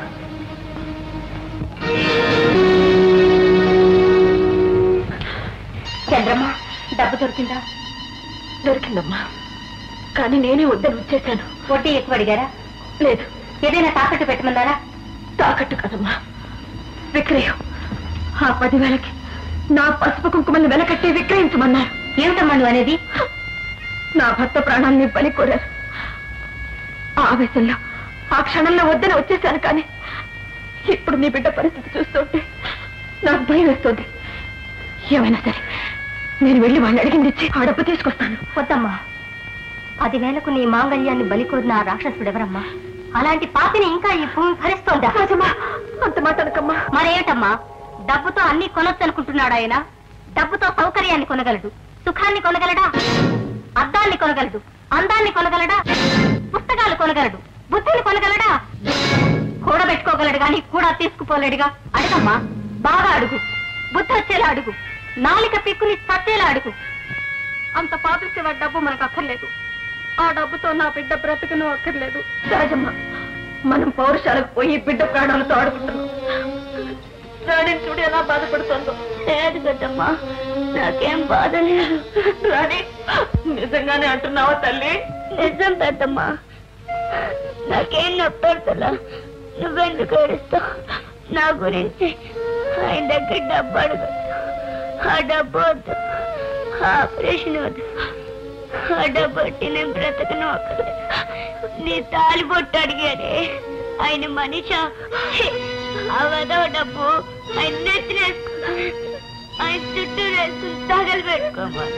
చంద్రమ్మ డబ్బు దొరికిందా దొరికిందమ్మా కానీ నేనే వద్దని వచ్చేసాను వడ్డీ ఎక్కువ అడిగారా లేదు ఏదైనా తాకట్టు పెట్టమన్నారా తాకట్టు కదమ్మా విక్రయం ఆ పదివేలకి నా పసుపు కుంకుమల్ని వెలకట్టి విక్రయించమన్నారు ఏమిటమ్మా నువ్వు అనేది నా భర్త ప్రాణాన్ని బలి కోరారు ఆ ఆవేశంలో ఆ క్షణంలో వద్దని వచ్చేసాను కానీ ఇప్పుడు నీ బిడ్డ పరిస్థితి చూస్తుంటే నాకు భయం వేస్తుంది ఏమైనా సరే నేను వెళ్ళి వాళ్ళు అడిగింది ఇచ్చి ఆ డబ్బు తీసుకొస్తాను వద్దమ్మా పదివేలకు నీ మాంగళ్యాన్ని బలికోరిన ఆ రాక్షసుడెవరమ్మా అలాంటి పాపిని ఇంకా ఈ భూమి భరిస్తోందా అంత మాటనకమ్మా మరేమిటమ్మా డబ్బుతో అన్ని కొనొచ్చు అనుకుంటున్నాడు ఆయన డబ్బుతో సౌకర్యాన్ని కొనగలడు సుఖాన్ని కొనగలడా అద్దాన్ని కొనగలడు అందాన్ని కొనగలడా పుస్తకాలు కొనగలడు బుద్ధిని కొనగలడా కూడబెట్టుకోగలడు గాని కూడా తీసుకుపోలేడుగా అడుగమ్మా బాగా అడుగు బుద్ధి వచ్చేలా అడుగు నాలిక పిక్కుని చచ్చేలా అడుగు అంత పాపిస్తే డబ్బు మనకు అక్కర్లేదు ఆ డబ్బుతో నా బిడ్డ బ్రతుకును అక్కర్లేదు రాజమ్మ మనం పౌరుషాలకు పోయి బిడ్డ ప్రాణాలతో ఆడుకుంటున్నాం రాణి చూడు ఎలా బాధపడుతుందో లేదు కదమ్మా నాకేం బాధ లేదు రాణి నిజంగానే అంటున్నావా తల్లి నిజం పెద్దమ్మా నాకేం నొప్పెడతలా నువ్వెందుకు ఏడుస్తావు నా గురించి ఆయన దగ్గర డబ్బు అడగ ఆ డబ్బు వద్దు ఆ ఆపరేషన్ వద్దు ఆ డబ్బు బట్టి నేను బ్రతకను అక్కర్లేదు నీ తాలి బొట్టు అడిగాడే ఆయన మనిష అవదవ డబ్బు ఆయన నెత్తినేసుకో ఆయన చుట్టూ వేసుకుని తగలు పెట్టుకోమని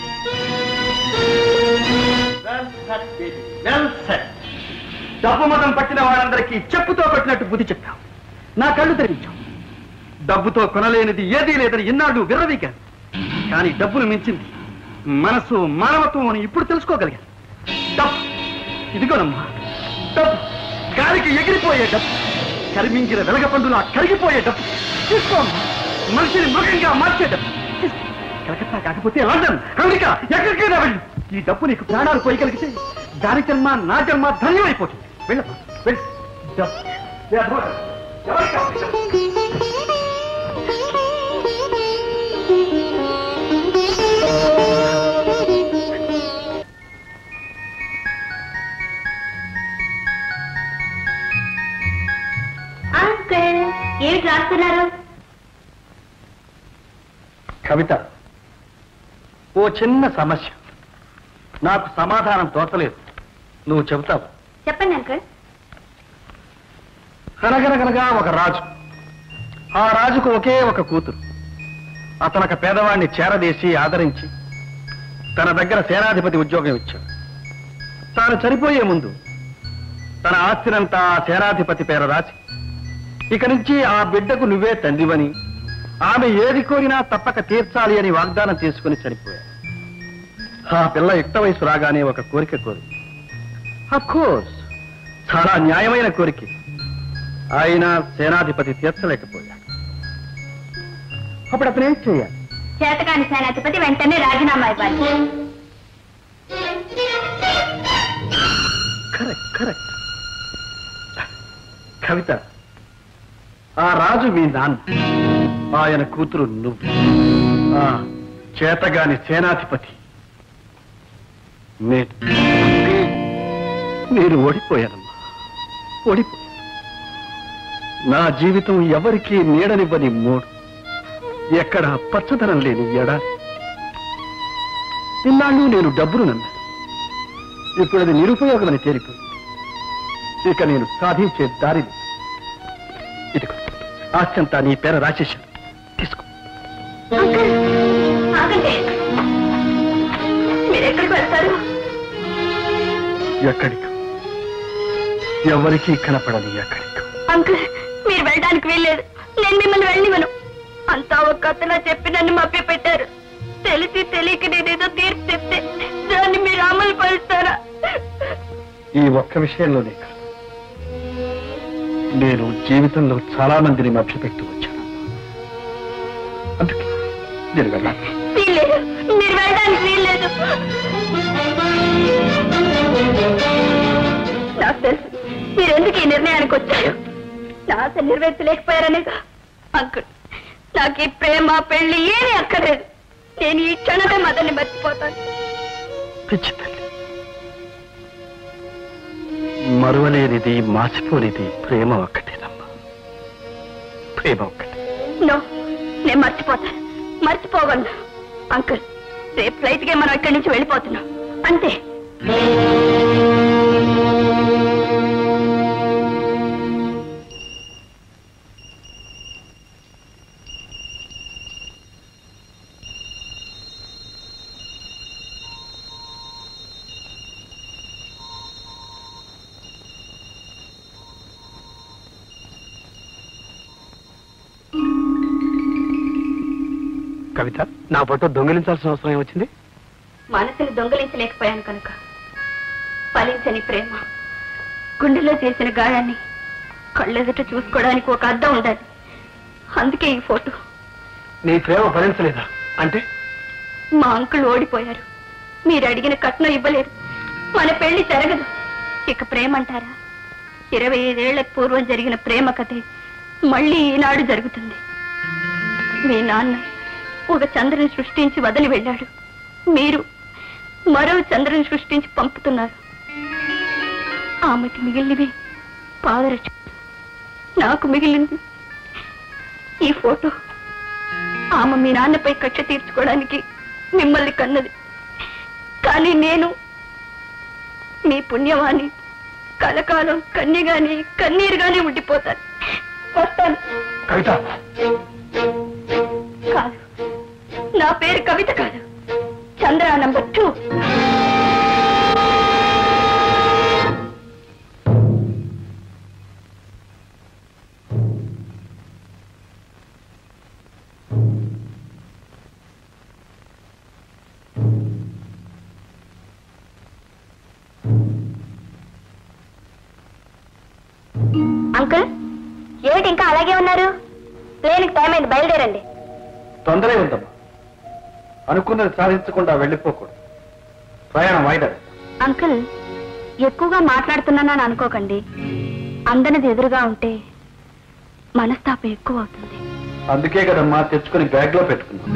డబ్బు మతం పట్టిన వాళ్ళందరికీ చెప్పుతో కొట్టినట్టు బుద్ధి చెప్పావు నా కళ్ళు తెరించావు డబ్బుతో కొనలేనిది ఏదీ లేదని ఇన్నాళ్ళు విర్రవీకాను కానీ డబ్బును మించింది మనసు మానవత్వం అని ఇప్పుడు తెలుసుకోగలిగాను డబ్బు ఇదిగోనమ్మా డబ్బు గాలికి ఎగిరిపోయే డబ్బు కరిమింగిన వెలగపండులా కరిగిపోయే డబ్బు తీసుకోమ్మా మనిషిని మృగంగా మార్చే డబ్బు తీసుకో. కలకత్తా కాకపోతే లండన్ అమెరికా ఎక్కడికైనా వెళ్ళు ఈ డబ్బు నీకు ప్రాణాలు పోయగలిగితే దాని జన్మ నా జన్మ ధన్యమైపోతుంది వెళ్ళమ్మా వెళ్ళి డబ్బు ఎవరు ఎవరికి కావాలి డబ్బు? అంకుల్ ఏమిటి రాస్తున్నారు కవిత ఓ చిన్న సమస్య నాకు సమాధానం తోచలేదు నువ్వు చెబుతావు చెప్పండి అంకుల్ అనగనగనగా ఒక రాజు ఆ రాజుకు ఒకే ఒక కూతురు అతనొక పేదవాడిని చేరదీసి ఆదరించి తన దగ్గర సేనాధిపతి ఉద్యోగం ఇచ్చాడు తాను చనిపోయే ముందు తన ఆస్తినంతా ఆ సేనాధిపతి పేర రాసి ఇక నుంచి ఆ బిడ్డకు నువ్వే తండ్రివని ఆమె ఏది కోరినా తప్పక తీర్చాలి అని వాగ్దానం చేసుకుని చనిపోయాడు ఆ పిల్ల యుక్త వయసు రాగానే ఒక కోరిక కోరి కోర్స్ చాలా న్యాయమైన కోరిక ఆయన సేనాధిపతి తీర్చలేకపోయాడు అప్పుడు అతను ఏం చేయాలి చేతకాని సేనాధిపతి వెంటనే రాజీనామా ఇవ్వాలి కరెక్ట్ కరెక్ట్ కవిత ఆ రాజు మీ నాన్న ఆయన కూతురు నువ్వు ఆ చేతగాని సేనాధిపతి నేను నేను ఓడిపోయానమ్మా ఓడిపోయాను నా జీవితం ఎవరికీ నీడనివ్వని మూడు ఎక్కడ పచ్చదనం లేని ఎడా ఇన్నాళ్ళు నేను డబ్బును నమ్మాను ఇప్పుడు అది నిరుపయోగమని తేలిపోయింది ఇక నేను సాధించే దారి ఇదిగో ఆస్తంతా నీ పేర రాసేశాను తీసుకో ఆగండి మీరు ఎక్కడికి వెళ్తారు ఎక్కడికి ఎవరికీ కనపడని ఎక్కడికి అంకుల్ మీరు వెళ్ళడానికి వీల్లేదు నేను మిమ్మల్ని వెళ్ళనివ్వను అంతా ఒక అతను చెప్పి నన్ను మభ్య పెట్టారు తెలిసి తెలియక నేనేదో తీర్పు చెప్తే దాన్ని మీరు అమలు పరుస్తారా ఈ ఒక్క విషయంలోనే కాదు నేను జీవితంలో చాలా మందిని మభ్యపెట్టి వచ్చాను అందుకే నేను వెళ్ళాలి వీల్లేదు మీరు వెళ్ళడానికి వీల్లేదు నాకు తెలుసు మీరు ఎందుకు ఈ నిర్ణయానికి వచ్చారు నా ఆశ నెరవేర్చలేకపోయారనేగా అంకుల్ నాకు ఈ ప్రేమ పెళ్లి ఏమీ అక్కర్లేదు నేను ఈ క్షణమే మదన్ని మర్చిపోతాను పిచ్చి తల్లి మరువలేనిది మాసిపోనిది ప్రేమ ఒక్కటేనమ్మా ప్రేమ ఒక్కటే నో నేను మర్చిపోతాను మర్చిపోగలను అంకుల్ రేపు ఫ్లైట్ కి మనం ఇక్కడి నుంచి వెళ్ళిపోతున్నాం అంతే కవిత నా ఫోటో దొంగిలించాల్సిన అవసరం ఏమొచ్చింది మనసుని దొంగలించలేకపోయాను కనుక ఫలించని ప్రేమ గుండెలో చేసిన గాయాన్ని కళ్ళెదుట చూసుకోవడానికి ఒక అద్దం ఉండాలి అందుకే ఈ ఫోటో నీ ప్రేమ భరించలేదా అంటే మా అంకుల్ ఓడిపోయారు మీరు అడిగిన కట్నం ఇవ్వలేరు మన పెళ్లి జరగదు ఇక ప్రేమ అంటారా ఇరవై ఐదేళ్ల పూర్వం జరిగిన ప్రేమ కథే మళ్ళీ ఈనాడు జరుగుతుంది మీ నాన్న ఒక చంద్రుని సృష్టించి వదిలి వెళ్ళాడు మీరు మరో చంద్రుని సృష్టించి పంపుతున్నారు ఆమెకి మిగిలినవి పాదరక్ష నాకు మిగిలింది ఈ ఫోటో ఆమె మీ నాన్నపై కక్ష తీర్చుకోవడానికి మిమ్మల్ని కన్నది కానీ నేను మీ పుణ్యవాణి కలకాలం కన్యగాని కన్నీరుగానే ఉండిపోతాను వస్తాను కవిత కాదు నా పేరు కవిత కాదు చంద్ర నంబర్ టూ అంకుల్ ఏమిటి ఇంకా అలాగే ఉన్నారు ప్లేన్కి టైం అయింది బయలుదేరండి తొందరే ఉందమ్మా అనుకున్నది సాధించకుండా వెళ్ళిపోకూడదు ప్రయాణం వాయిదా అంకుల్ ఎక్కువగా మాట్లాడుతున్నానని అనుకోకండి అందరిది ఎదురుగా ఉంటే మనస్తాపం ఎక్కువ అవుతుంది అందుకే కదమ్మా తెచ్చుకుని బ్యాగ్ లో పెట్టుకున్నాం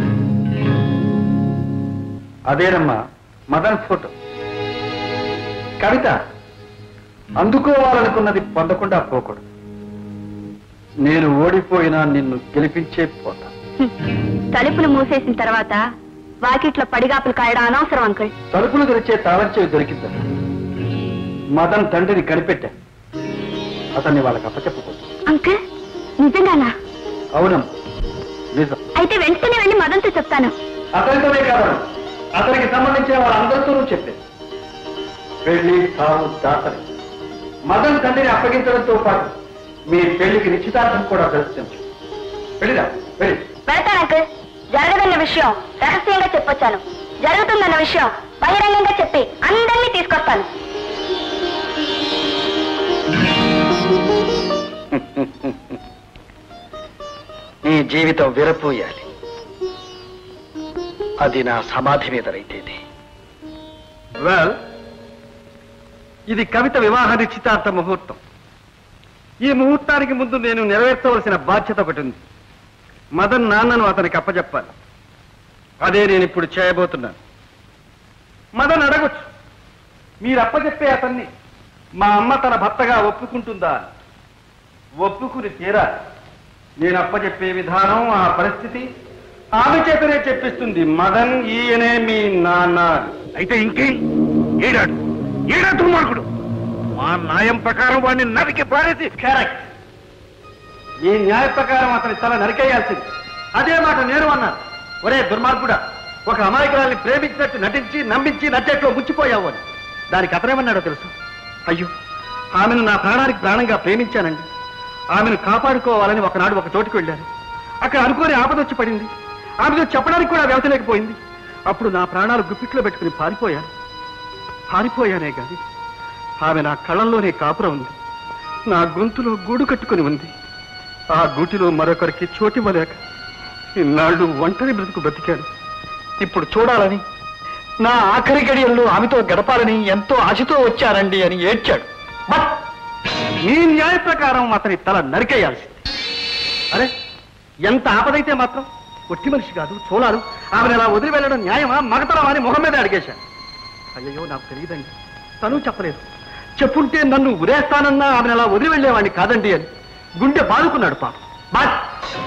అదేనమ్మా మదన్ ఫోటో కవిత అందుకోవాలనుకున్నది పొందకుండా పోకూడదు నేను ఓడిపోయినా నిన్ను గెలిపించే పోతా హ్మ్. తలుపులు మూసేసిన తర్వాత వాకిట్లో పడిగాపులు కాయడం అనవసరం అంకుల్ తలుపులు తెరిచే తాళం చెవి దొరికిందట మదన్ తండ్రిని కనిపెట్టా అతన్ని వాళ్ళకి అప్పచెప్పకూడదు అంకుల్ నిజంగానా అవునమ్మా నిజం అయితే వెంటనే వెళ్ళి మదంతో చెప్తాను అతనితోనే కాదు అతనికి సంబంధించిన వాళ్ళందరితోనూ చెప్పేది పెళ్లి సాగు దాతరి మదన్ తండ్రిని అప్పగించడంతో పాటు మీ పెళ్లికి నిశ్చితార్థం కూడా ప్రదర్శించు పెళ్లిరా పెళ్లి వెళ్తాను అంకుల్ జరగదన్న విషయం రహస్యంగా చెప్పొచ్చాను జరుగుతుందన్న విషయం బహిరంగంగా చెప్పి అందరినీ తీసుకొస్తాను నీ జీవితం విరపోయాలి అది నా సమాధి మీద రైతేది వెల్ ఇది కవిత వివాహ నిశ్చితార్థ ముహూర్తం ఈ ముహూర్తానికి ముందు నేను నెరవేర్చవలసిన బాధ్యత ఒకటి ఉంది మదన్ నాన్నను అతనికి అప్పచెప్పాలి అదే నేను ఇప్పుడు చేయబోతున్నాను మదన్ అడగొచ్చు మీరు అప్పచెప్పే అతన్ని మా అమ్మ తన భర్తగా ఒప్పుకుంటుందా అని. ఒప్పుకుని తీరాలి నేను అప్పచెప్పే విధానం ఆ పరిస్థితి ఆమె చేతనే చెప్పిస్తుంది మదన్ ఈయనే మీ నాన్న అయితే ఇంకేం ఏడాడు ఏడా దుర్మార్గుడు మా న్యాయం ప్రకారం వాడిని నరికి పారేసి కరెక్ట్ ఈ న్యాయ ప్రకారం అతని తల నరికేయాల్సింది అదే మాట నేను అన్నాను ఒరే దుర్మార్గుడా ఒక అమాయకురాల్ని ప్రేమించినట్టు నటించి నమ్మించి నచ్చేట్లో ముచ్చిపోయావు అని దానికి అతనేమన్నాడో తెలుసు అయ్యో ఆమెను నా ప్రాణానికి ప్రాణంగా ప్రేమించానండి ఆమెను కాపాడుకోవాలని ఒకనాడు ఒక చోటుకు వెళ్ళాను అక్కడ అనుకోని ఆపదొచ్చి పడింది ఆమెతో చెప్పడానికి కూడా వ్యవసలేకపోయింది అప్పుడు నా ప్రాణాలు గుప్పిట్లో పెట్టుకుని పారిపోయాను పారిపోయానే గాని ఆమె నా కళ్ళల్లోనే కాపురం ఉంది నా గొంతులో గూడు కట్టుకుని ఉంది ఆ గూటిలో మరొకరికి చోటివ్వలేక ఇన్నాళ్ళు ఒంటరి బ్రతుకు బ్రతికాను ఇప్పుడు చూడాలని నా ఆఖరి గడియల్లో ఆమెతో గడపాలని ఎంతో ఆశతో వచ్చానండి అని ఏడ్చాడు బట్ ఈ న్యాయ ప్రకారం అతని తల నరికేయాల్సింది అరే ఎంత ఆపదైతే మాత్రం ఒట్టి మనిషి కాదు చూడారు ఆమెను అలా వదిలి వెళ్ళడం న్యాయమా మగతరమా అని మొహం మీద అడిగేశాను అయ్యో నాకు తెలియదండి తను చెప్పలేదు చెప్పుంటే నన్ను ఉరేస్తానన్నా ఆమెను అలా వదిలి వెళ్ళేవాడిని కాదండి అని గుండె బాదుకున్నాడు పాప బట్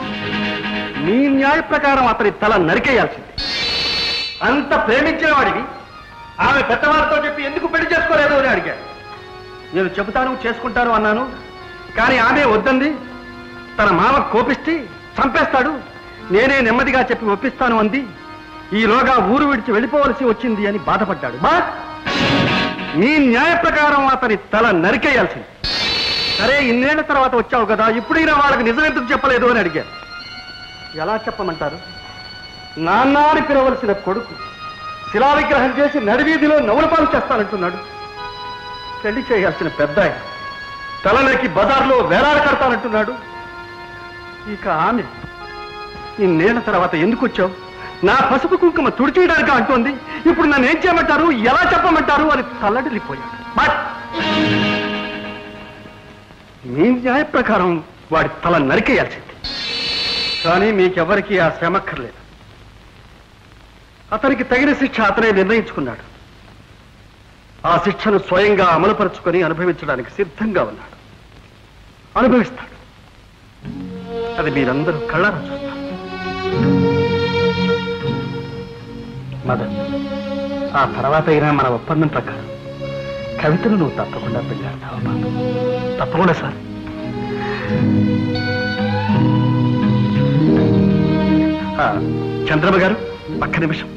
నీ న్యాయ ప్రకారం అతని తల నరికేయాల్సింది అంత ప్రేమించిన వాడివి ఆమె పెద్దవారితో చెప్పి ఎందుకు పెళ్లి చేసుకోలేదు అని అడిగాడు నేను చెబుతాను చేసుకుంటాను అన్నాను కానీ ఆమె వద్దంది తన మామ కోపిస్తే చంపేస్తాడు నేనే నెమ్మదిగా చెప్పి ఒప్పిస్తాను అంది ఈలోగా ఊరు విడిచి వెళ్ళిపోవలసి వచ్చింది అని బాధపడ్డాడు బా నీ న్యాయ ప్రకారం అతని తల నరికేయాల్సింది సరే ఇన్నేళ్ల తర్వాత వచ్చావు కదా ఇప్పుడైనా వాళ్ళకి నిజం ఎందుకు చెప్పలేదు అని అడిగారు ఎలా చెప్పమంటారు నాన్న అని పిలవలసిన కొడుకు శిలా విగ్రహం చేసి నడివీధిలో నవ్వులపాలు చేస్తానంటున్నాడు పెళ్లి చేయాల్సిన పెద్ద ఆయన తలలోకి బజార్లో వేలాడ కడతానంటున్నాడు ఇక ఆమె ఇన్నేళ్ల తర్వాత ఎందుకు వచ్చావు నా పసుపు కుంకుమ తుడిచేయడానికి అంటోంది ఇప్పుడు నన్ను ఏం చేయమంటారు ఎలా చెప్పమంటారు అని తల్లడిల్లిపోయాడు బట్ మీ న్యాయ ప్రకారం వాడి తల నరికేయాల్సింది కానీ మీకెవరికి ఆ శ్రమక్కర్లేదు అతనికి తగిన శిక్ష అతనే నిర్ణయించుకున్నాడు ఆ శిక్షను స్వయంగా అమలుపరుచుకొని అనుభవించడానికి సిద్ధంగా ఉన్నాడు అనుభవిస్తాడు అది మీరందరూ కళ్ళారా చూస్తారు మదన్ ఆ తర్వాత అయినా మన ఒప్పందం ప్రకారం కవితను నువ్వు తప్పకుండా పెళ్ళాడతావా బాబు? తప్పకుండా సార్ ఆ, చంద్రమ్మ గారు ఒక్క నిమిషం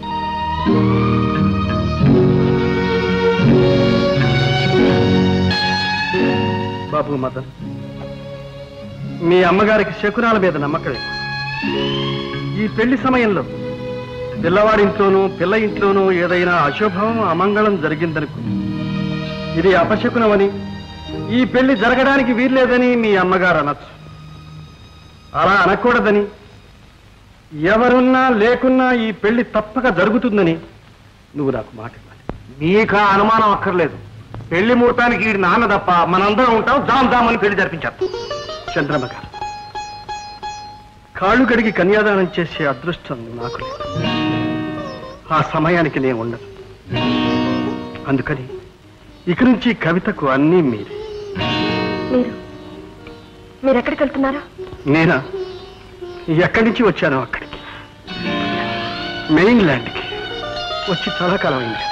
బాబు మదన్ మీ అమ్మగారికి శకునాల మీద నమ్మకం ఎక్కువ. ఈ పెళ్లి సమయంలో పిల్లవాడింట్లోనూ పిల్ల ఇంట్లోనూ ఏదైనా అశుభం అమంగళం జరిగిందనుకో ఇది అపశకునమని ఈ పెళ్లి జరగడానికి వీల్లేదని మీ అమ్మగారు అనొచ్చు అలా అనకూడదని ఎవరున్నా లేకున్నా ఈ పెళ్లి తప్పక జరుగుతుందని నువ్వు నాకు మాట ఇవ్వాలి నీకు ఆ అనుమానం అక్కర్లేదు పెళ్లి ముహూర్తానికి ఈ నాన్న తప్ప మనందరం ఉంటాం జామ్ జామ్ అని పెళ్లి జరిపించారు చంద్రమ్మ గారు కాళ్ళు కడిగి కన్యాదానం చేసే అదృష్టం నాకు లేదు ఆ సమయానికి నేను ఉండను అందుకని ఇక నుంచి కవితకు అన్నీ మీరే మీరు మీరు ఎక్కడికి వెళ్తున్నారా నేనా ఎక్కడి నుంచి వచ్చానో అక్కడికి మెయిన్ ల్యాండ్కి వచ్చి చాలా కాలం అయింది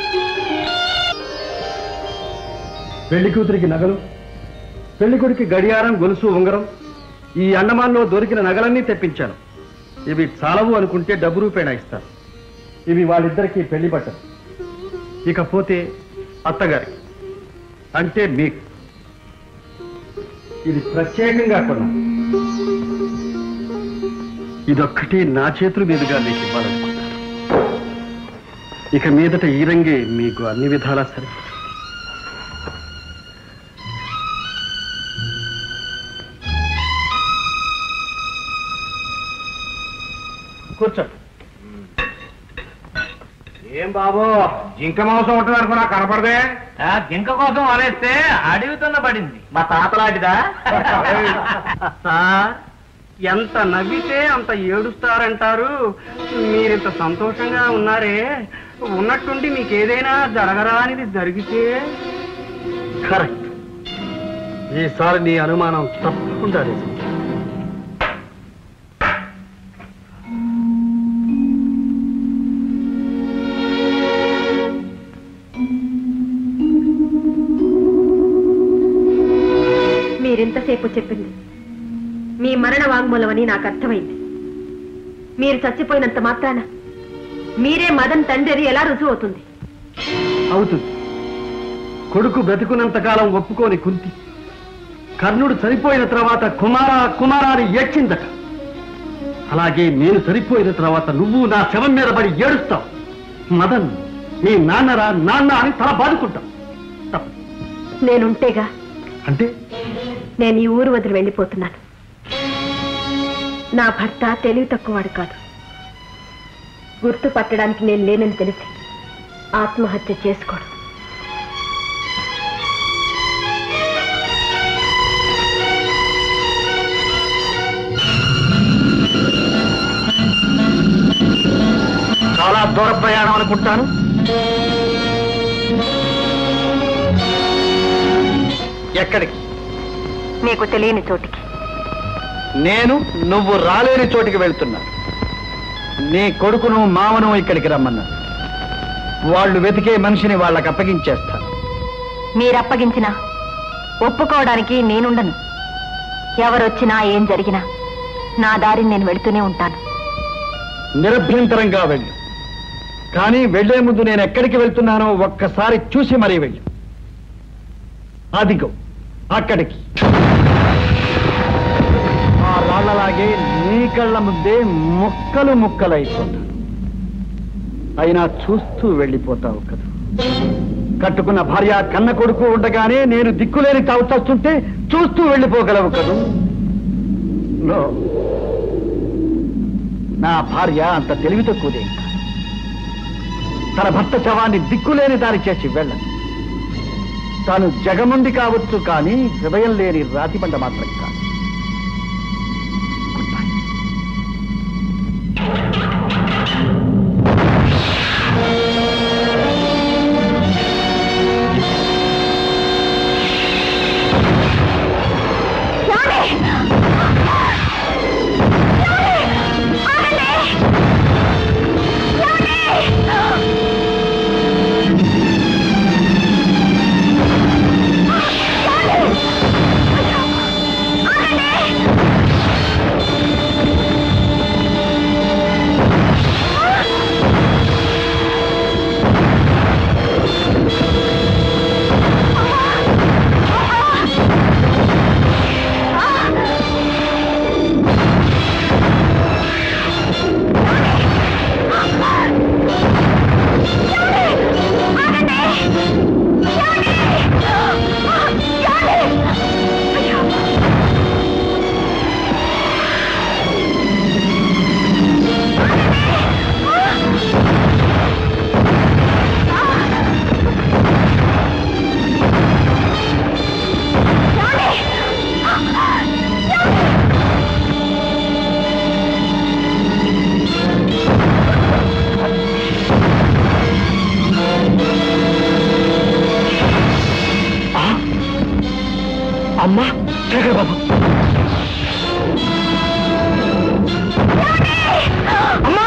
పెళ్లి కూతురికి నగలు పెళ్లి కొడుకి గడియారం గొలుసు ఉంగరం ఈ అండమాన్లో దొరికిన నగలన్నీ తెప్పించాను ఇవి చాలవు అనుకుంటే డబ్బు రూపేణా ఇస్తాను ఇవి వాళ్ళిద్దరికీ పెళ్లి బట్టలు ఇకపోతే అత్తగారికి అంటే మీకు ఇది ప్రత్యేకంగా కొన్నాను ఇదొక్కటి నా చేతుల మీదుగా మీకు ఇవ్వాలనుకున్నాను ఇక మీదట ఈ రంగే మీకు అన్ని విధాలా సరే కూర్చోండి ఏం బాబు జింక మాంసం ఉంటుంది అనుకున్నా కనపడదే ఆ జింక కోసం వలేస్తే అడుగుతున్న పడింది మా తాతలాంటిదా సార్ ఎంత నవ్వితే అంత ఏడుస్తారంటారు మీరింత సంతోషంగా ఉన్నారే ఉన్నట్టుండి మీకు ఏదైనా జరగరానిది జరిగితే కరెక్ట్ ఈసారి నీ అనుమానం తప్పకుండా నిజం. మీరింతసేపు చెప్పింది మీ మరణ వాంగ్మూలమని నాకు అర్థమైంది మీరు చచ్చిపోయినంత మాత్రాన మీరే మదన్ తండ్రి అని ఎలా రుజువు అవుతుంది అవుతుంది కొడుకు బ్రతికున్నంత కాలం ఒప్పుకోని కుంతి కర్ణుడు చనిపోయిన తర్వాత కుమార కుమారాన్ని ఏడ్చిందట అలాగే నేను చనిపోయిన తర్వాత నువ్వు నా శవం మీద పడి ఏడుస్తావు మదన్ నీ నాన్నరా నాన్న అని తల బాదుకుంటావు తప్పు. నేనుంటేగా అంటే నేను ఈ ఊరు వదిలి వెళ్ళిపోతున్నాను నా భర్త తెలివి తక్కువవాడు కాదు గుర్తు పట్టడానికి నేను లేనని తెలిసి ఆత్మహత్య చేసుకోడు చాలా దూర ప్రయాణం అనుకుంటాను ఎక్కడికి నీకు తెలియని చోటికి నేను నువ్వు రాలేని చోటికి వెళ్తున్నా నీ కొడుకును మామను ఇక్కడికి రమ్మన్నా వాళ్ళు వెతికే మనిషిని వాళ్ళకి అప్పగించేస్తాను మీరప్పగించినా ఒప్పుకోవడానికి నేనుండను ఎవరొచ్చినా ఏం జరిగినా నా దారిని నేను వెళుతూనే ఉంటాను నిరభ్యంతరంగా వెళ్ళు కానీ వెళ్లే ముందు నేను ఎక్కడికి వెళ్తున్నానో ఒక్కసారి చూసి మరీ వెళ్ళు అదిగో అక్కడికి ఆ రాళ్లలాగే నీ కళ్ళ ముందే ముక్కలు ముక్కలైపోతాడు అయినా చూస్తూ వెళ్ళిపోతావు కదా కట్టుకున్న భార్య కన్న కొడుకు ఉండగానే నేను దిక్కులేని తావు చస్తుంటే చూస్తూ వెళ్ళిపోగలవు కదూ నో. నా భార్య అంత తెలివి తక్కువదేం కాదు. తన భర్త శవాన్ని దిక్కులేని దారి చేసి వెళ్ళదు తాను జగముంది కావచ్చు కానీ హృదయం లేని రాతిబండ మాత్రం కాదు గుడ్ బై అమ్మా శేఖర్ బాబు అమ్మా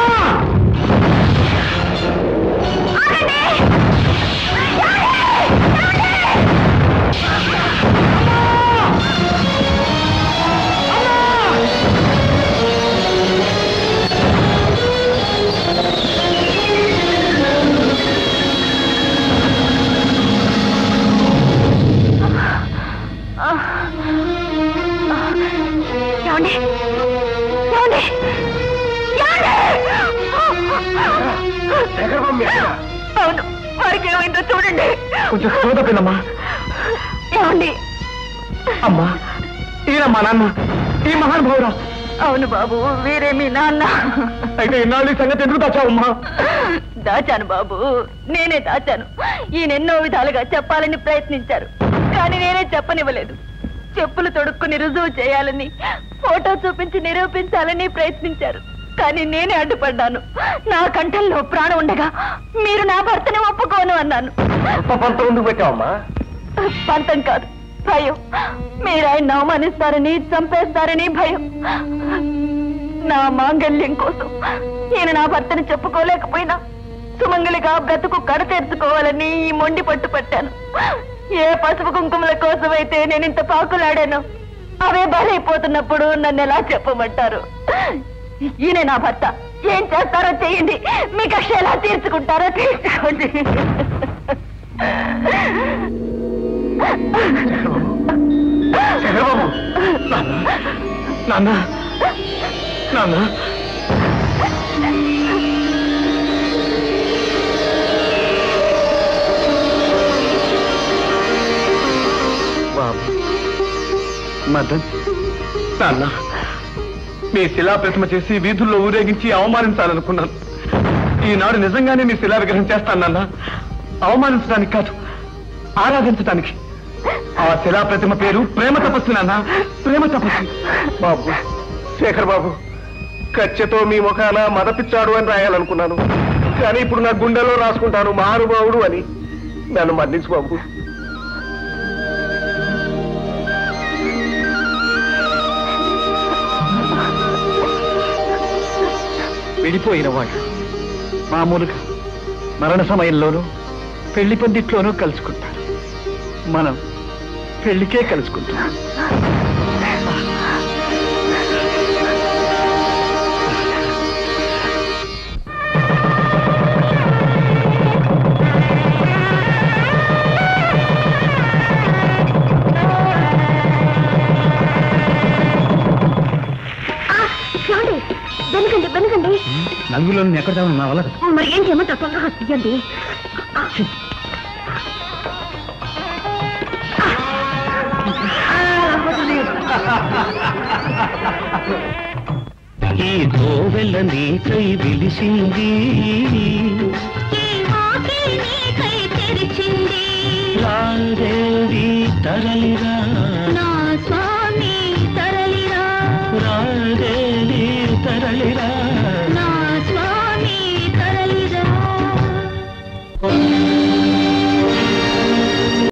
ఏమండి ఏమండి శేఖర్ బాబు మీ ఆయన? అవును వారికి ఏమైందో చూడండి కొంచెం స్పృహ తప్పిందమ్మా ఏమండి అమ్మా ఈయన మా నాన్న ఈ మహానుభావురా అవును బాబు వీరే మీ నాన్న అయితే ఇన్నాళ్ళు ఈ సంగతి ఎందుకు దాచావమ్మా దాచాను బాబు నేనే దాచాను ఈయన ఎన్నో విధాలుగా చెప్పాలని ప్రయత్నించారు కానీ నేనే చెప్పనివ్వలేదు చెప్పులు తొడుక్కుని రుజువు చేయాలని ఫోటో చూపించి నిరూపించాలని ప్రయత్నించారు కానీ నేనే అడ్డుపడ్డాను నా కంఠంలో ప్రాణం ఉండగా మీరు నా భర్తని ఒప్పుకోను అన్నాను పంత ముందుకు పెట్టావమ్మా పంతం కాదు భయం మీరు ఆయన అవమానిస్తారని చంపేస్తారని భయం నా మాంగల్యం కోసం నేను నా భర్తని చెప్పుకోలేకపోయినా సుమంగలిగా బ్రతుకు కడతీర్చుకోవాలని ఈ మొండి పట్టు పట్టాను ఏ పసుపు కుంకుమల కోసమైతే నేను ఇంత పాకులాడాను అవే బలైపోతున్నప్పుడు నన్ను ఎలా చెప్పమంటారు ఈయన నా భర్త ఏం చేస్తారో చేయండి మీ కక్ష ఎలా తీర్చుకుంటారో తీర్చుకోండి శేఖర్ బాబు నాన్న నాన్న బాబు మదన్ నాన్న మీ శిలా ప్రతిమ చేసి వీధుల్లో ఊరేగించి అవమానించాలనుకున్నాను ఈనాడు నిజంగానే మీ శిలా విగ్రహం చేస్తాను నాన్న అవమానించడానికి కాదు ఆరాధించడానికి ఆ శిలా ప్రతిమ పేరు ప్రేమ తపస్సు నాన్న ప్రేమ తపస్సు బాబు శేఖర్ బాబు కచ్చెతో మీ ముఖాన మదపిచ్చాడు అని రాయాలనుకున్నాను కానీ ఇప్పుడు నా గుండెలో రాసుకుంటాను మహానుభావుడు అని నన్ను మన్నించు బాబు విడిపోయిన వాళ్ళు మామూలుగా మరణ సమయంలోనూ పెళ్లి పందిట్లోనూ కలుసుకుంటారు మనం పెళ్లికే కలుసుకుంటాం చూడండి నలుగురిలో నేను ఎక్కడ చావను నా వల్ల కాదు. మరి ఏం చేయమంటావు తొందరగా తీయండి ఈ కోవెల నీకై విలిసింది రాదేవి తరలిరా రాదేవి తరలిరా